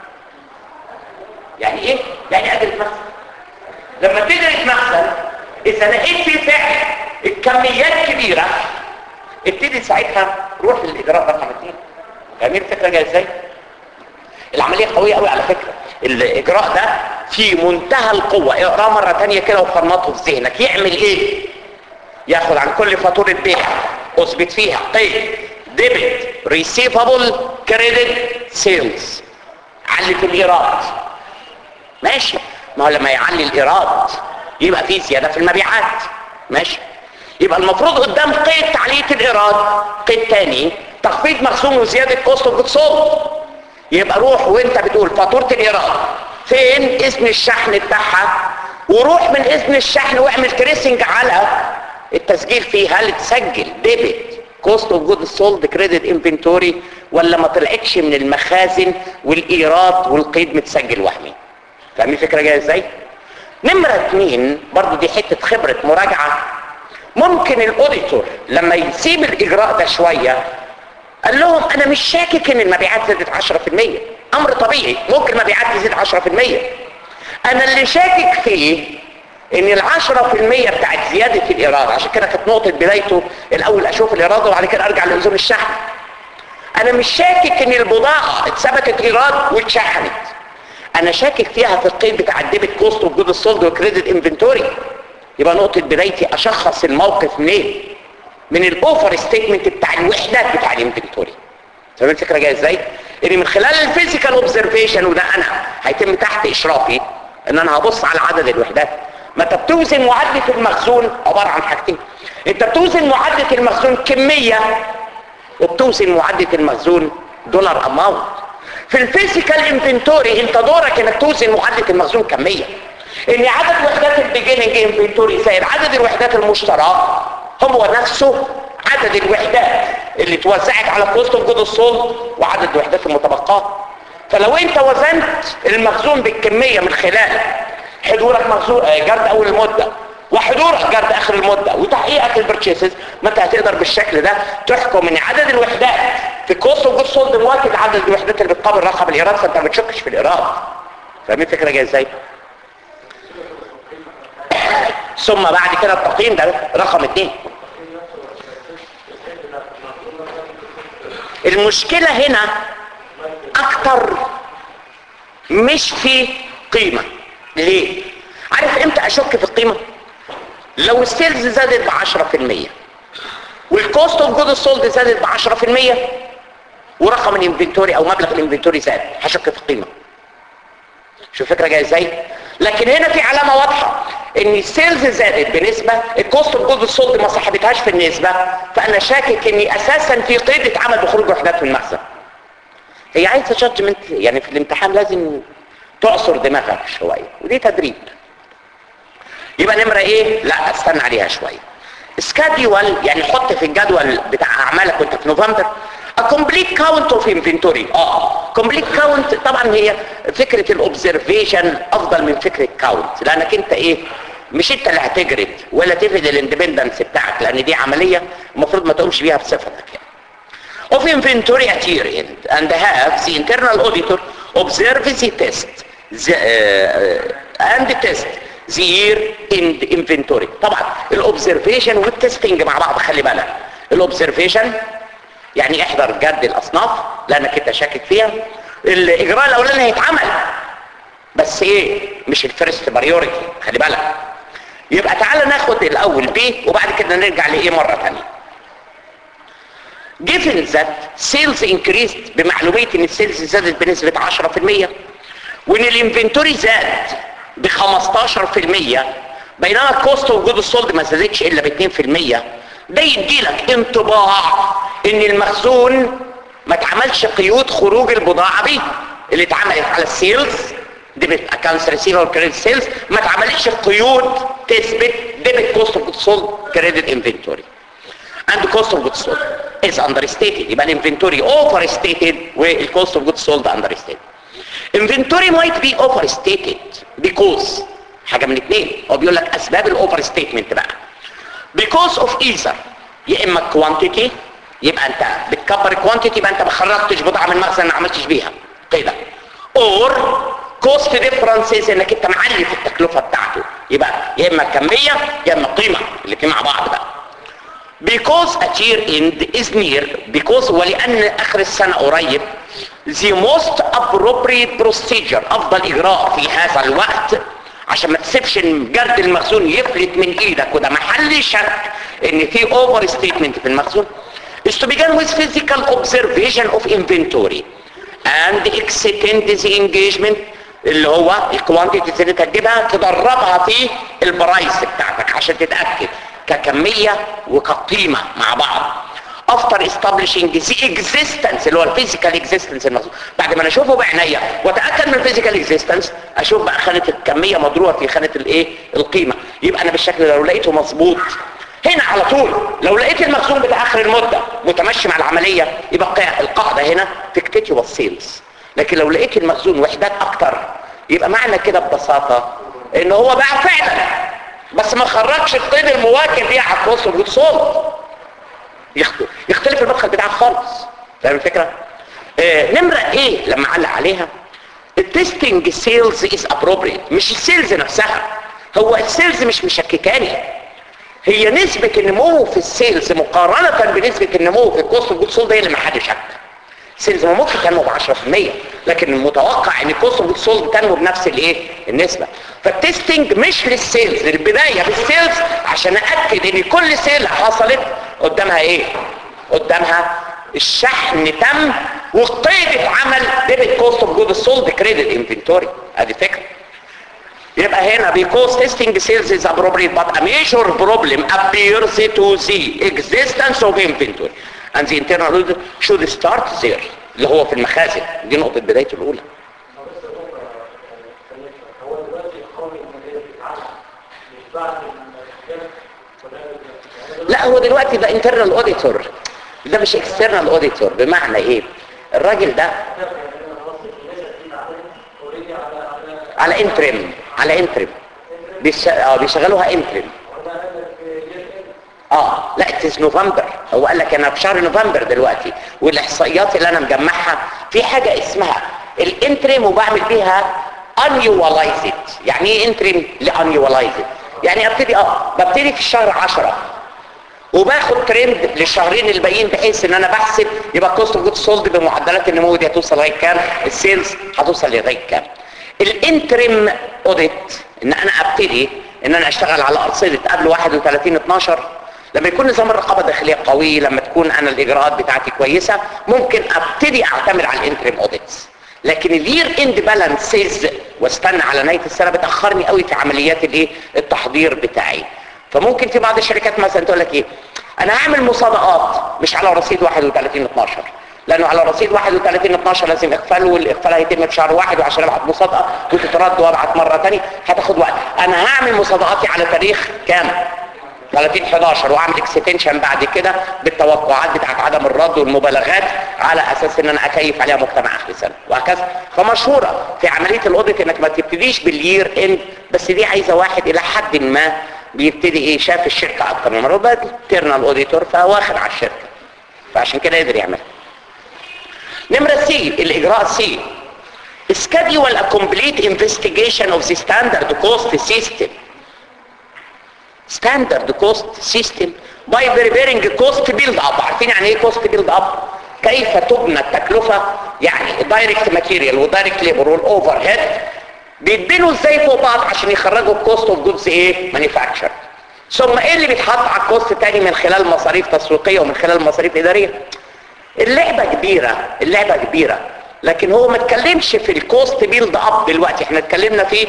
يعني ايه يعني ادرس مخزن لما تدرس مخزن اذا لقيت فيه فعل الكميات كبيره ابتدي ساعتها روح للاجراء رقم اثنين فاهمين الفكره جايه ازاي العمليه قويه قوي على فكره الاجراء ده في منتهى القوه اقراه مره ثانيه كده وفرمطه في ذهنك يعمل ايه ياخد عن كل فاتوره بيع اثبت فيها قيد ديبت ريسيفابل كريدت سيلز علي في الايراد ماشي ما هو لما يعلي الايراد يبقى في زياده في المبيعات ماشي يبقى المفروض قدام قيد تعليق الايراد قيد تاني تخفيض مخزون وزياده كوست اوف جود يبقى روح وانت بتقول فاتوره الايراد فين اسم الشحن بتاعها وروح من اسم الشحن واعمل تريسنج على التسجيل فيه هل تسجل ديبت كوست اوف جود سولد كريدت انفنتوري ولا ما طلعتش من المخازن والايراد والقيد متسجل وهمي فاهمين الفكره جايه ازاي نمره اثنين برضو دي حته خبره مراجعه ممكن الاوديتور لما يسيب الاجراء ده شويه قال لهم انا مش شاكك ان المبيعات زادت 10% امر طبيعي ممكن المبيعات تزيد 10% انا اللي شاكك فيه ان العشرة في المية بتاعت زيادة الايراد عشان كده كانت نقطة بدايته الاول اشوف الايراد وبعد كده ارجع للزوم الشحن انا مش شاكك ان البضاعة اتثبتت ايراد واتشحنت انا شاكك فيها في القيد بتاع الديبت كوست وجود السولد وكريدت انفنتوري يبقى نقطة بدايتي اشخص الموقف منين من الاوفر ستيتمنت بتاع الوحدات بتاع الانفنتوري فاهم الفكره جايه ازاي ان من خلال الفيزيكال اوبزرفيشن وده انا هيتم تحت اشرافي ان انا هبص على عدد الوحدات ما انت بتوزن معادله المخزون عباره عن حاجتين انت بتوزن معادله المخزون كميه وبتوزن معادله المخزون دولار اماونت في الفيزيكال انفنتوري انت دورك انك توزن معادله المخزون كميه ان عدد وحدات البيجيننج انفنتوري زائد عدد الوحدات المشتراه هو نفسه عدد الوحدات اللي توزعت على كوست اوف جود السولد وعدد الوحدات المتبقاه فلو انت وزنت المخزون بالكميه من خلال حضورك مخزون جرد اول المده وحضورك جرد اخر المده وتحقيقك البرتشيسز ما انت هتقدر بالشكل ده تحكم ان عدد الوحدات في كوست اوف جود سولد مواكب عدد الوحدات اللي بتقابل رقم الايراد فانت ما بتشكش في الايراد فاهمين الفكره جايه ازاي؟ ثم بعد كده التقييم ده رقم اثنين المشكلة هنا اكتر مش في قيمة ليه عارف امتى اشك في القيمة لو السيلز زادت بعشرة في المية والكوست اوف جود سولد زادت بعشرة في المية ورقم الانفنتوري او مبلغ الانفنتوري زاد هشك في القيمة شوف الفكرة جاية ازاي لكن هنا في علامة واضحة ان السيلز زادت بنسبة الكوست اوف جود سولد ما صاحبتهاش في النسبة فانا شاكك اني اساسا في قيد اتعمل بخروج وحدات من المخزن هي عايزة جادجمنت يعني في الامتحان لازم تعصر دماغك شوية ودي تدريب يبقى نمرة ايه لا استنى عليها شوية سكاديول يعني حط في الجدول بتاع اعمالك وانت في نوفمبر a complete count of inventory اه complete count طبعا هي فكرة الاوبزرفيشن افضل من فكرة count لانك انت ايه مش انت اللي هتجرد ولا تفرد الاندبندنس بتاعك لان دي عملية المفروض ما تقومش بيها بصفتك يعني of inventory at year end and have the internal auditor observe the test the, uh, and the test the year end inventory طبعا الاوبزرفيشن والتستنج مع بعض خلي بالك الاوبزرفيشن يعني احضر جد الاصناف لانك انت شاكك فيها الاجراء الاولاني هيتعمل بس ايه مش الفيرست بريوريتي خلي بالك يبقى تعالى ناخد الاول بي وبعد كده نرجع لايه مره ثانيه given that sales increased بمعلوميه ان السيلز زادت بنسبه 10% وان الانفنتوري زاد ب 15% بينما الكوست اوف جود السولد ما زادتش الا ب 2% ده يدي لك انطباع ان المخزون ما اتعملش قيود خروج البضاعه بيه اللي اتعملت على السيلز ديبت اكونتس ريسيفبل كريدت سيلز ما اتعملتش قيود تثبت ديبت كوست اوف جود سولد كريدت انفنتوري and the cost of goods sold is understated يبقى الانفنتوري overstated والcost of goods sold understated inventory might be overstated because حاجة من اتنين هو بيقول لك اسباب الاوفر ستيتمنت بقى because of either يا اما quantity يبقى انت بتكبر quantity يبقى انت ما خرجتش بضاعة من المخزن ما عملتش بيها كده or cost differences انك انت معلي في التكلفة بتاعته يبقى يا اما كمية يا اما قيمة الاتنين مع بعض بقى because a year end is near because ولأن آخر السنة قريب the most appropriate procedure أفضل إجراء في هذا الوقت عشان ما تسيبش جرد المخزون يفلت من ايدك وده محل شك ان في اوفر ستيتمنت في المخزون is to begin with physical observation of inventory and extend the engagement اللي هو الكوانتيتيز اللي تجيبها تدربها في البرايس بتاعتك عشان تتاكد ككميه وكقيمه مع بعض after establishing the existence اللي هو الفيزيكال اكزيستنس المخزون بعد ما انا اشوفه بعينيا واتاكد من الفيزيكال اكزيستنس اشوف بقى خانه الكميه مضروبه في خانه الايه القيمه يبقى انا بالشكل ده لو لقيته مظبوط هنا على طول لو لقيت المخزون بتاع اخر المده متمشي مع العمليه يبقى القاعده هنا فيكتيتيوال سيلز لكن لو لقيت المخزون وحدات اكتر يبقى معنى كده ببساطه ان هو باع فعلا بس ما خرجش القيد المواكب ليه على الكوست اوف سولد يختلف المدخل بتاعك خالص فاهم الفكره آه نمره ايه لما علق عليها التستنج سيلز از ابروبريت مش السيلز نفسها هو السيلز مش مشككاني هي نسبة النمو في السيلز مقارنة بنسبة النمو في الكوست اوف جود سولد هي اللي ما حدش شك سيلز ما ممكن تنمو ب 10% لكن المتوقع ان الكوست اوف جود سولد تنمو بنفس الايه النسبة فالتستنج مش للسيلز للبداية بالسيلز عشان اكد ان كل سيل حصلت قدامها ايه قدامها الشحن تم وقيد عمل ديبت كوست اوف جود سولد كريدت انفنتوري ادي فكره يبقى هنا because testing sales is appropriate but a major problem appears to the existence of inventory and the internal audit should start there اللي هو في المخازن دي نقطة بدايته الأولى هو دلوقتي القوي المدير بيتعلم مش بعد لا هو دلوقتي ده internal auditor ده مش external auditor بمعنى ايه الراجل ده على انترم على انترم بيش... اه بيشغلوها انترم اه لا اتس نوفمبر هو قال لك انا في شهر نوفمبر دلوقتي والاحصائيات اللي انا مجمعها في حاجه اسمها الانترم وبعمل بيها انيواليزد يعني ايه انترم لانيواليزد يعني ابتدي اه ببتدي في الشهر 10 وباخد ترند للشهرين الباقيين بحيث ان انا بحسب يبقى الكوست اوف جود سولد بمعدلات النمو دي هتوصل لغايه كام السيلز هتوصل لغايه كام الانترم اوديت ان انا ابتدي ان انا اشتغل على ارصده قبل 31 12 لما يكون نظام الرقابه الداخليه قوي لما تكون انا الاجراءات بتاعتي كويسه ممكن ابتدي اعتمد على الانترم اوديتس لكن الير اند بالانسز واستنى على نهايه السنه بتاخرني قوي في عمليات الايه التحضير بتاعي فممكن في بعض الشركات مثلا تقول لك ايه انا هعمل مصادقات مش على رصيد 31 12 لانه على رصيد 31 12 لازم اقفال والاقفال هيتم في شهر واحد وعشان ابعت مصادقه وتترد وابعت مره ثانيه هتاخد وقت انا هعمل مصادقاتي على تاريخ كام 30 11 واعمل اكستنشن بعد كده بالتوقعات بتاعت عدم الرد والمبالغات على اساس ان انا اكيف عليها مجتمع اخر السنه وهكذا فمشهوره في عمليه الاوديت انك ما تبتديش باليير اند بس دي عايزه واحد الى حد ما بيبتدي ايه شاف الشركه اكتر من مره بقى تيرنال اوديتور فواخد على الشركه فعشان كده قدر يعملها نمرة سي الإجراء سي schedule a complete investigation of the standard cost system standard cost system by preparing cost build up عارفين يعني ايه cost build up كيف تبنى التكلفة يعني direct material ودايركت ليبر والاوفر هيد بيتبنوا ازاي فوق بعض عشان يخرجوا الكوست اوف جودز ايه مانيفاكتشر ثم ايه اللي بيتحط على الكوست تاني من خلال مصاريف تسويقيه ومن خلال مصاريف اداريه اللعبة كبيرة اللعبة كبيرة لكن هو ما اتكلمش في الكوست بيلد اب دلوقتي احنا اتكلمنا في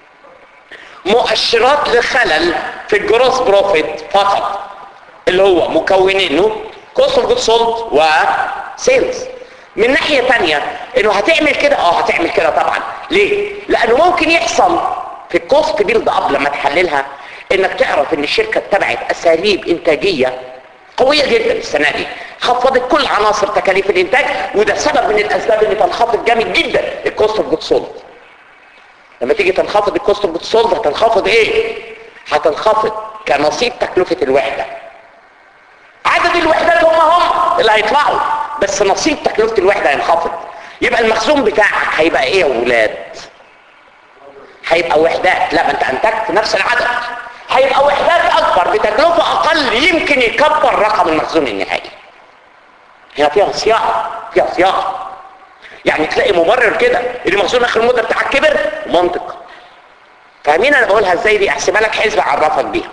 مؤشرات لخلل في الجروس بروفيت فقط اللي هو مكونينه كوست اوف جود سولد وسيلز من ناحية تانية انه هتعمل كده اه هتعمل كده طبعا ليه لانه ممكن يحصل في الكوست بيلد اب لما تحللها انك تعرف ان الشركة اتبعت اساليب انتاجية قوية جدا السنة دي خفضت كل عناصر تكاليف الانتاج وده سبب من الاسباب اللي تنخفض جامد جدا الكوست اوف جود سولد لما تيجي تنخفض الكوست اوف جود سولد هتنخفض ايه هتنخفض كنصيب تكلفة الوحدة عدد الوحدات هم هم اللي هيطلعوا بس نصيب تكلفة الوحدة هينخفض يبقى المخزون بتاعك هيبقى ايه يا ولاد هيبقى وحدات لا ما انت انتجت نفس العدد هيبقى وحدات اكبر بتكلفة اقل يمكن يكبر رقم المخزون النهائي هنا فيها صياعة فيها صياعة يعني تلاقي مبرر كده اللي مخزون اخر المدة بتاعك كبر منطق فاهمين انا بقولها ازاي دي احسبها لك حسبة اعرفك بيها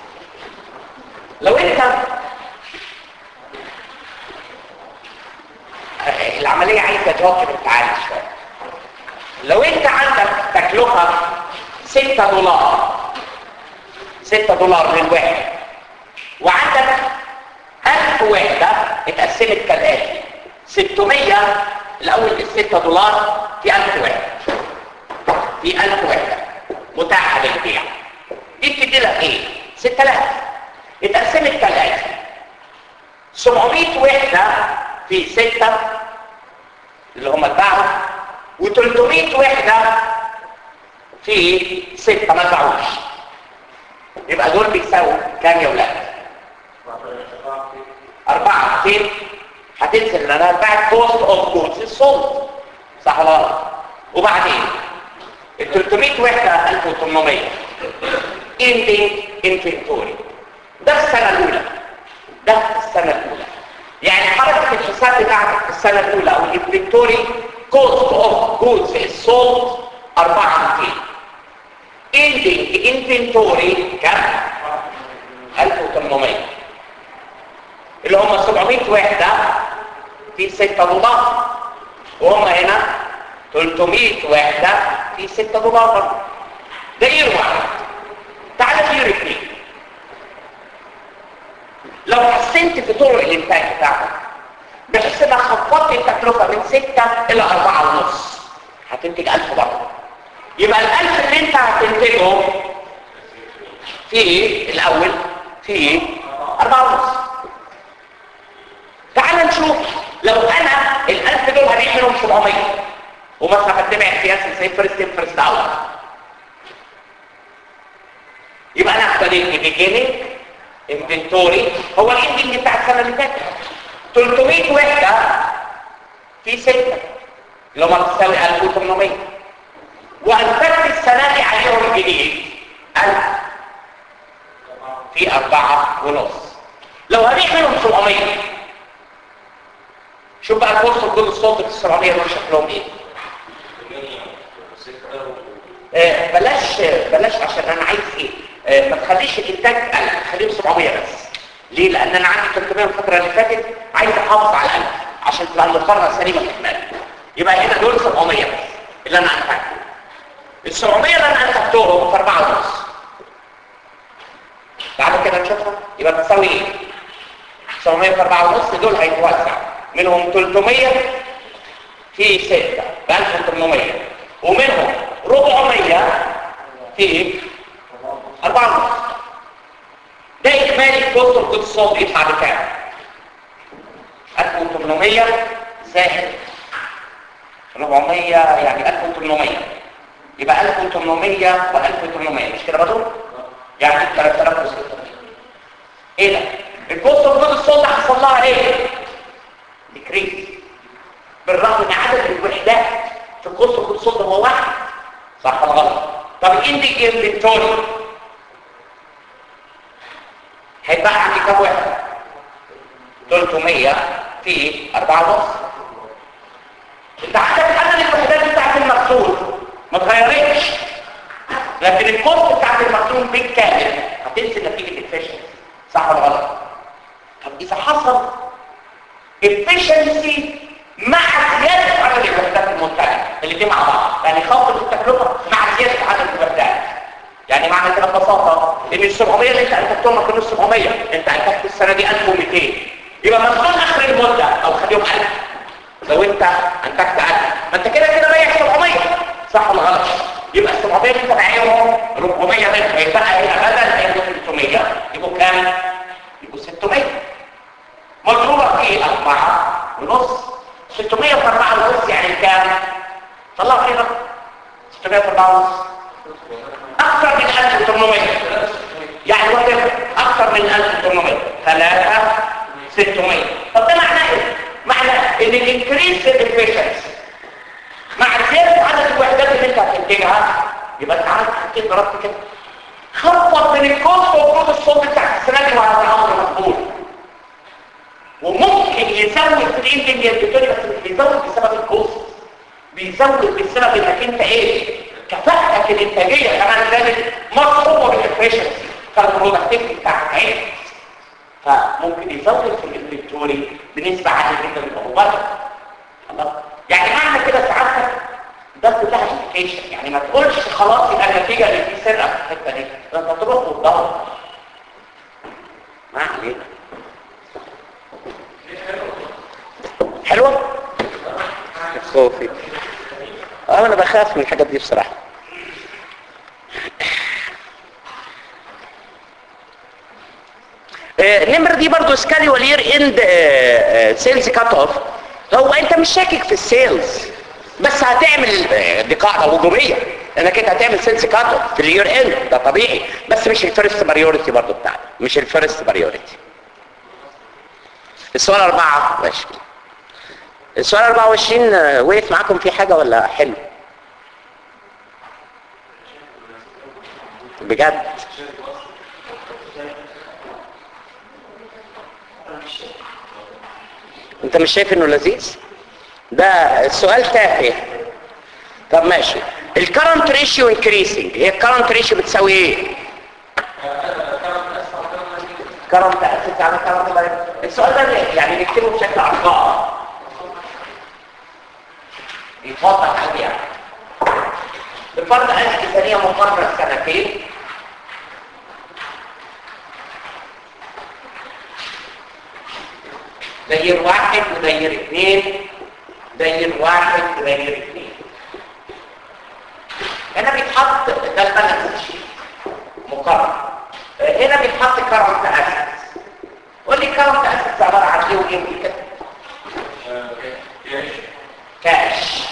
لو انت العملية عايزة تواكب التعالي شوية لو انت عندك تكلفة 6 دولار 6 دولار للواحد وعندك 1000 وحدة اتقسمت كالآتي 600 الأول ال 6 دولار في 1000 وحدة في 1000 وحدة متاحة للبيع دي بتدي لك ايه؟ 6000 اتقسمت كالآتي 700 وحدة في 6 اللي هم اتباعوا و300 وحدة في 6 ما اتباعوش يبقى دول بيساووا كام يا ولاد؟ أربعة فين؟ هتنزل لأنها باعت كوست أوف جودز السولد صح ولا لا؟ وبعدين ال 300 وحده 1800 ending inventory ده في السنه الاولى ده في السنه الاولى يعني حركه الحساب بتاعتك في السنه الاولى او الانفنتوري كوست اوف جودز سولد 4200 ending inventory كام 1800 اللي هم 700 وحده في 6 دولار وهم هنا 300 وحده في 6 دولار ده يير واحد تعالى في يير اثنين لو حسنت في طرق الانتاج بتاعتك بحيث انك خفضت التكلفه من 6 الى 4 ونص هتنتج 1000 برضه يبقى ال1000 اللي انت هتنتجه في ايه الاول في ايه 4 ونص تعال نشوف لو انا ال1000 دول هبيع منهم 700 ومثلا هتبع سياسه زي فيرست ان فيرست اوت يبقى انا ابتديت بيجيننج انفنتوري هو الاندنج بتاع السنه اللي فاتت 300 وحده في 6 اللي هم تساوي 1800 وانتجت السنه دي عليهم جديد 1000 في 4 ونص لو هبيع منهم 700 شوف بقى الفرصه كل الصوت في ال 700 دول شكلهم ايه آه بلاش بلاش عشان انا عايز ايه آه ما تخليش الانتاج 1000 خليهم 700 بس ليه لان انا عندي 300 الفتره اللي فاتت عايز احافظ على 1000 عشان تبقى المقارنه سليمه في المال يبقى هنا دول 700 بس اللي انا انتجتهم ال 700 اللي انا انتجتهم في 4 ونص تعالوا كده نشوفها يبقى تساوي ايه 700 في 4 ونص دول هيتوزع منهم 300 في 6 ب 1800 ومنهم 400 في 4 ونص ده اجمالي الكوست اوف جودز سولد يطلع بكام 1800 زائد 400 يعني 1800 يبقى 1800 و 1800 مش كده برضه يعني 3600 ايه ده الكوست اوف جودز سولد حصل لها ايه ديكريس بالرغم ان عدد الوحدات في الكوست اوف جودز سولد هو واحد صح ولا غلط طب الاندنج انفنتوري هيبقى عندي كام وحده 300 في 4 ونص انت عندك عدد الوحدات بتاعت المخزون ما اتغيرتش لكن الكوست بتاعت المخزون بالكامل هتنزل نتيجه الفشل صح ولا غلط طب اذا حصل efficiency مع زياده عدد الوحدات المنتجه الاثنين مع بعض يعني خفض التكلفه مع زياده عدد الوحدات يعني معنى كده ببساطه ان ال 700 اللي انت انتجتهم ما كانوش 700 انت انتجت السنه دي 1200 يبقى مخزون اخر المده او خليهم 1000 لو انت انتجت 1000 ما انت كده كده بايع 700 صح ولا غلط يبقى ال 700 اللي انت بايعهم 400 منهم هيبقى هنا بدل ما يبقوا 300 يبقوا كام؟ يبقوا 600 مضروبه في 4 ونص 600 في 4 ونص يعني كام؟ طلعوا كده 600 في 4 ونص اكثر من 1800 يعني وات اكثر من 1800 3 600 طب ده معناه ايه معناه ان الانكريس افيشنسي مع زياده عدد الوحدات اللي انت هتنتجها يبقى انت عملت حاجتين ضربت كده خفض من الكوست وفروض الصوت بتاع السنه دي وهتتعامل مقبول وممكن يزود في الاندنج البتوني بس مش بيزود بسبب الكوست بيزود بسبب انك انت ايه كفاءتك الانتاجيه كمان زادت مصحوبه بالافشنسي فالبرودكتيفيتي بتاعك عالي فممكن يزود في الانفنتوري بنسبه عاليه جدا من المبالغه خلاص يعني معنى كده سعادتك ده كلها انديكيشن يعني ما تقولش خلاص يبقى النتيجه اللي في سرقه في الحته دي ده انت تروح وتدور ما علينا حلوه خوفي اه انا بخاف من الحاجات دي بصراحه النمرة دي برضو سكادول يير اند سيلز كات اوف هو انت مش شاكك في السيلز بس هتعمل دي قاعده وجوبيه انك انت هتعمل سيلز كات اوف في اليير اند ده طبيعي بس مش الفيرست بريورتي برضو بتاعنا مش الفيرست بريورتي السؤال أربعة ماشي السؤال 24 وقف معاكم في حاجة ولا حلو بجد انت مش شايف انه لذيذ ده السؤال تافه طب ماشي الكرنت ريشيو انكريسنج هي الكرنت ريشيو بتساوي ايه كرنت اسيت على كرنت السؤال ده يعني نكتبه بشكل ارقام يتوضح قوي يعني بفرض أن ميزانية مقررة سنتين داير واحد وداير اثنين داير واحد وداير اثنين هنا بيتحط ده البالانس شيت مقرر هنا بيتحط كرنت اسيتس قول لي كرنت اسيتس عباره عن ايه وايه كده كاش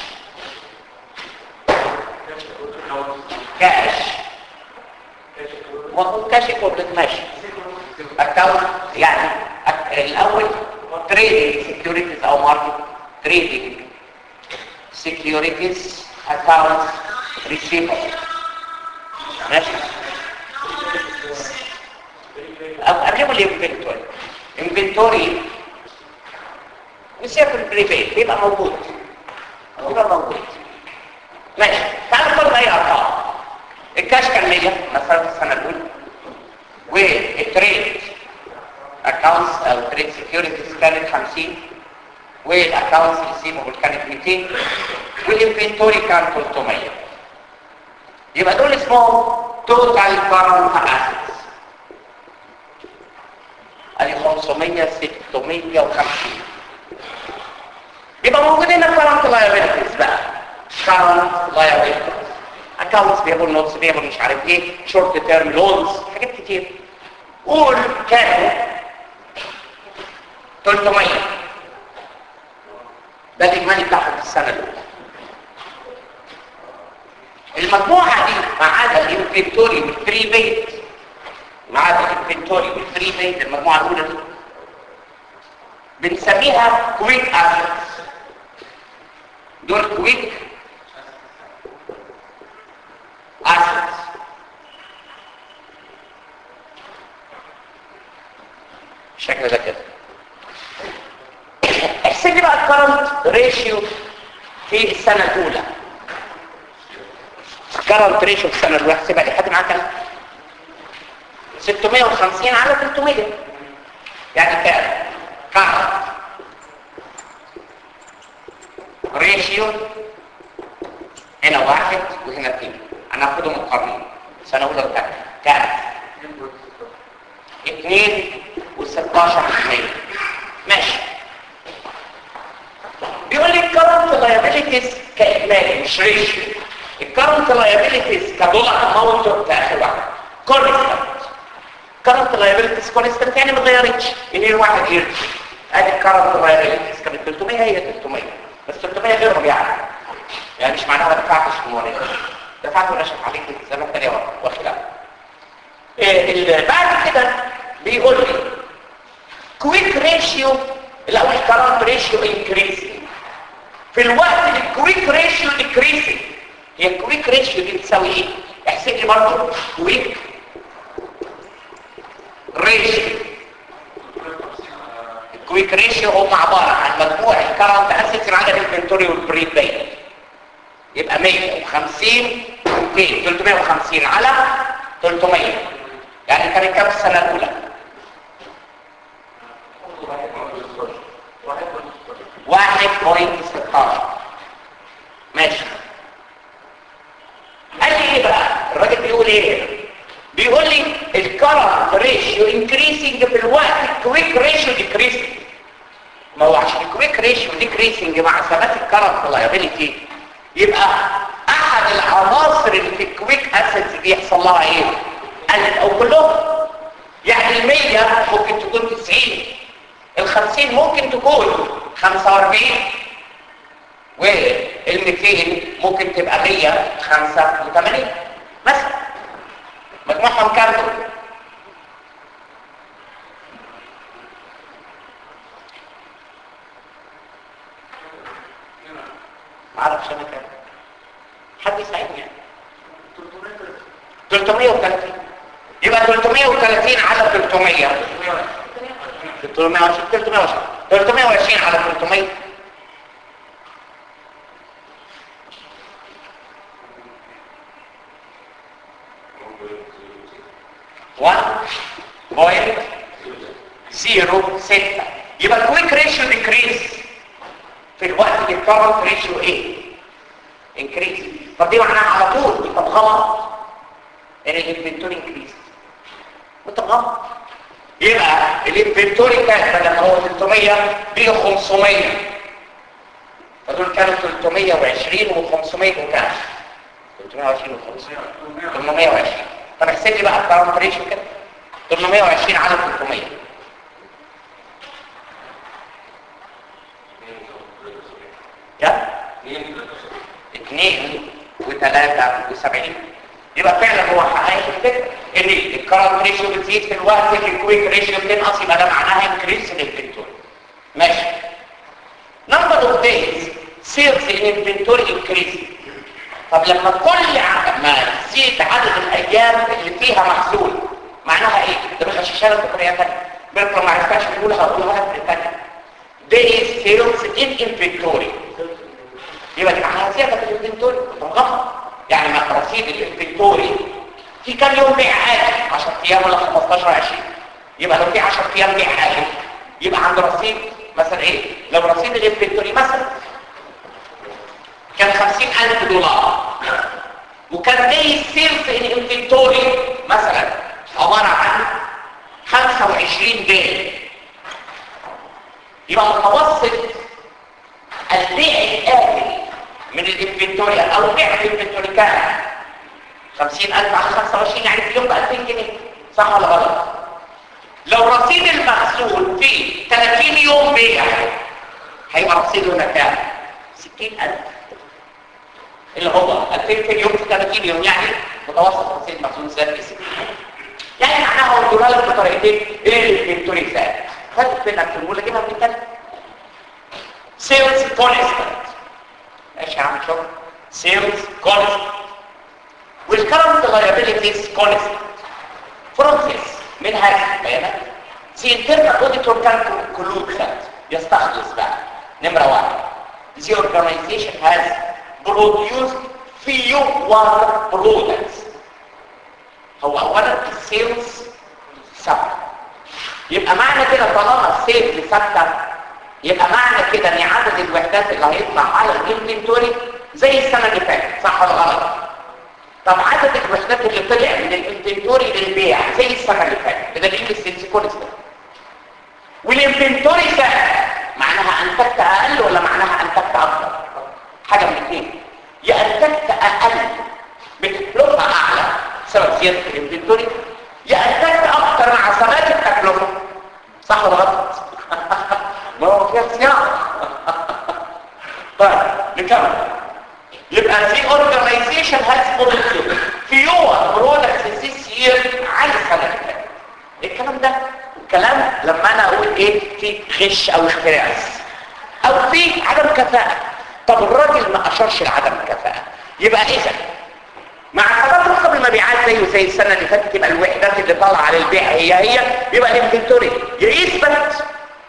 كاش وكاش كوبلت ماشي اكونت يعني الاول تريدنج سيكيورتيز او ماركت تريدنج سيكيورتيز اكونت ريسيفر ماشي قبل الانفنتوري انفنتوري نسيب البريبيد بيبقى موجود بيبقى موجود ماشي تعال نقول اي ارقام الكاش كان 100 مثلا في السنه الاولى والتريد اكونتس او تريد سكيورتيز كانت 50 والاكونتس ريسيفبل كانت 200 والانفنتوري كان 300 يبقى دول اسمهم توتال كارنت اسيتس ادي 500 650 يبقى موجود هنا كارنت لايبيلتيز بقى كارنت لايبيلتيز اكونتس بيبل نوتس بيبل مش عارف ايه شورت تيرم لونز حاجات كتير قول كانوا 300 ده الاجمالي بتاعهم في السنه الاولى المجموعه دي ما عدا الانفنتوري والفري بيت ما عدا الانفنتوري والفري بيت المجموعه الاولى دي بنسميها كويك اسيتس دول كويك اسيتس الشكل ده كده احسب لي بقى الكرنت ريشيو في السنه الاولى الكرنت ريشيو في السنه الاولى احسبها لي حد معاه كام 650 على 300 يعني كام كرنت ريشيو هنا واحد وهنا اثنين انا هاخدهم مقارنين سنه اولى وثانيه كام اثنين و16 ماشي بيقول لي الكرنت لايبيليتيز كاجمالي مش ريشيو الكرنت لايبيليتيز كدولار اماونت بتاع اخر واحد كونستنت كرنت لايبيليتيز كونستنت يعني ما اتغيرتش منين واحد يرجع ادي الكرنت لايبيليتيز كانت 300 هي 300 بس 300 غيرهم يعني يعني مش معناها ما دفعتش في الموارد دفعت ونشف عليك الالتزامات الثانيه وخلاف إيه بعد كده بيقول لي كويك ريشيو الاول كرنت ريشيو انكريسنج في الوقت الكويك ريشيو ديكريسنج هي الكويك ريشيو دي بتساوي ايه احسب لي برضه كويك ريشيو الكويك ريشيو هم عباره عن مجموع الكرنت اسيتس ما عدا الانفنتوري والبري باي يبقى 150 200 350 على 300 يعني كان كام السنه الاولى واحد بوينت ستاشر ماشي قال لي ايه بقى الراجل بيقول ايه بيقول لي الكرنت ريشيو انكريسنج في الوقت الكويك ريشيو ديكريسنج ما هو عشان الكويك ريشيو ديكريسنج مع ثبات الكرنت لايبيليتي يبقى احد العناصر اللي في الكويك اسيتس دي يحصل لها ايه قلت او كلهم يعني المية ممكن تكون 90 الخمسين ممكن تكون 45 والميتين ممكن تبقى 185 مثلا مجموعهم كام دول معرفش انا كام حد يساعدني يعني 330 يبقى 330 على 300 320 320 320 على 300 1.06 يبقى الكويك ريشيو ديكريز في الوقت اللي الكرنت ريشيو ايه انكريز طب دي معناها على طول يبقى غلط ان الانفنتوري انكريز انت غلط يبقى الانفنتوري كان بدل ما هو 300 بقى 500 فدول كانوا 320 و500 وكام 320 و500 820 طب احسب لي بقى الكرنت ريشيو كده 820 على 300 كام؟ 2 و73 يبقى فعلا هو حقائق الفكره ان الكرنت ريشيو بتزيد في الوقت اللي الكويك ريشيو بتنقص يبقى ده معناها انكريس الانفنتوري ماشي نمبر اوف دايز سيلز الانفنتوري انكريس طب لما كل عدد ما تزيد عدد الايام اللي فيها محصول معناها ايه؟ ده بغششها لك بطريقه ثانيه بكره ما عرفتش اقولها اقولها لك بطريقه ثانيه days sales in inventory يبقى دي معناها زياده في الانفنتوري غلط يعني ما رصيد الانفنتوري في كام يوم بيع عادي 10 ايام ولا 15 20 يبقى لو في 10 ايام بيع عادي يبقى عند رصيد مثلا ايه لو رصيد الانفنتوري مثلا كان 50000 دولار وكان داي سيلز ان انفنتوري مثلا عباره عن 25 داي يبقى متوسط البيع الآجل من الانفنتوري او بيع الانفنتوري كام 50000 على 25 يعني في اليوم ب 2000 جنيه صح ولا غلط لو رصيد المخزون في 30 يوم بيع هيبقى رصيده هنا كام 60000 اللي هو 2000 في اليوم في 30 يوم يعني متوسط رصيد المخزون زاد ب 60 يعني معناها هو الدولار بطريقتين ايه الانفنتوري زاد خدت منك في المولى كده بتتكلم sales constant ماشي يا عم شكرا sales constant والcurrent liabilities constant from this من هذه البيانات the internal auditor can conclude that يستخلص بقى نمرة واحد the organization has produced fewer products هو اولا السيلز ثابته يبقى معنى كده طالما السيلز ثابته يبقى معنى كده ان عدد الوحدات اللي هيطلع على الانفنتوري زي السنه اللي فاتت صح ولا غلط طب عدد الوحدات اللي طلع من الانفنتوري للبيع زي السنه اللي فاتت ده دليل السيلز كونستنت والانفنتوري ثابت معناها انتجت اقل ولا معناها انتجت اكتر حاجه من الاثنين يا انتجت اقل بتكلفه اعلى بسبب زياده الانفنتوري يا انتجت اكتر مع ثبات التكلفه صح ولا غلط ما هو فيها صياغه طيب نكمل يبقى the organization has produced fewer products this year عن السنه اللي فاتت الكلام ده كلام لما انا اقول ايه في غش او اختراس او في عدم كفاءه طب الراجل ما اشارش لعدم الكفاءه يبقى اذا مع ثبات رقم المبيعات زيه زي السنه اللي فاتت يبقى الوحدات اللي طالعه على البيع هي هي يبقى الانفنتوري يا يثبت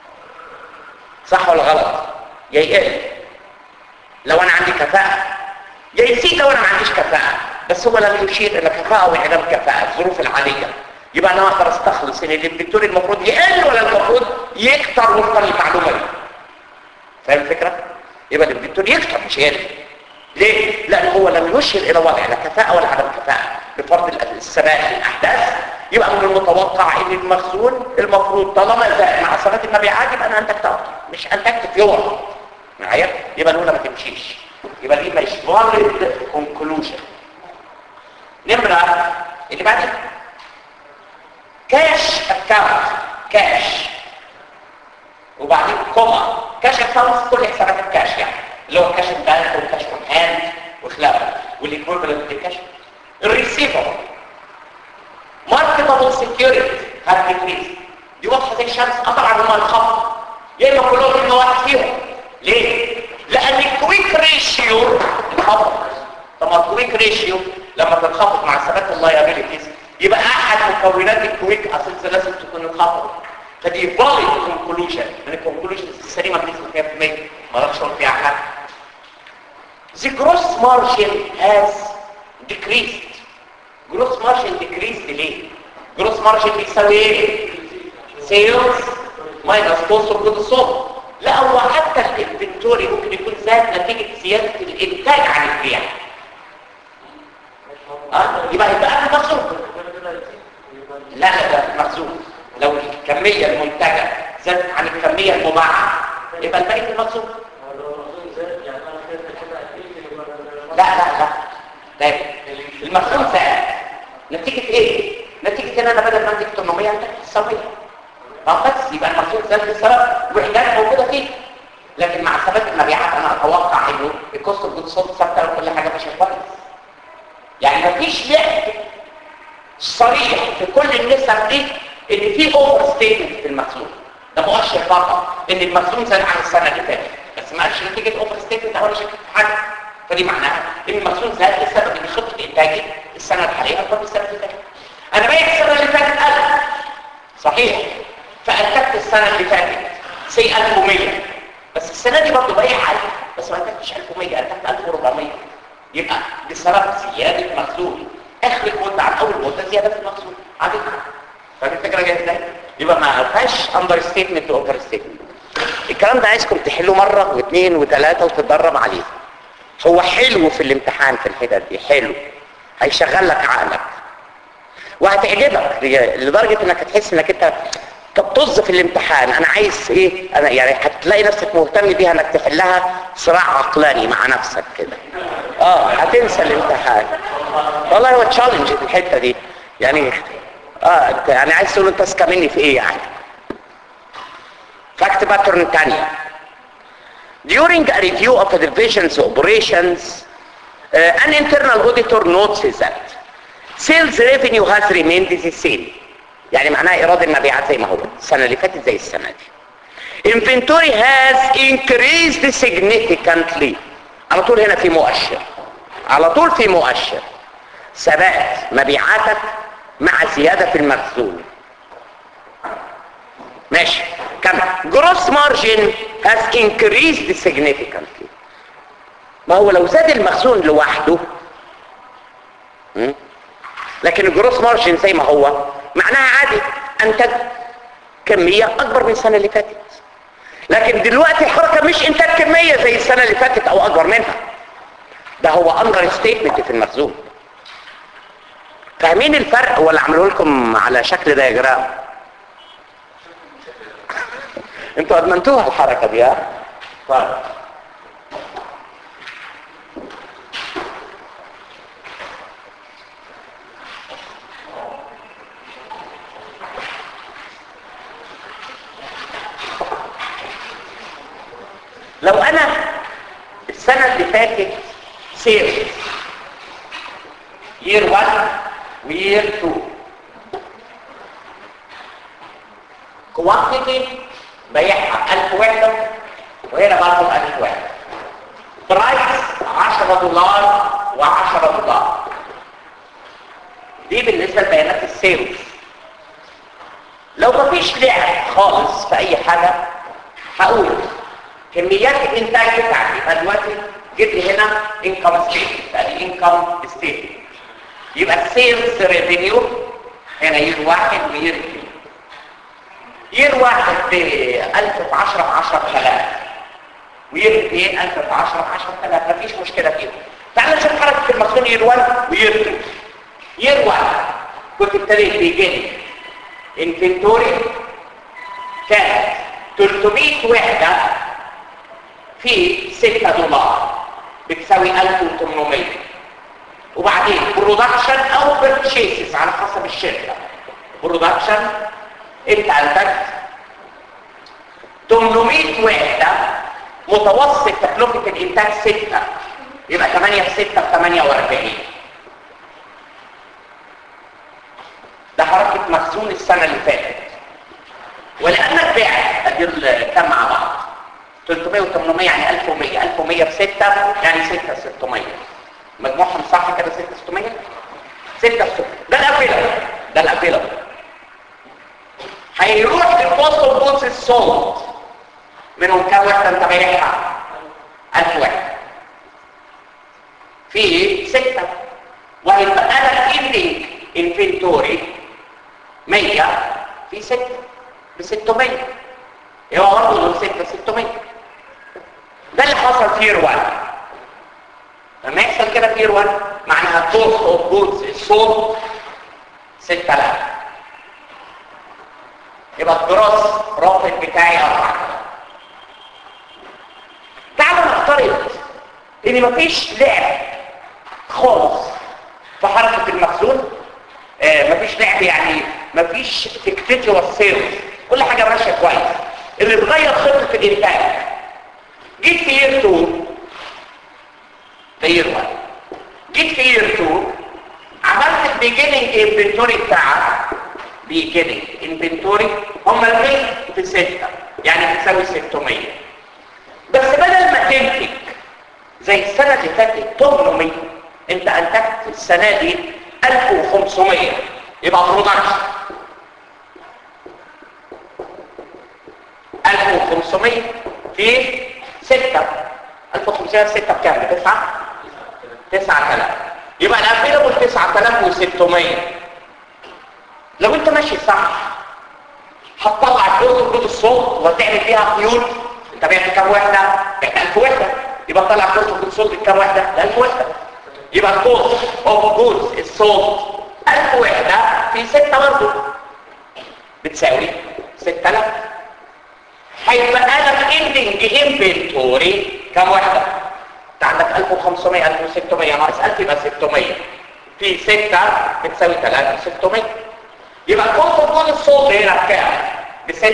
صح ولا غلط يا يقل لو انا عندي كفاءه يا يزيد لو انا ما عنديش كفاءه بس هو لم يشير الى كفاءه وعدم كفاءه الظروف العاديه يبقى انا اقدر استخلص ان الانفنتوري المفروض يقل ولا المفروض يكتر وفقا للمعلومه دي فاهم الفكره يبقى الانفنتوري يكتر مش يقل ليه؟ لأن هو لم يشير إلى وضع لا كفاءة ولا عدم كفاءة بفرض الثبات الأحداث يبقى من المتوقع إن المخزون المفروض طالما زاد مع ثبات المبيعات يبقى أنا أنتجت أكتر مش أنتجت في يوم معايا؟ يبقى الأولى ما تمشيش يبقى دي مش valid conclusion نمرة اللي بعدها كاش اكاونت كاش وبعدين كوما كاش اكاونت كل حسابات الكاش يعني اللي هو كاش بانك وكاش اون هاند وخلافه والايكويفالنت للكاش الريسيفبل ماركتبل سكيورتي هاف ديكريز دي واضحه زي الشمس اه طبعا هم انخفضوا يا اما كلهم اما واحد فيهم ليه؟ لان الكويك ريشيو انخفض طب ما الكويك ريشيو لما تنخفض مع ثبات اللايبيليتيز يبقى احد مكونات الكويك اسيدز لازم تكون انخفضت فدي فاليد كونكلوجن من الكونكلوجن السليمه بنسبه 100% ما اقدرش اقول فيها حاجه The gross margin has decreased. Gross margin decreased ليه؟ Gross margin بيساوي ايه؟ Sales minus cost of goods sold. لا هو حتى الانفنتوري ممكن يكون زاد نتيجة زيادة الانتاج عن البيع. اه يبقى يبقى انا مخزون. لا لا ده مخزون. لو الكمية المنتجة زادت عن الكمية المباعة يبقى الباقي في المخزون. لا لا لا لا المخزون زاد نتيجة ايه؟ نتيجة ان انا بدل ما انتج 800 انتج 900 اه بس يبقى المخزون زاد بسبب وحدات موجودة فيه لكن مع ثبات المبيعات انا اتوقع انه الكوست اوف جود سولد ثابته وكل حاجه ماشيه كويس يعني مفيش لعب صريح في كل النسب دي ان في اوفر ستيتمنت في المخزون ده مؤشر فقط ان المخزون زاد عن السنه اللي فاتت بس ما قالش نتيجه اوفر ستيتمنت او ولا شك في حاجه فدي معناها ان المخزون زاد بسبب ان خطه انتاجي السنه الحاليه اكبر من السنه اللي فاتت انا بايع السنه اللي فاتت 1000 صحيح فانتجت السنه اللي فاتت سي 1100 بس السنه دي برضه بايع 1000 بس ما انتجتش 1100 انتجت 1400 يبقى بسبب زياده مخزون اخر المده عن اول مده زياده في المخزون عادي فاهم الفكره جايه ازاي يبقى ما فيهاش اندر ستيتمنت واوفر ستيتمنت الكلام ده عايزكم تحلوه مره واثنين وثلاثه وتتدرب عليه هو حلو في الامتحان في الحتت دي حلو هيشغل لك عقلك وهتعجبك لدرجه انك هتحس انك انت طب طز في الامتحان انا عايز ايه انا يعني هتلاقي نفسك مهتم بيها انك تحلها صراع عقلاني مع نفسك كده اه هتنسى الامتحان والله هو تشالنج في الحته دي يعني اه انت يعني عايز تقول انت اذكى مني في ايه يعني فاكت باترن تانية During a review of a division's operations, uh, an internal auditor notes that sales revenue has remained the same. يعني معناها ايراد المبيعات زي ما هو السنه اللي فاتت زي السنه دي inventory has increased significantly على طول هنا في مؤشر على طول في مؤشر ثبات مبيعاتك مع زياده في المخزون ماشي كم gross margin has increased significantly ما هو لو زاد المخزون لوحده م? لكن الجروس مارجن زي ما هو معناها عادي انتج كمية اكبر من السنة اللي فاتت لكن دلوقتي الحركة مش انتاج كمية زي السنة اللي فاتت او اكبر منها ده هو اندر ستيتمنت في المخزون فاهمين الفرق ولا عملوا لكم على شكل دياجرام انتوا ادمنتوها الحركة دي ها طيب لو انا السنة اللي فاتت سير يير 1 ويير 2 كوانتيتي بيعها 1000 وحدة وهنا برضه 1000 وحدة برايس 10 دولار و10 دولار دي بالنسبة لبيانات السيلز لو مفيش لعب خالص في اي حاجة هقول كميات الانتاج بتاعتي يبقى دلوقتي جيت لي هنا انكم ستيتمنت ادي انكم ستيتمنت يبقى السيلز ريفينيو هنا يير واحد ويير اثنين يير واحد ب 1000 في 10 ب 10000 ويير اثنين 1000 في 10 ب 10000 مفيش مشكله فيهم تعال نشوف حركه المخزون يير 1 ويير 2 يير 1 كنت ابتديت بيجي انفنتوري كانت 300 وحده في 6 دولار بتساوي 1800 وبعدين برودكشن او بيرتشيسز على حسب الشركه برودكشن انت انتجت 800 وحده متوسط تكلفه الانتاج 6 يبقى 8 في 6 ب 48 ده حركه مخزون السنه اللي فاتت ولانك بعت ادي الكام مع بعض 300 و800 يعني 1100 1100 في 6 يعني 6 600 مجموعهم صح كده 6600 6600 ده الافيلابل ده الافيلابل هيروح للبوست اوف بوتس الصوت منهم كام واحده انت بايعها 1000 واحد في ستة وهيبقى لك اندنج انفنتوري 100 في 6 ب 600 يبقى برضه دول 6 600 ده اللي حصل في يير 1 لما يحصل كده في يير 1 معناها كوست اوف جودز الصوت 6000 يبقى الجراس رافض بتاعي 4 تعالوا نفترض ان مفيش لعب خالص في حركة المخزون آه مفيش لعب يعني مفيش تكتيكي والسيلز كل حاجة ماشية كويس اللي بغير خطة الانتاج جيت في يير 2 في يير 1 جيت في يير 2 عملت البيجيننج انفنتوري بتاعك بيجيننج انفنتوري هم الاثنين في 6 يعني بتساوي 600 بس بدل ما تنتج زي السنة اللي فاتت 800 انت انتجت السنة دي 1500 يبقى برودكشن 1500 في 6 1500 في 6 بكام؟ 9 9000 يبقى الافيلابل 9600 لو انت ماشي صح هتطلع الجزء جزء الصوت وتعمل فيها قيود انت بعت كام وحده؟ بعت 1000 وحده يبقى طلع جزء جزء الصوت بكام وحده؟ 1000 وحده يبقى الكوست اوف جزء الصوت 1000 وحده في 6 برضه بتساوي 6000 هيبقى لك اندنج انفنتوري كام واحده انت عندك 1500 1600 ناقص 1000 يبقى 600 في 6 بتساوي 3 600 يبقى الكوست اوف الصوت هنا بكام ب 6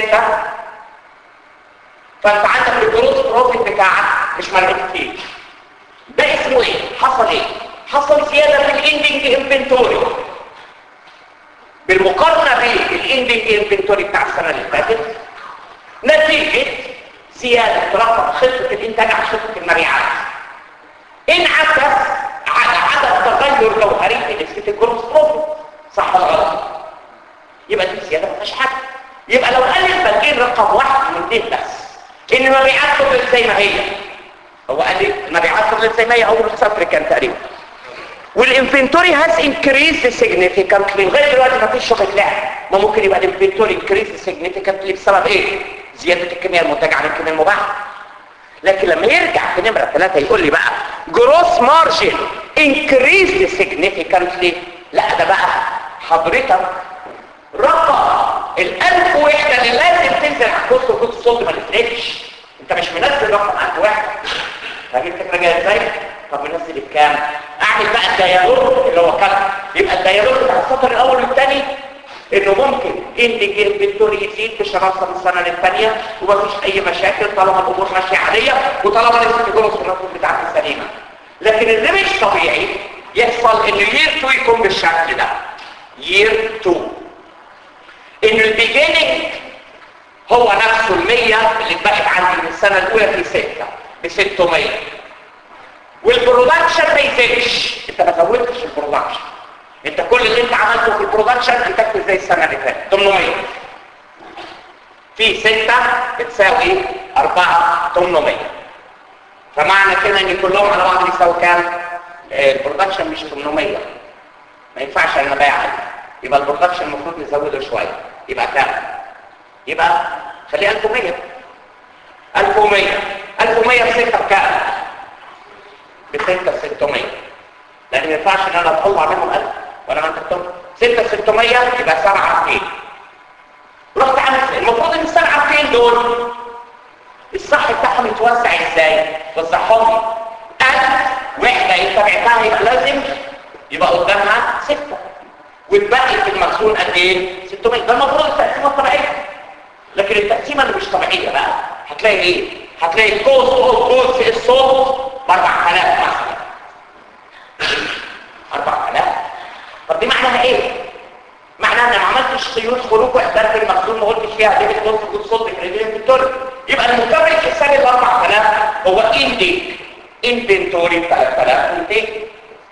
فانت عندك الجروس بروفيت بتاعك مش مربوط فيه ده اسمه ايه حصل ايه حصل زياده في الاندنج انفنتوري بالمقارنه بالاندنج انفنتوري بتاع السنه اللي فاتت نتيجة زيادة رقم خطة الإنتاج على خطة المبيعات انعكس على عدد تغير جوهري في نسبة الجروس بروفيت صح ولا غلط؟ يبقى دي زيادة ما فيهاش حاجة يبقى لو قال البنكين رقم واحد من اثنين بس ان المبيعات فضلت زي ما هي هو قال لي المبيعات فضلت زي ما هي اول صفر كان تقريبا والانفنتوري هاز انكريز سيجنيفيكانتلي لغايه دلوقتي ما فيش شغل لعب ما ممكن يبقى الانفنتوري انكريز سيجنيفيكانتلي بسبب ايه زياده الكميه المنتجه عن الكميه المباعه لكن لما يرجع في نمره ثلاثة يقول لي بقى جروس مارجن انكريز سيجنيفيكانتلي لا ده بقى حضرتك رقم الألف وحدة اللي لازم تنزل على كوست وكوست الصوت ما نزلتش انت مش منزل رقم ألف وحدة فاهم الفكرة جاية ازاي؟ طب منزل بكام؟ اعمل بقى الديالوج اللي هو كام؟ يبقى الديالوج بتاع السطر الاول والثاني انه ممكن اندج انفنتوري يزيد بشراسه من السنه للثانيه ومفيش اي مشاكل طالما الامور ماشيه عاديه وطالما نسبه الجلوس الرقم بتاعتي سليمه لكن اللي مش طبيعي يحصل ان يير 2 يكون بالشكل ده يير 2 ان البيجيننج هو نفسه ال 100 اللي اتبقت عندي من السنه الاولى في 6 ب 600 والبرودكشن ما يزيدش انت ما زودتش البرودكشن انت كل اللي انت عملته في البرودكشن انتجته زي السنه اللي فاتت 800 في 6 بتساوي 4 800 فمعنى كده ان كلهم على بعض يساوي كام البرودكشن مش 800 ما ينفعش انا بايع يبقى البرودكشن المفروض نزوده شويه يبقى كام يبقى خليه 1100 1100 1100 في 6 بكام ب 6 600 لان ما ينفعش ان انا اطلع منهم 1000 ولا ما انتجتهم 6 600 يبقى 7 200 رحت عامل المفروض ان ال 7 200 دول الصح بتاعهم يتوزع ازاي وزعهم لي 1000 وحده انت بعتها يبقى لازم يبقى قدامها 6 وتبقي في المخزون قد ايه 600 ده المفروض التقسيمه الطبيعيه لكن التقسيمه اللي مش طبيعيه بقى هتلاقي ايه هتلاقي الكوست اوف جوز الصوت ب 4000 مثلا 4000 طب دي معناها ايه معناها ان ما عملتش قيود خروج واحداث في المخزون ما قلتش فيها دي بتوصف جوز الصوت بكريدين في الدور يبقى المكمل الحسابي ال 4000 هو انديك انفنتوري ب 3200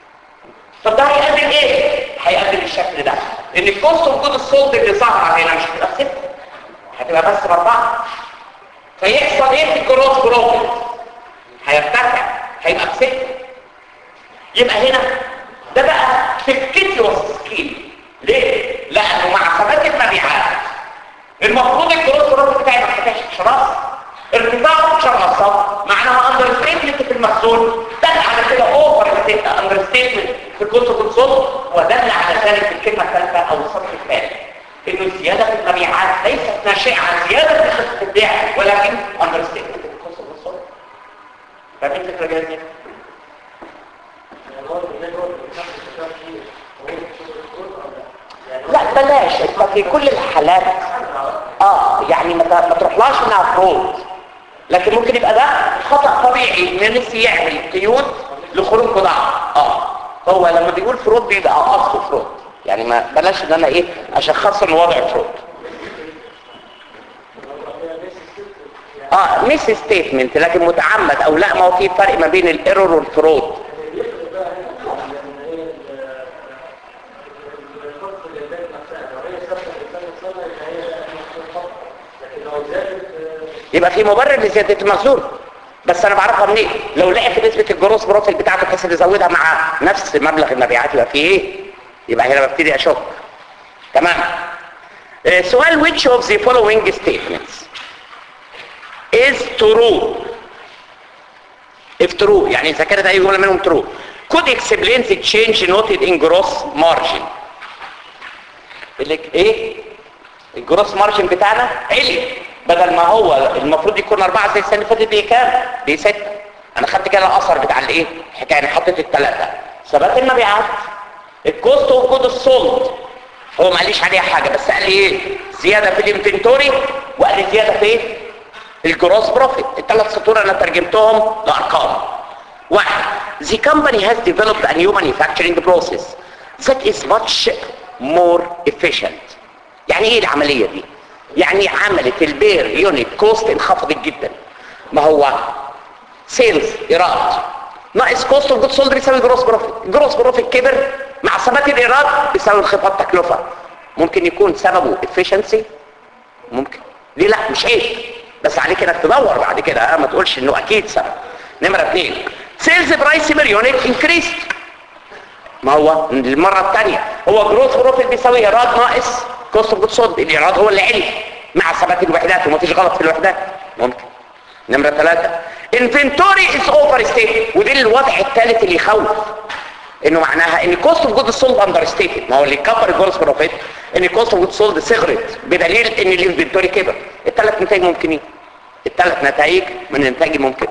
طب ده هيقدم ايه هيقدم الشكل ده ان الكوست وجود الصلد اللي ظهر هنا مش هتبقى ست هتبقى بس باربعه فيحصل ايه في الجروث بروفيت هيرتفع هيبقى بست يبقى هنا ده بقى فيكتيوس سكيم ليه لانه مع ثبات المبيعات المفروض الجروث بروفيت بتاعي ما ارتفعش راس ارتفاع شراسة معناها اندر ستيتمنت في المخزون دل على كده اوفر اندر ستيتمنت في الكتب الصلب ودل على ذلك في الكلمة الثالثة او الصف الثالث انه الزيادة في المبيعات ليست ناشئة عن زيادة في خطة البيع ولكن اندر ستيتمنت في الكتب الصلب فاهمين الفكرة جاية ازاي؟ لا بلاش انت في كل الحالات اه يعني ما ت- ما تروحلاش انها فرود لكن ممكن يبقى ده خطأ طبيعي ان نفسي يعمل قيود لخروج بضاعة اه هو لما بيقول فرود بيبقى اصله فرود يعني ما بلاش ان انا ايه اشخص ان وضع فرود اه مش ستيتمنت لكن متعمد او لا ما هو في فرق ما بين الايرور والفرود يبقى في مبرر لزيادة المخزون بس انا بعرفها منين لو لقيت نسبة الجروس بروفيل بتاعته بحيث يزودها مع نفس مبلغ المبيعات يبقى في ايه يبقى هنا ببتدي اشك تمام آه، سؤال which of the following statements is true if true يعني اذا كانت اي جمله منهم true could explain the change noted in gross margin يقول لك ايه الجروس مارجن بتاعنا علي بدل ما هو المفروض يكون أربعة زي السنة اللي فاتت دي كام؟ دي ستة أنا خدت كده الأثر بتاع الإيه؟ الحكاية أنا حطيت الثلاثة ثبات المبيعات الكوست وجود السولد هو ما قاليش عليها حاجة بس قال لي إيه؟ زيادة في الانفنتوري وقال لي زيادة في إيه؟ الجروس بروفيت الثلاث سطور أنا ترجمتهم لأرقام واحد the company has developed a new manufacturing process that is much more efficient يعني ايه العملية دي يعني عملت البير يونت كوست انخفضت جدا ما هو سيلز ايراد ناقص كوست اوف جود سولد بيساوي جروس بروفيت جروس بروفيت كبر مع ثبات الايراد بيساوي انخفاض تكلفة ممكن يكون سببه efficiency ممكن ليه لا مش عيب بس عليك انك تدور بعد كده اه ما تقولش انه اكيد سبب نمرة اثنين سيلز برايس بير يونت انكريست ما هو المرة الثانية هو جروث بروفيت بيساوي ايراد ناقص كوست اوف جود سولد الايراد هو اللي علي مع ثبات الوحدات ومفيش غلط في الوحدات ممكن نمرة ثلاثة انفنتوري از اوفر ستيت ودي الوضع الثالث اللي يخوف انه معناها ان كوست اوف جود سولد اندر ستيتد ما هو اللي كفر الجروث بروفيت ان كوست اوف جود سولد صغرت بدليل ان الانفنتوري كبر الثلاث نتائج ممكنين الثلاث نتائج من النتائج ممكن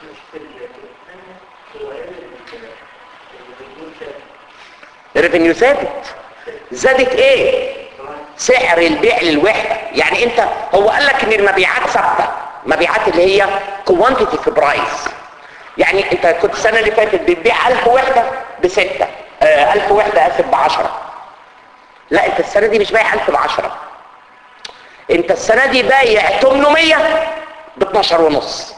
الريفينيو زادت زادت ايه سعر البيع للوحدة يعني انت هو قال لك ان المبيعات ثابته مبيعات اللي هي كوانتيتي في برايس يعني انت كنت السنة اللي فاتت بتبيع 1000 وحدة بستة آه 1000 وحدة اسف بعشرة لا انت السنة دي مش بايع 1000 بعشرة انت السنة دي بايع 800 ب 12 ونص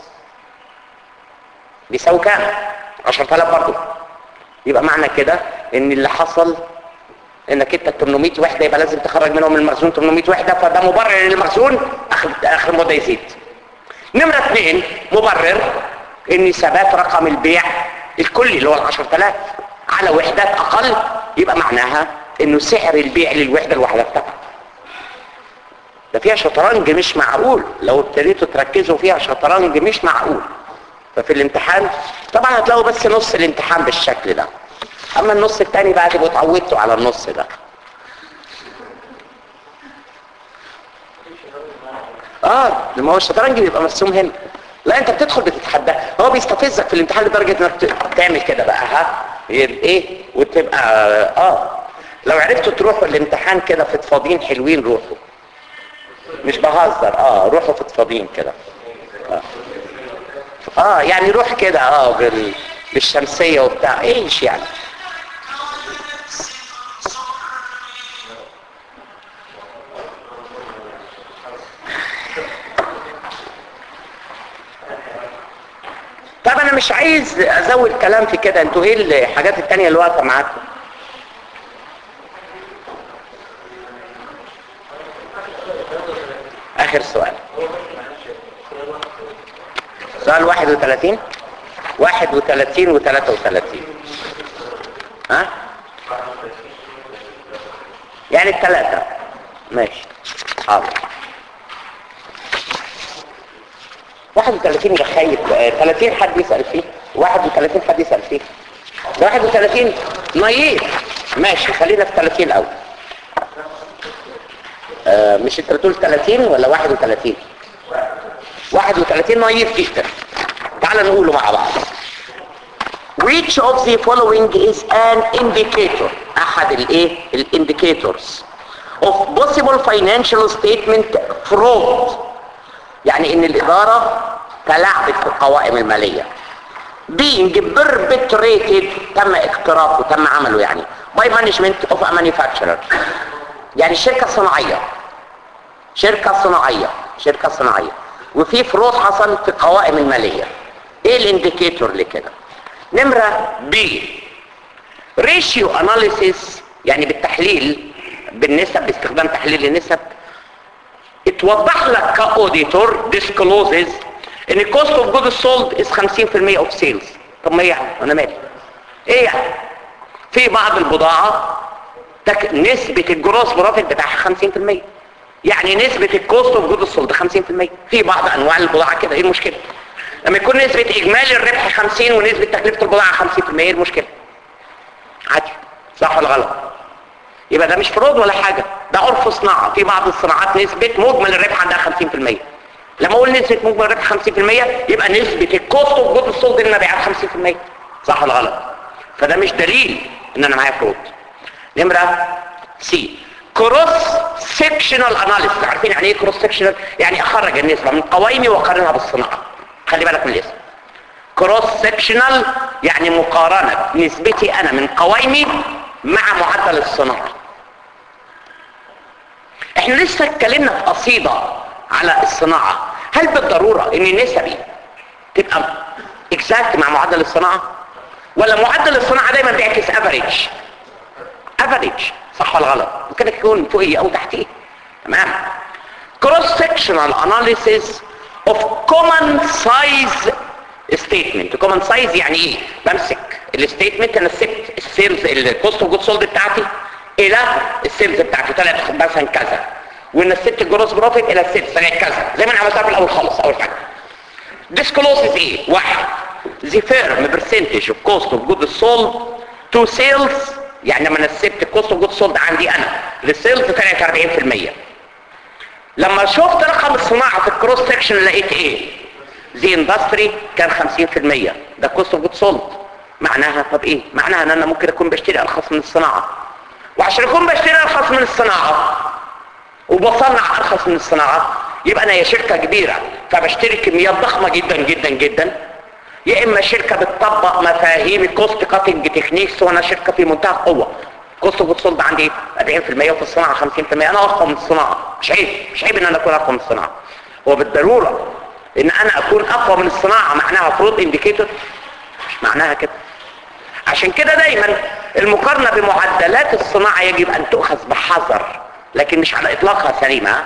بيساوي كام 10000 برضه يبقى معنى كده ان اللي حصل انك انت 800 وحده يبقى لازم تخرج منهم المخزون 800 وحده فده مبرر للمخزون اخر اخر مده يزيد نمره اثنين مبرر ان ثبات رقم البيع الكلي اللي هو ال 10000 على وحدات اقل يبقى معناها انه سعر البيع للوحده الواحده بتاعتك ده فيها شطرنج مش معقول لو ابتديتوا تركزوا فيها شطرنج مش معقول ففي الامتحان طبعا هتلاقوا بس نص الامتحان بالشكل ده اما النص التاني بقى تبقوا اتعودتوا على النص ده اه ما هو الشطرنج بيبقى مرسوم هنا لا انت بتدخل بتتحدى هو بيستفزك في الامتحان لدرجه انك ت- تعمل كده بقى ها يبقى ايه وتبقى اه لو عرفتوا تروحوا الامتحان كده فضفاضين حلوين روحوا مش بهزر اه روحوا فضفاضين كده اه, آه يعني روح كده اه بال... بالشمسيه وبتاع ايش يعني طب انا مش عايز ازود كلام في كده انتوا ايه الحاجات التانية اللي واقفه معاكم اخر سؤال سؤال 31 31 و 33 ها يعني الثلاثة ماشي حاضر 31 يبقى خايف آه، 30 حد يسأل فيه 31 حد يسأل فيه 31 نايف ماشي خلينا في 30 الأول آه، مش انت بتقول 30 ولا 31 31 نايف جدا تعال نقوله مع بعض which of the following is an indicator احد الايه الانديكيتورز of possible financial statement fraud يعني ان الاداره تلاعبت في القوائم الماليه being perpetrated تم اقترافه تم عمله يعني by management of a manufacturer يعني الشركه الصناعيه شركه صناعيه شركه صناعيه وفي فروض حصل في القوائم الماليه ايه الانديكيتور لكده نمره بي ريشيو اناليسيس يعني بالتحليل بالنسب باستخدام تحليل النسب اتوضح لك كاوديتور discloses ان الكوست اوف جود سولد از 50% اوف سيلز طب ما ايه يعني انا مالي ايه يعني في بعض البضاعه تك... نسبه الجروس بروفيت بتاعها 50% يعني نسبه الكوست اوف جود سولد 50% في بعض انواع البضاعه كده ايه المشكله لما يكون نسبه اجمالي الربح 50 ونسبه تكلفه البضاعه 50% ايه المشكله عادي صح ولا غلط يبقى ده مش فروض ولا حاجة ده عرف صناعة في بعض الصناعات نسبة مجمل الربح عندها 50% لما اقول نسبة مجمل الربح 50% يبقى نسبة الكوست اوف جود السولد المبيعات 50% صح ولا غلط فده مش دليل ان انا معايا فروض نمرة سي كروس سيكشنال اناليسيس عارفين يعني ايه كروس سيكشنال يعني اخرج النسبة من قوائمي واقارنها بالصناعة خلي بالك من الاسم كروس سيكشنال يعني مقارنة نسبتي انا من قوائمي مع معدل الصناعة احنا لسه اتكلمنا في قصيدة على الصناعة هل بالضرورة ان نسبي تبقى اكزاكت مع معدل الصناعة ولا معدل الصناعة دايما بيعكس افريج افريج صح ولا غلط ممكن يكون فوقيه او تحتيه تمام cross sectional analysis of common size statement common size يعني ايه بمسك الستيتمنت انا سبت السيلز الكوست اوف جود سولد بتاعتي الى السيلز بتاعتي طلعت مثلا كذا وان سبت الجروس بروفيت الى السيلز طلعت كذا زي ما انا عملتها في الاول خالص اول حاجه discloses ايه واحد the firm percentage of cost of goods sold to sales يعني لما انا سبت الكوست اوف جود سولد عندي انا للسيلز طلعت 40% لما شفت رقم الصناعه في الكروس سكشن لقيت ايه زي اندستري كان 50% ده كوست اوف جود سولد معناها طب ايه معناها ان انا ممكن اكون بشتري ارخص من الصناعه وعشان اكون بشتري ارخص من الصناعه وبصنع ارخص من الصناعه يبقى انا يا شركه كبيره فبشتري كميات ضخمه جدا جدا جدا يا اما شركه بتطبق مفاهيم الكوست كاتنج تكنيكس وانا شركه في منتهى القوه كوست اوف سولد عندي 40% وفي الصناعه 50% انا اقوى من الصناعه مش عيب مش عيب ان انا اكون اقوى من الصناعه هو بالضروره ان انا اكون اقوى من الصناعه معناها فروض انديكيتور مش معناها كده عشان كده دايما المقارنه بمعدلات الصناعه يجب ان تؤخذ بحذر لكن مش على اطلاقها سليمه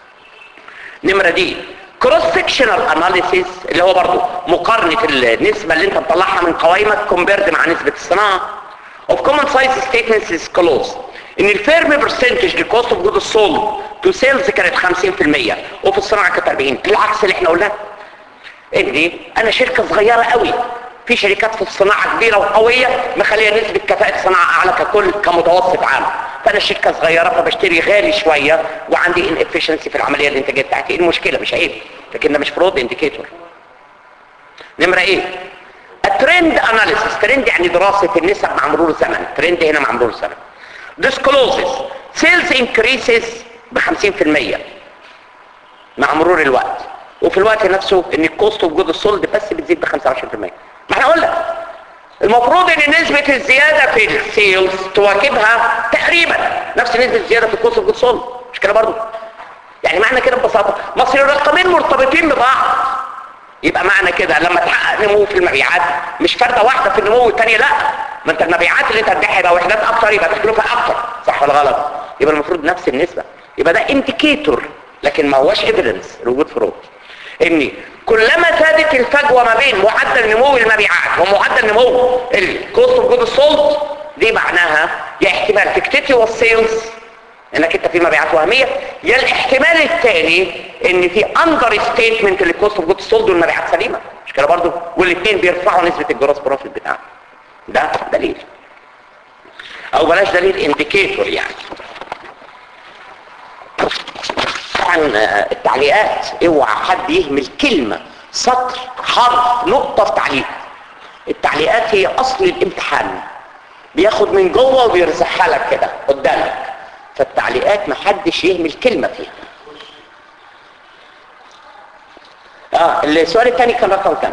نمره دي كروس سكشنال اناليسيس اللي هو برضو مقارنه النسبه اللي انت مطلعها من قوائمك كومبيرد مع نسبه الصناعه of common size statements is close ان الفيرم برسنتج للكوست اوف جود سولد تو سيلز كانت 50% وفي الصناعه كانت 40 العكس اللي احنا قلناه ان انا شركه صغيره قوي في شركات في الصناعه كبيره وقويه مخليه نسبه كفاءه الصناعه اعلى ككل كمتوسط عام فانا شركه صغيره فبشتري غالي شويه وعندي ان افشنسي في العمليه الانتاجيه بتاعتي ايه المشكله مش عيب لكن ده مش فرود انديكيتور نمره ايه الترند اناليسيس ترند يعني دراسه النسب مع مرور الزمن ترند هنا مع مرور الزمن discloses sales increases ب 50% مع مرور الوقت وفي الوقت نفسه ان الكوست اوف جود سولد بس بتزيد ب 25% ما احنا قلنا المفروض ان نسبة الزيادة في السيلز تواكبها تقريبا نفس نسبة الزيادة في الكوست اوف جود سولد مش كده برضه يعني معنى كده ببساطة مصر الرقمين مرتبطين ببعض يبقى معنى كده لما تحقق نمو في المبيعات مش فردة واحدة في النمو والتانية لا ما انت المبيعات اللي انت هتبيعها يبقى وحدات اكتر يبقى تكلفة اكتر صح ولا غلط يبقى المفروض نفس النسبة يبقى ده انديكيتور لكن ما هوش ايفيدنس لوجود فروض ان كلما زادت الفجوه ما بين معدل نمو المبيعات ومعدل نمو الكوست اوف جود سولد دي معناها يا احتمال تكتتي والسيلز انك انت في مبيعات وهميه يا الاحتمال الثاني ان في اندر ستيتمنت للكوست اوف جود سولد والمبيعات سليمه مش كده برضه والاثنين بيرفعوا نسبه الجروس بروفيت بتاعهم ده دليل او بلاش دليل انديكيتور يعني طبعا التعليقات اوعى حد يهمل كلمة سطر حرف نقطة في تعليق التعليقات هي اصل الامتحان بياخد من جوه وبيرزحها لك كده قدامك فالتعليقات محدش يهمل كلمة فيها اه السؤال الثاني كان رقم كام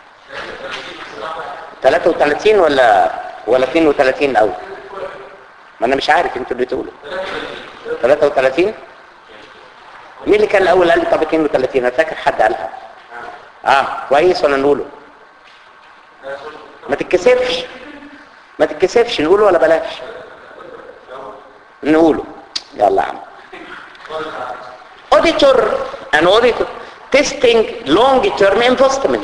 33 ولا ولا 32 الاول ما انا مش عارف انتوا اللي تقولوا 33 مين اللي كان الاول قال لي طب 32 انا فاكر حد قالها اه كويس ولا نقوله ما تتكسفش ما تتكسفش نقوله ولا بلاش نقوله يلا يا عم auditor an auditor testing long term investment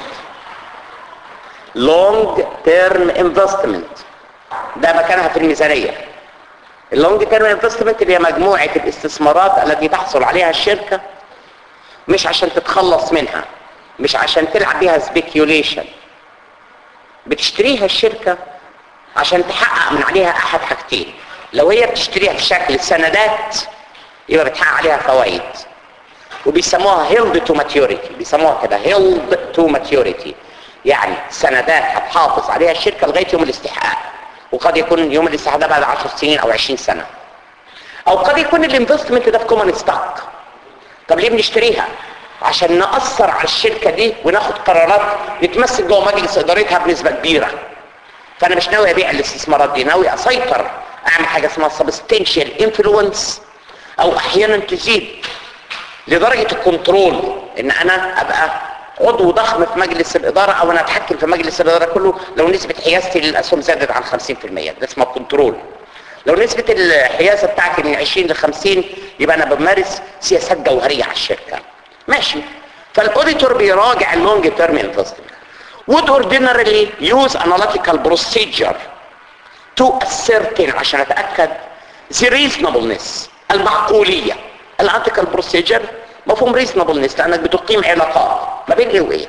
long term investment ده مكانها في الميزانيه اللونج تيرم انفستمنت اللي هي مجموعه الاستثمارات التي تحصل عليها الشركه مش عشان تتخلص منها مش عشان تلعب بيها سبيكيوليشن بتشتريها الشركه عشان تحقق من عليها احد حاجتين لو هي بتشتريها في شكل سندات يبقى بتحقق عليها فوائد وبيسموها هيلد تو ماتيوريتي بيسموها كده هيلد تو ماتيوريتي يعني سندات هتحافظ عليها الشركه لغايه يوم الاستحقاق وقد يكون يوم الاستحقاق ده بعد 10 سنين او 20 سنه او قد يكون الانفستمنت ده في كومن ستوك طب ليه بنشتريها عشان نأثر على الشركه دي وناخد قرارات نتمسك جوه مجلس ادارتها بنسبه كبيره فانا مش ناوي ابيع الاستثمارات دي ناوي اسيطر اعمل حاجه اسمها سبستنشال انفلونس او احيانا تزيد لدرجه الكنترول ان انا ابقى عضو ضخم في مجلس الإدارة أو أنا أتحكم في مجلس الإدارة كله لو نسبة حيازتي للأسهم زادت عن 50% ده اسمه كنترول لو نسبة الحيازة بتاعتي من 20 ل 50 يبقى أنا بمارس سياسات جوهرية على الشركة ماشي فالأوديتور بيراجع اللونج تيرم انفستمنت would ordinarily use analytical procedure to ascertain عشان أتأكد the reasonableness المعقولية الاناليتيكال بروسيجر مفهوم ريزنبلنس لانك بتقيم علاقات ما بين ايه وايه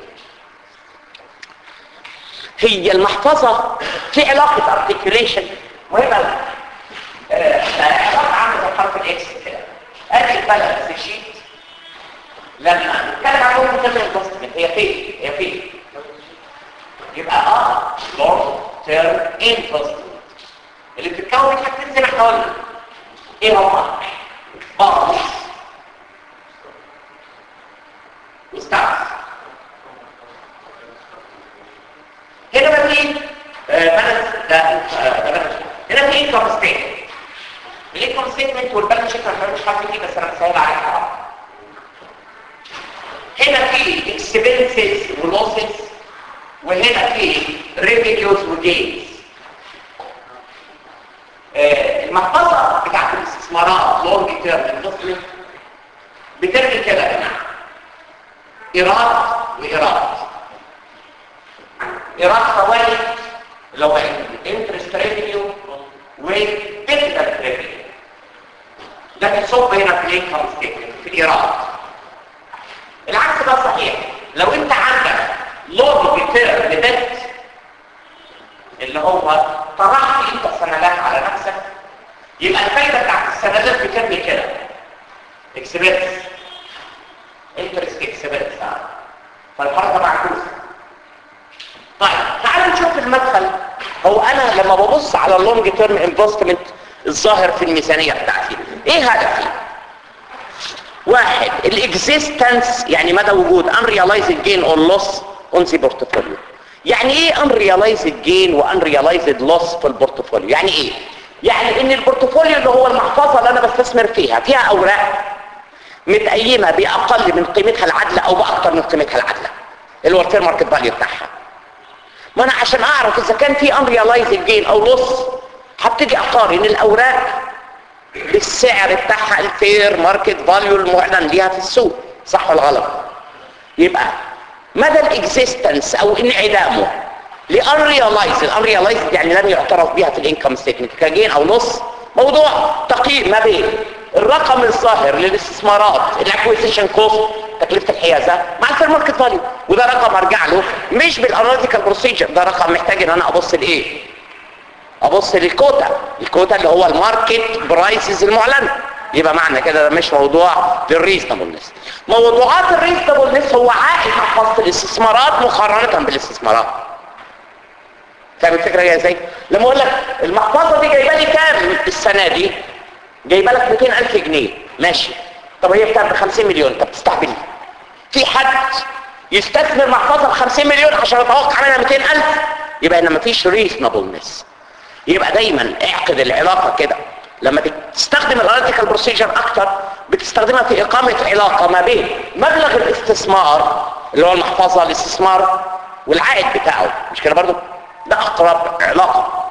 هي المحفظة في علاقة ارتكيوليشن مهمة آه علاقة عاملة زي حرف الاكس كده ادي البالانس شيت لما نتكلم عن لون متابع الانفستمنت هي فين هي فين يبقى اه لونج تيرم انفستمنت اللي بتتكون من حاجتين زي ما احنا قلنا ايه هما؟ بارس وستارز هنا بقى في بالانس ده هنا في انكم ستيتمنت الانكم ستيتمنت والبالانس شيت انا مش عارف فيه بس انا بسهل عليها هنا في اكسبنسز ولوسز وهنا في ريفينيوز وجينز المحفظه بتاعت الاستثمارات لونج تيرم انفستمنت بترمي كده يا جماعه ايراد وايراد ايراد فوائد اللي هو انترست ريفينيو وديفيدنت ريفينيو ده بيصب هنا في الانكم ستيتمنت في الايراد العكس ده صحيح لو انت عندك لونج تيرم ديبت اللي هو طرحت انت السندات على نفسك يبقى الفايده بتاعت السندات بترمي كده اكسبيرس انترست اكسبيرس فالحركه معكوسه طيب تعالوا نشوف المدخل هو انا لما ببص على اللونج تيرم انفستمنت الظاهر في الميزانيه بتاعتي ايه هدفي واحد الاكزيستنس يعني مدى وجود unrealized gain or loss on the portfolio يعني ايه unrealized gain و unrealized loss في البورتفوليو يعني ايه يعني ان البورتفوليو اللي هو المحفظه اللي انا بستثمر فيها فيها اوراق متقيمه باقل من قيمتها العادله او باكثر من قيمتها العادله اللي هو الفير ماركت فاليو بتاعها ما انا عشان اعرف اذا كان في unrealized gain او loss هبتدي اقارن الاوراق بالسعر بتاعها الفير ماركت فاليو المعلن ليها في السوق صح ولا غلط يبقى مدى الاكزيستنس او انعدامه لانريلايز الانريلايز يعني لم يعترف بها في الانكم ستيتمنت كجين او نص موضوع تقييم ما بين الرقم الظاهر للاستثمارات الاكويزيشن كوست تكلفه الحيازه مع الفير ماركت فاليو وده رقم ارجع له مش بالاناليتيكال بروسيجر ده رقم محتاج ان انا ابص لايه ابص للكوتا الكوتا اللي هو الماركت برايسز المعلنه يبقى معنى كده ده مش موضوع للريزنبلنس موضوعات الريزنبلنس هو عائد محفظه الاستثمارات مقارنه بالاستثمارات فاهم الفكره جايه ازاي لما اقول لك المحفظه دي جايبه لي كام السنه دي جايبه لك 200000 جنيه ماشي طب هي بتاعت ب 50 مليون طب تستهبل في حد يستثمر محفظه ب 50 مليون عشان يتوقع منها 200000 يبقى هنا مفيش ريزنبلنس يبقى دايما اعقد العلاقه كده لما تستخدم الاناليتيكال بروسيجر اكتر بتستخدمها في اقامه علاقه ما بين مبلغ الاستثمار اللي هو المحفظه الاستثمار والعائد بتاعه مش كده برضو ده اقرب علاقه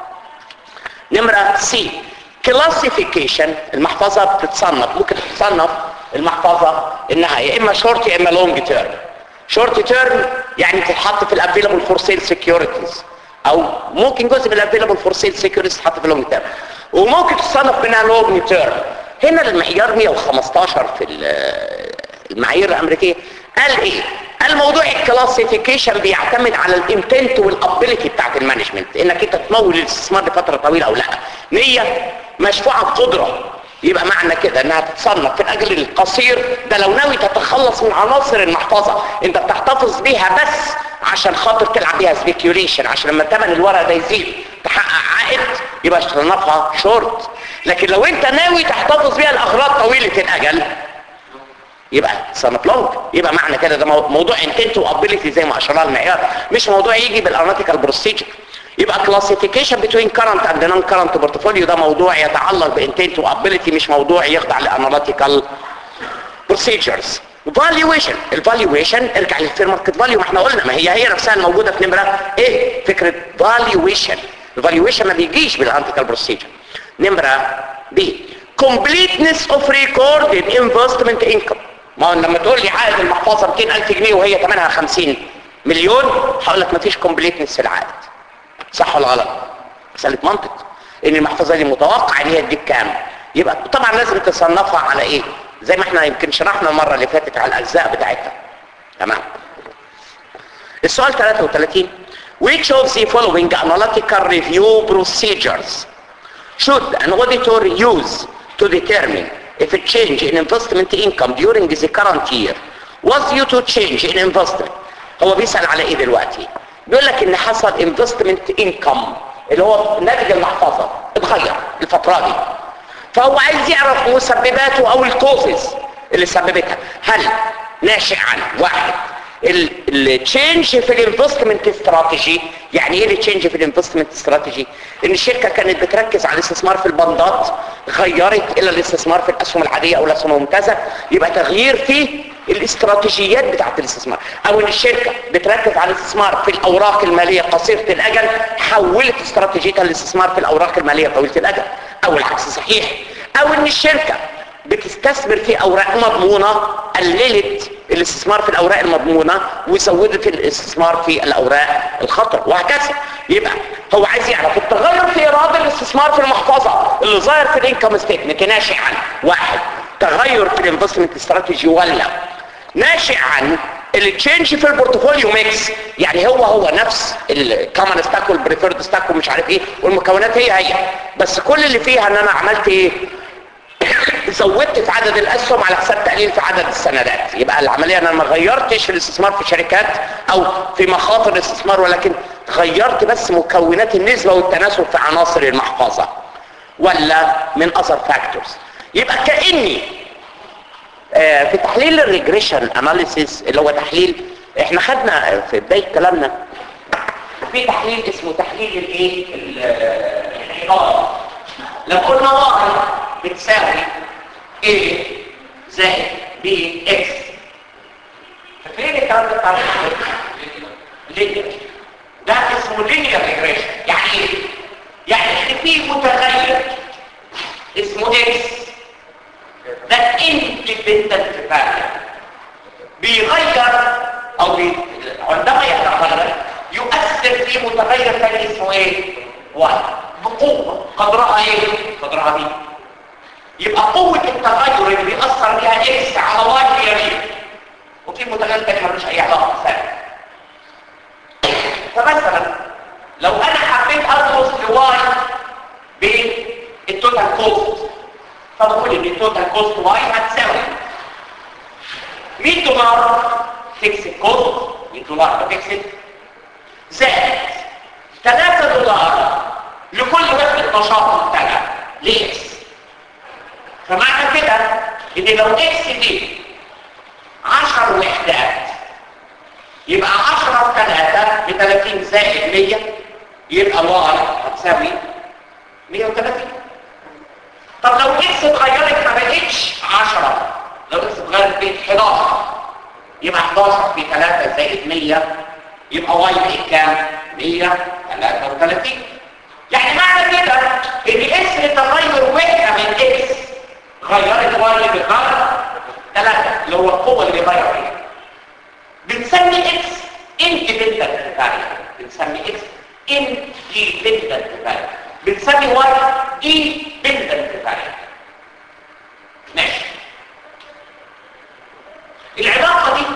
نمره سي كلاسيفيكيشن المحفظه بتتصنف ممكن تتصنف المحفظه انها يا اما شورت يا اما لونج تيرم شورت تيرم يعني تتحط في الافيلابل فور سيل سكيورتيز او ممكن جزء من الافيلابل فور سيل سكيورتيز تتحط في اللونج تيرم وممكن تصنف منها لونج تيرم هنا المعيار 115 في المعايير الامريكيه قال ايه قال موضوع الكلاسيفيكيشن بيعتمد على الانتنت والابيليتي بتاعت المانجمنت انك انت تمول الاستثمار لفتره طويله او لا نيه مشفوعه بقدره يبقى معنى كده انها تتصنف في الاجل القصير ده لو ناوي تتخلص من عناصر المحفظه انت بتحتفظ بيها بس عشان خاطر تلعب بيها سبيكيوليشن عشان لما ثمن الورقه ده يزيد تحقق عائد يبقى تصنفها شورت لكن لو انت ناوي تحتفظ بيها لاغراض طويله الاجل يبقى صنف لونج يبقى معنى كده ده موضوع انتنت وابيليتي زي ما اشرنا المعيار مش موضوع يجي بالاناليتيكال بروسيجر يبقى كلاسيفيكيشن بين كرنت اند نون كرنت بورتفوليو ده موضوع يتعلق بانتنت وابيليتي مش موضوع يخضع لاناليتيكال بروسيجرز فالويشن الفالويشن ارجع للفير ماركت فاليو ما احنا قلنا ما هي هي نفسها الموجوده في نمره ايه فكره فالويشن الفالويشن ما بيجيش بالاناليتيكال بروسيجر نمره بي completeness of recorded investment income ما هو لما تقول لي عائد المحفظه 200000 جنيه وهي ثمنها 50 مليون هقول لك مفيش completeness في العائد صح ولا غلط مساله منطق ان المحفظه دي متوقع ان هي تديك كام يبقى طبعا لازم تصنفها على ايه زي ما احنا يمكن شرحنا المره اللي فاتت على الاجزاء بتاعتها تمام السؤال 33 which of the following analytical review procedures should an auditor use to determine if a change in investment income during the current year was due to change in investment هو بيسأل على ايه دلوقتي بيقول لك ان حصل investment income اللي هو ناتج المحفظة اتغير الفترة دي فهو عايز يعرف مسبباته او الكوزز اللي سببتها هل ناشئ عن واحد التشينج في الانفستمنت استراتيجي يعني ايه التشينج في الانفستمنت استراتيجي ان الشركه كانت بتركز على الاستثمار في البندات غيرت الى الاستثمار في الاسهم العاديه او الاسهم الممتازه يبقى تغيير في الاستراتيجيات بتاعت الاستثمار او ان الشركه بتركز على الاستثمار في الاوراق الماليه قصيره الاجل حولت استراتيجيتها للاستثمار في الاوراق الماليه طويله الاجل او العكس صحيح او ان الشركه بتستثمر في اوراق مضمونة قللت الاستثمار في الاوراق المضمونة وزودت الاستثمار في الاوراق الخطر وهكذا يبقى هو عايز يعرف التغير في ايراد الاستثمار في المحفظة اللي ظاهر في الانكم ستيتمنت ناشئ عن واحد تغير في الانفستمنت استراتيجي ولا ناشئ عن التشينج في البورتفوليو ميكس يعني هو هو نفس الكومن ستاك والبريفيرد ستاك ومش عارف ايه والمكونات هي هي بس كل اللي فيها ان انا عملت ايه زودت في عدد الاسهم على حساب تقليل في عدد السندات يبقى العمليه انا ما غيرتش في الاستثمار في شركات او في مخاطر الاستثمار ولكن غيرت بس مكونات النسبه والتناسب في عناصر المحفظه ولا من اثر فاكتورز يبقى كاني آه في تحليل الريجريشن اناليسيس اللي هو تحليل احنا خدنا في بدايه كلامنا في تحليل اسمه تحليل الايه الانحدار لو قلنا واحد بتساوي A زائد B X ففين الكلام ده بتاع لينير ده اسمه لينير ريجريشن يعني ايه؟ يعني ان في متغير اسمه X independent variable بيغير او بي... عندما يتغير يؤثر في متغير ثاني اسمه ايه واي بقوه قدرها ايه قدرها بي يبقى قوه التغير اللي بيأثر بها اكس على واي هي بي وفي متغير ثاني ملوش اي علاقه ثانيه فمثلا لو انا حبيت اربط لواي بالتوتال كوست فبقول ان التوتال كوست واي هتساوي 100 دولار فيكس كوست 100 دولار فيكس زائد 3 دولار لكل وحدة نشاط مبتلع لاكس فمعنى كده ان لو اكس دي 10 وحدات يبقى 10 في 3 ب 30 زائد 100 يبقى واي هتساوي 130 طب لو اكس اتغيرت ما بقتش 10 لو اكس اتغيرت بقت 11 يبقى 11 في 3 زائد 100 يبقى واي بقت كام 133 يعني معنى كده ان اكس تغير وحده من اكس غيرت واي بغير 3 اللي هو القوه اللي غير فيها بنسمي اكس independent variable بنسمي اكس independent variable بنسمي واي dependent variable ماشي العلاقة دي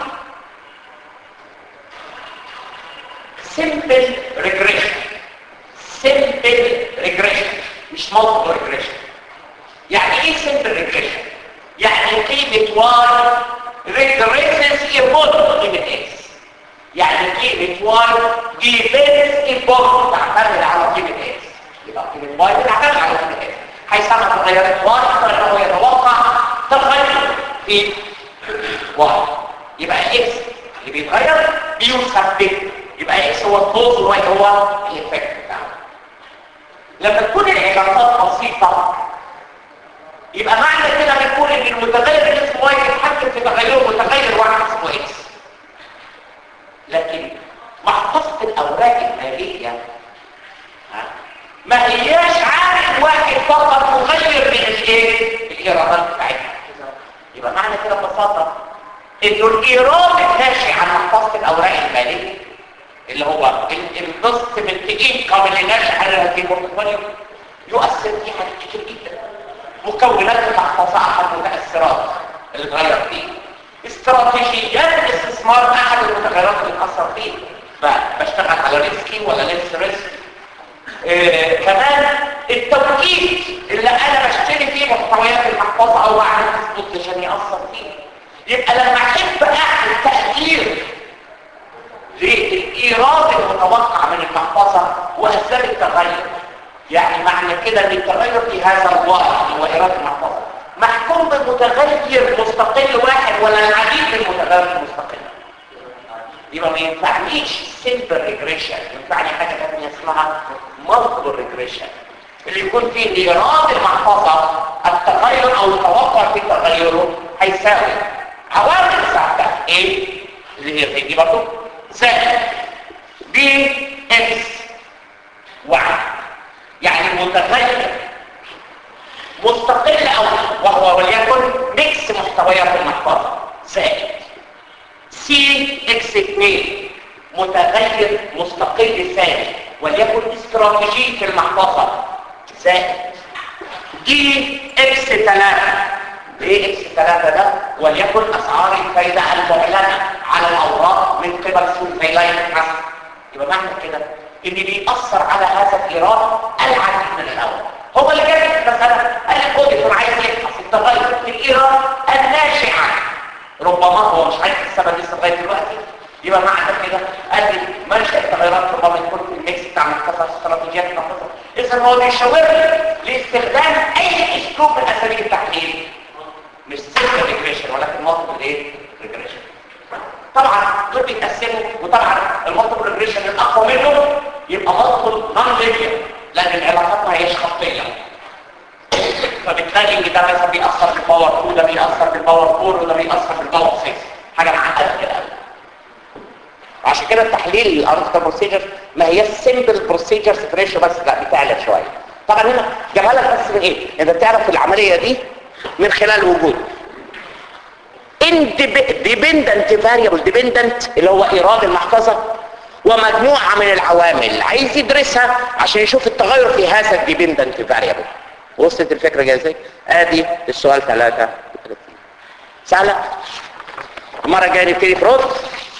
simple regression simple regression مش multiple regression يعني ايه simple regression يعني قيمة y regresses upon قيمة x يعني قيمة y depends upon تعتمد على قيمة x يبقى قيمة y بتعتمد على قيمة x حيثما تغيرت y فإنه يتوقع تغير في y يبقى x اللي بيتغير بيثبت يبقى x هو الكوز وy هو الافكت بتاعه لما تكون العلاقات بسيطة يبقى معنى كده بنقول ان المتغير اللي اسمه y يتحكم في تغيره متغير واحد اسمه x لكن محفظة الأوراق المالية ها؟ ما هياش عارف واحد فقط مغير من الايه؟ الإيرادات بتاعتها يبقى معنى كده ببساطة انه الإيراد الناشئ عن محفظة الأوراق المالية اللي هو الانفستمنت انكم اللي ناشئ عن هذه البورتفوليو يؤثر في حاجات كتير جدا مكونات المحفظة أحد المتأثرات اللي اتغير فيه استراتيجيات الاستثمار احد المتغيرات اللي بتاثر فيه بشتغل على ريسكي ولا ليس ريسك إيه كمان التوقيت اللي انا بشتري فيه محتويات المحفظه او بعمل تظبط عشان ياثر فيه يبقى لما احب اعمل تقدير للايراد المتوقع من المحفظه واسباب التغير يعني معنى كده ان التغير في هذا الواقع هو ايراد المحفظه محكوم بمتغير مستقل واحد ولا العديد من المتغيرات المستقلة يبقى ما ينفعنيش سيمبل ريجريشن ينفعني حاجة ثانية اسمها مالتيبل ريجريشن اللي يكون فيه ايراد المحفظة التغير او التوقع في تغيره هيساوي عوامل ساعتها ايه اللي هي زي دي برضه زائد بي اكس واحد يعني متغير مستقل او وهو وليكن ميكس محتويات المحفظه زائد سي اكس 2 متغير مستقل ثاني وليكن استراتيجي في المحفظه زائد دي اكس 3 ليه اكس 3 ده وليكن اسعار الفايده المعلنه على الاوراق من قبل سوق فيلاين مثلا يبقى معنى كده ان بيأثر على هذا الايراد العديد من الاول هو اللي جاب مثلا قال الاوديتور عايز يبحث التغير في الايراد الناشئ عنه ربما هو مش عارف السبب لسه لغايه دلوقتي يبقى معنى كده قال لي منشا التغيرات ربما يكون في الميكس بتاع المحفظه استراتيجيات المحفظه اذا هو بيشاور لي لاستخدام اي اسلوب من اساليب التحليل مش سيمبل ريجريشن ولكن مالتيبل ايه ريجريشن طبعا دول بيتقسموا وطبعا المالتيبل ريجريشن الاقوى منه يبقى مالتيبل نون لينير لان العلاقات ما هيش خطيه فبالتالي ده مثلا بيأثر بالباور 2 ده بيأثر بالباور 4 وده بيأثر بالباور 6 حاجه معقده كده عشان كده التحليل الارثر بروسيجر ما هي السيمبل بروسيجر ريشيو بس لا بتعلى شويه طبعا هنا جابها لك بس من ايه انت بتعرف العمليه دي من خلال وجود ديبندنت فاريبل ديبندنت اللي هو ايراد المحفظه ومجموعه من العوامل عايز يدرسها عشان يشوف التغير في هذا الديبندنت فاريبل وصلت الفكره جايه ازاي ادي السؤال 33 سهله المره الجايه نبتدي في رد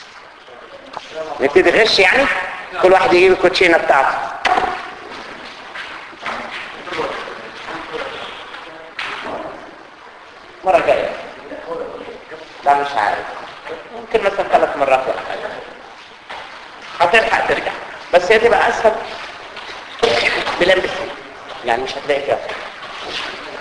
نبتدي غش يعني كل واحد يجيب الكوتشينه بتاعته المره الجايه لا مش عارف ممكن مثلا ثلاث مرات ولا حاجه هتلحق ترجع بس هي تبقى اسهل بلان يعني مش هتلاقي فيها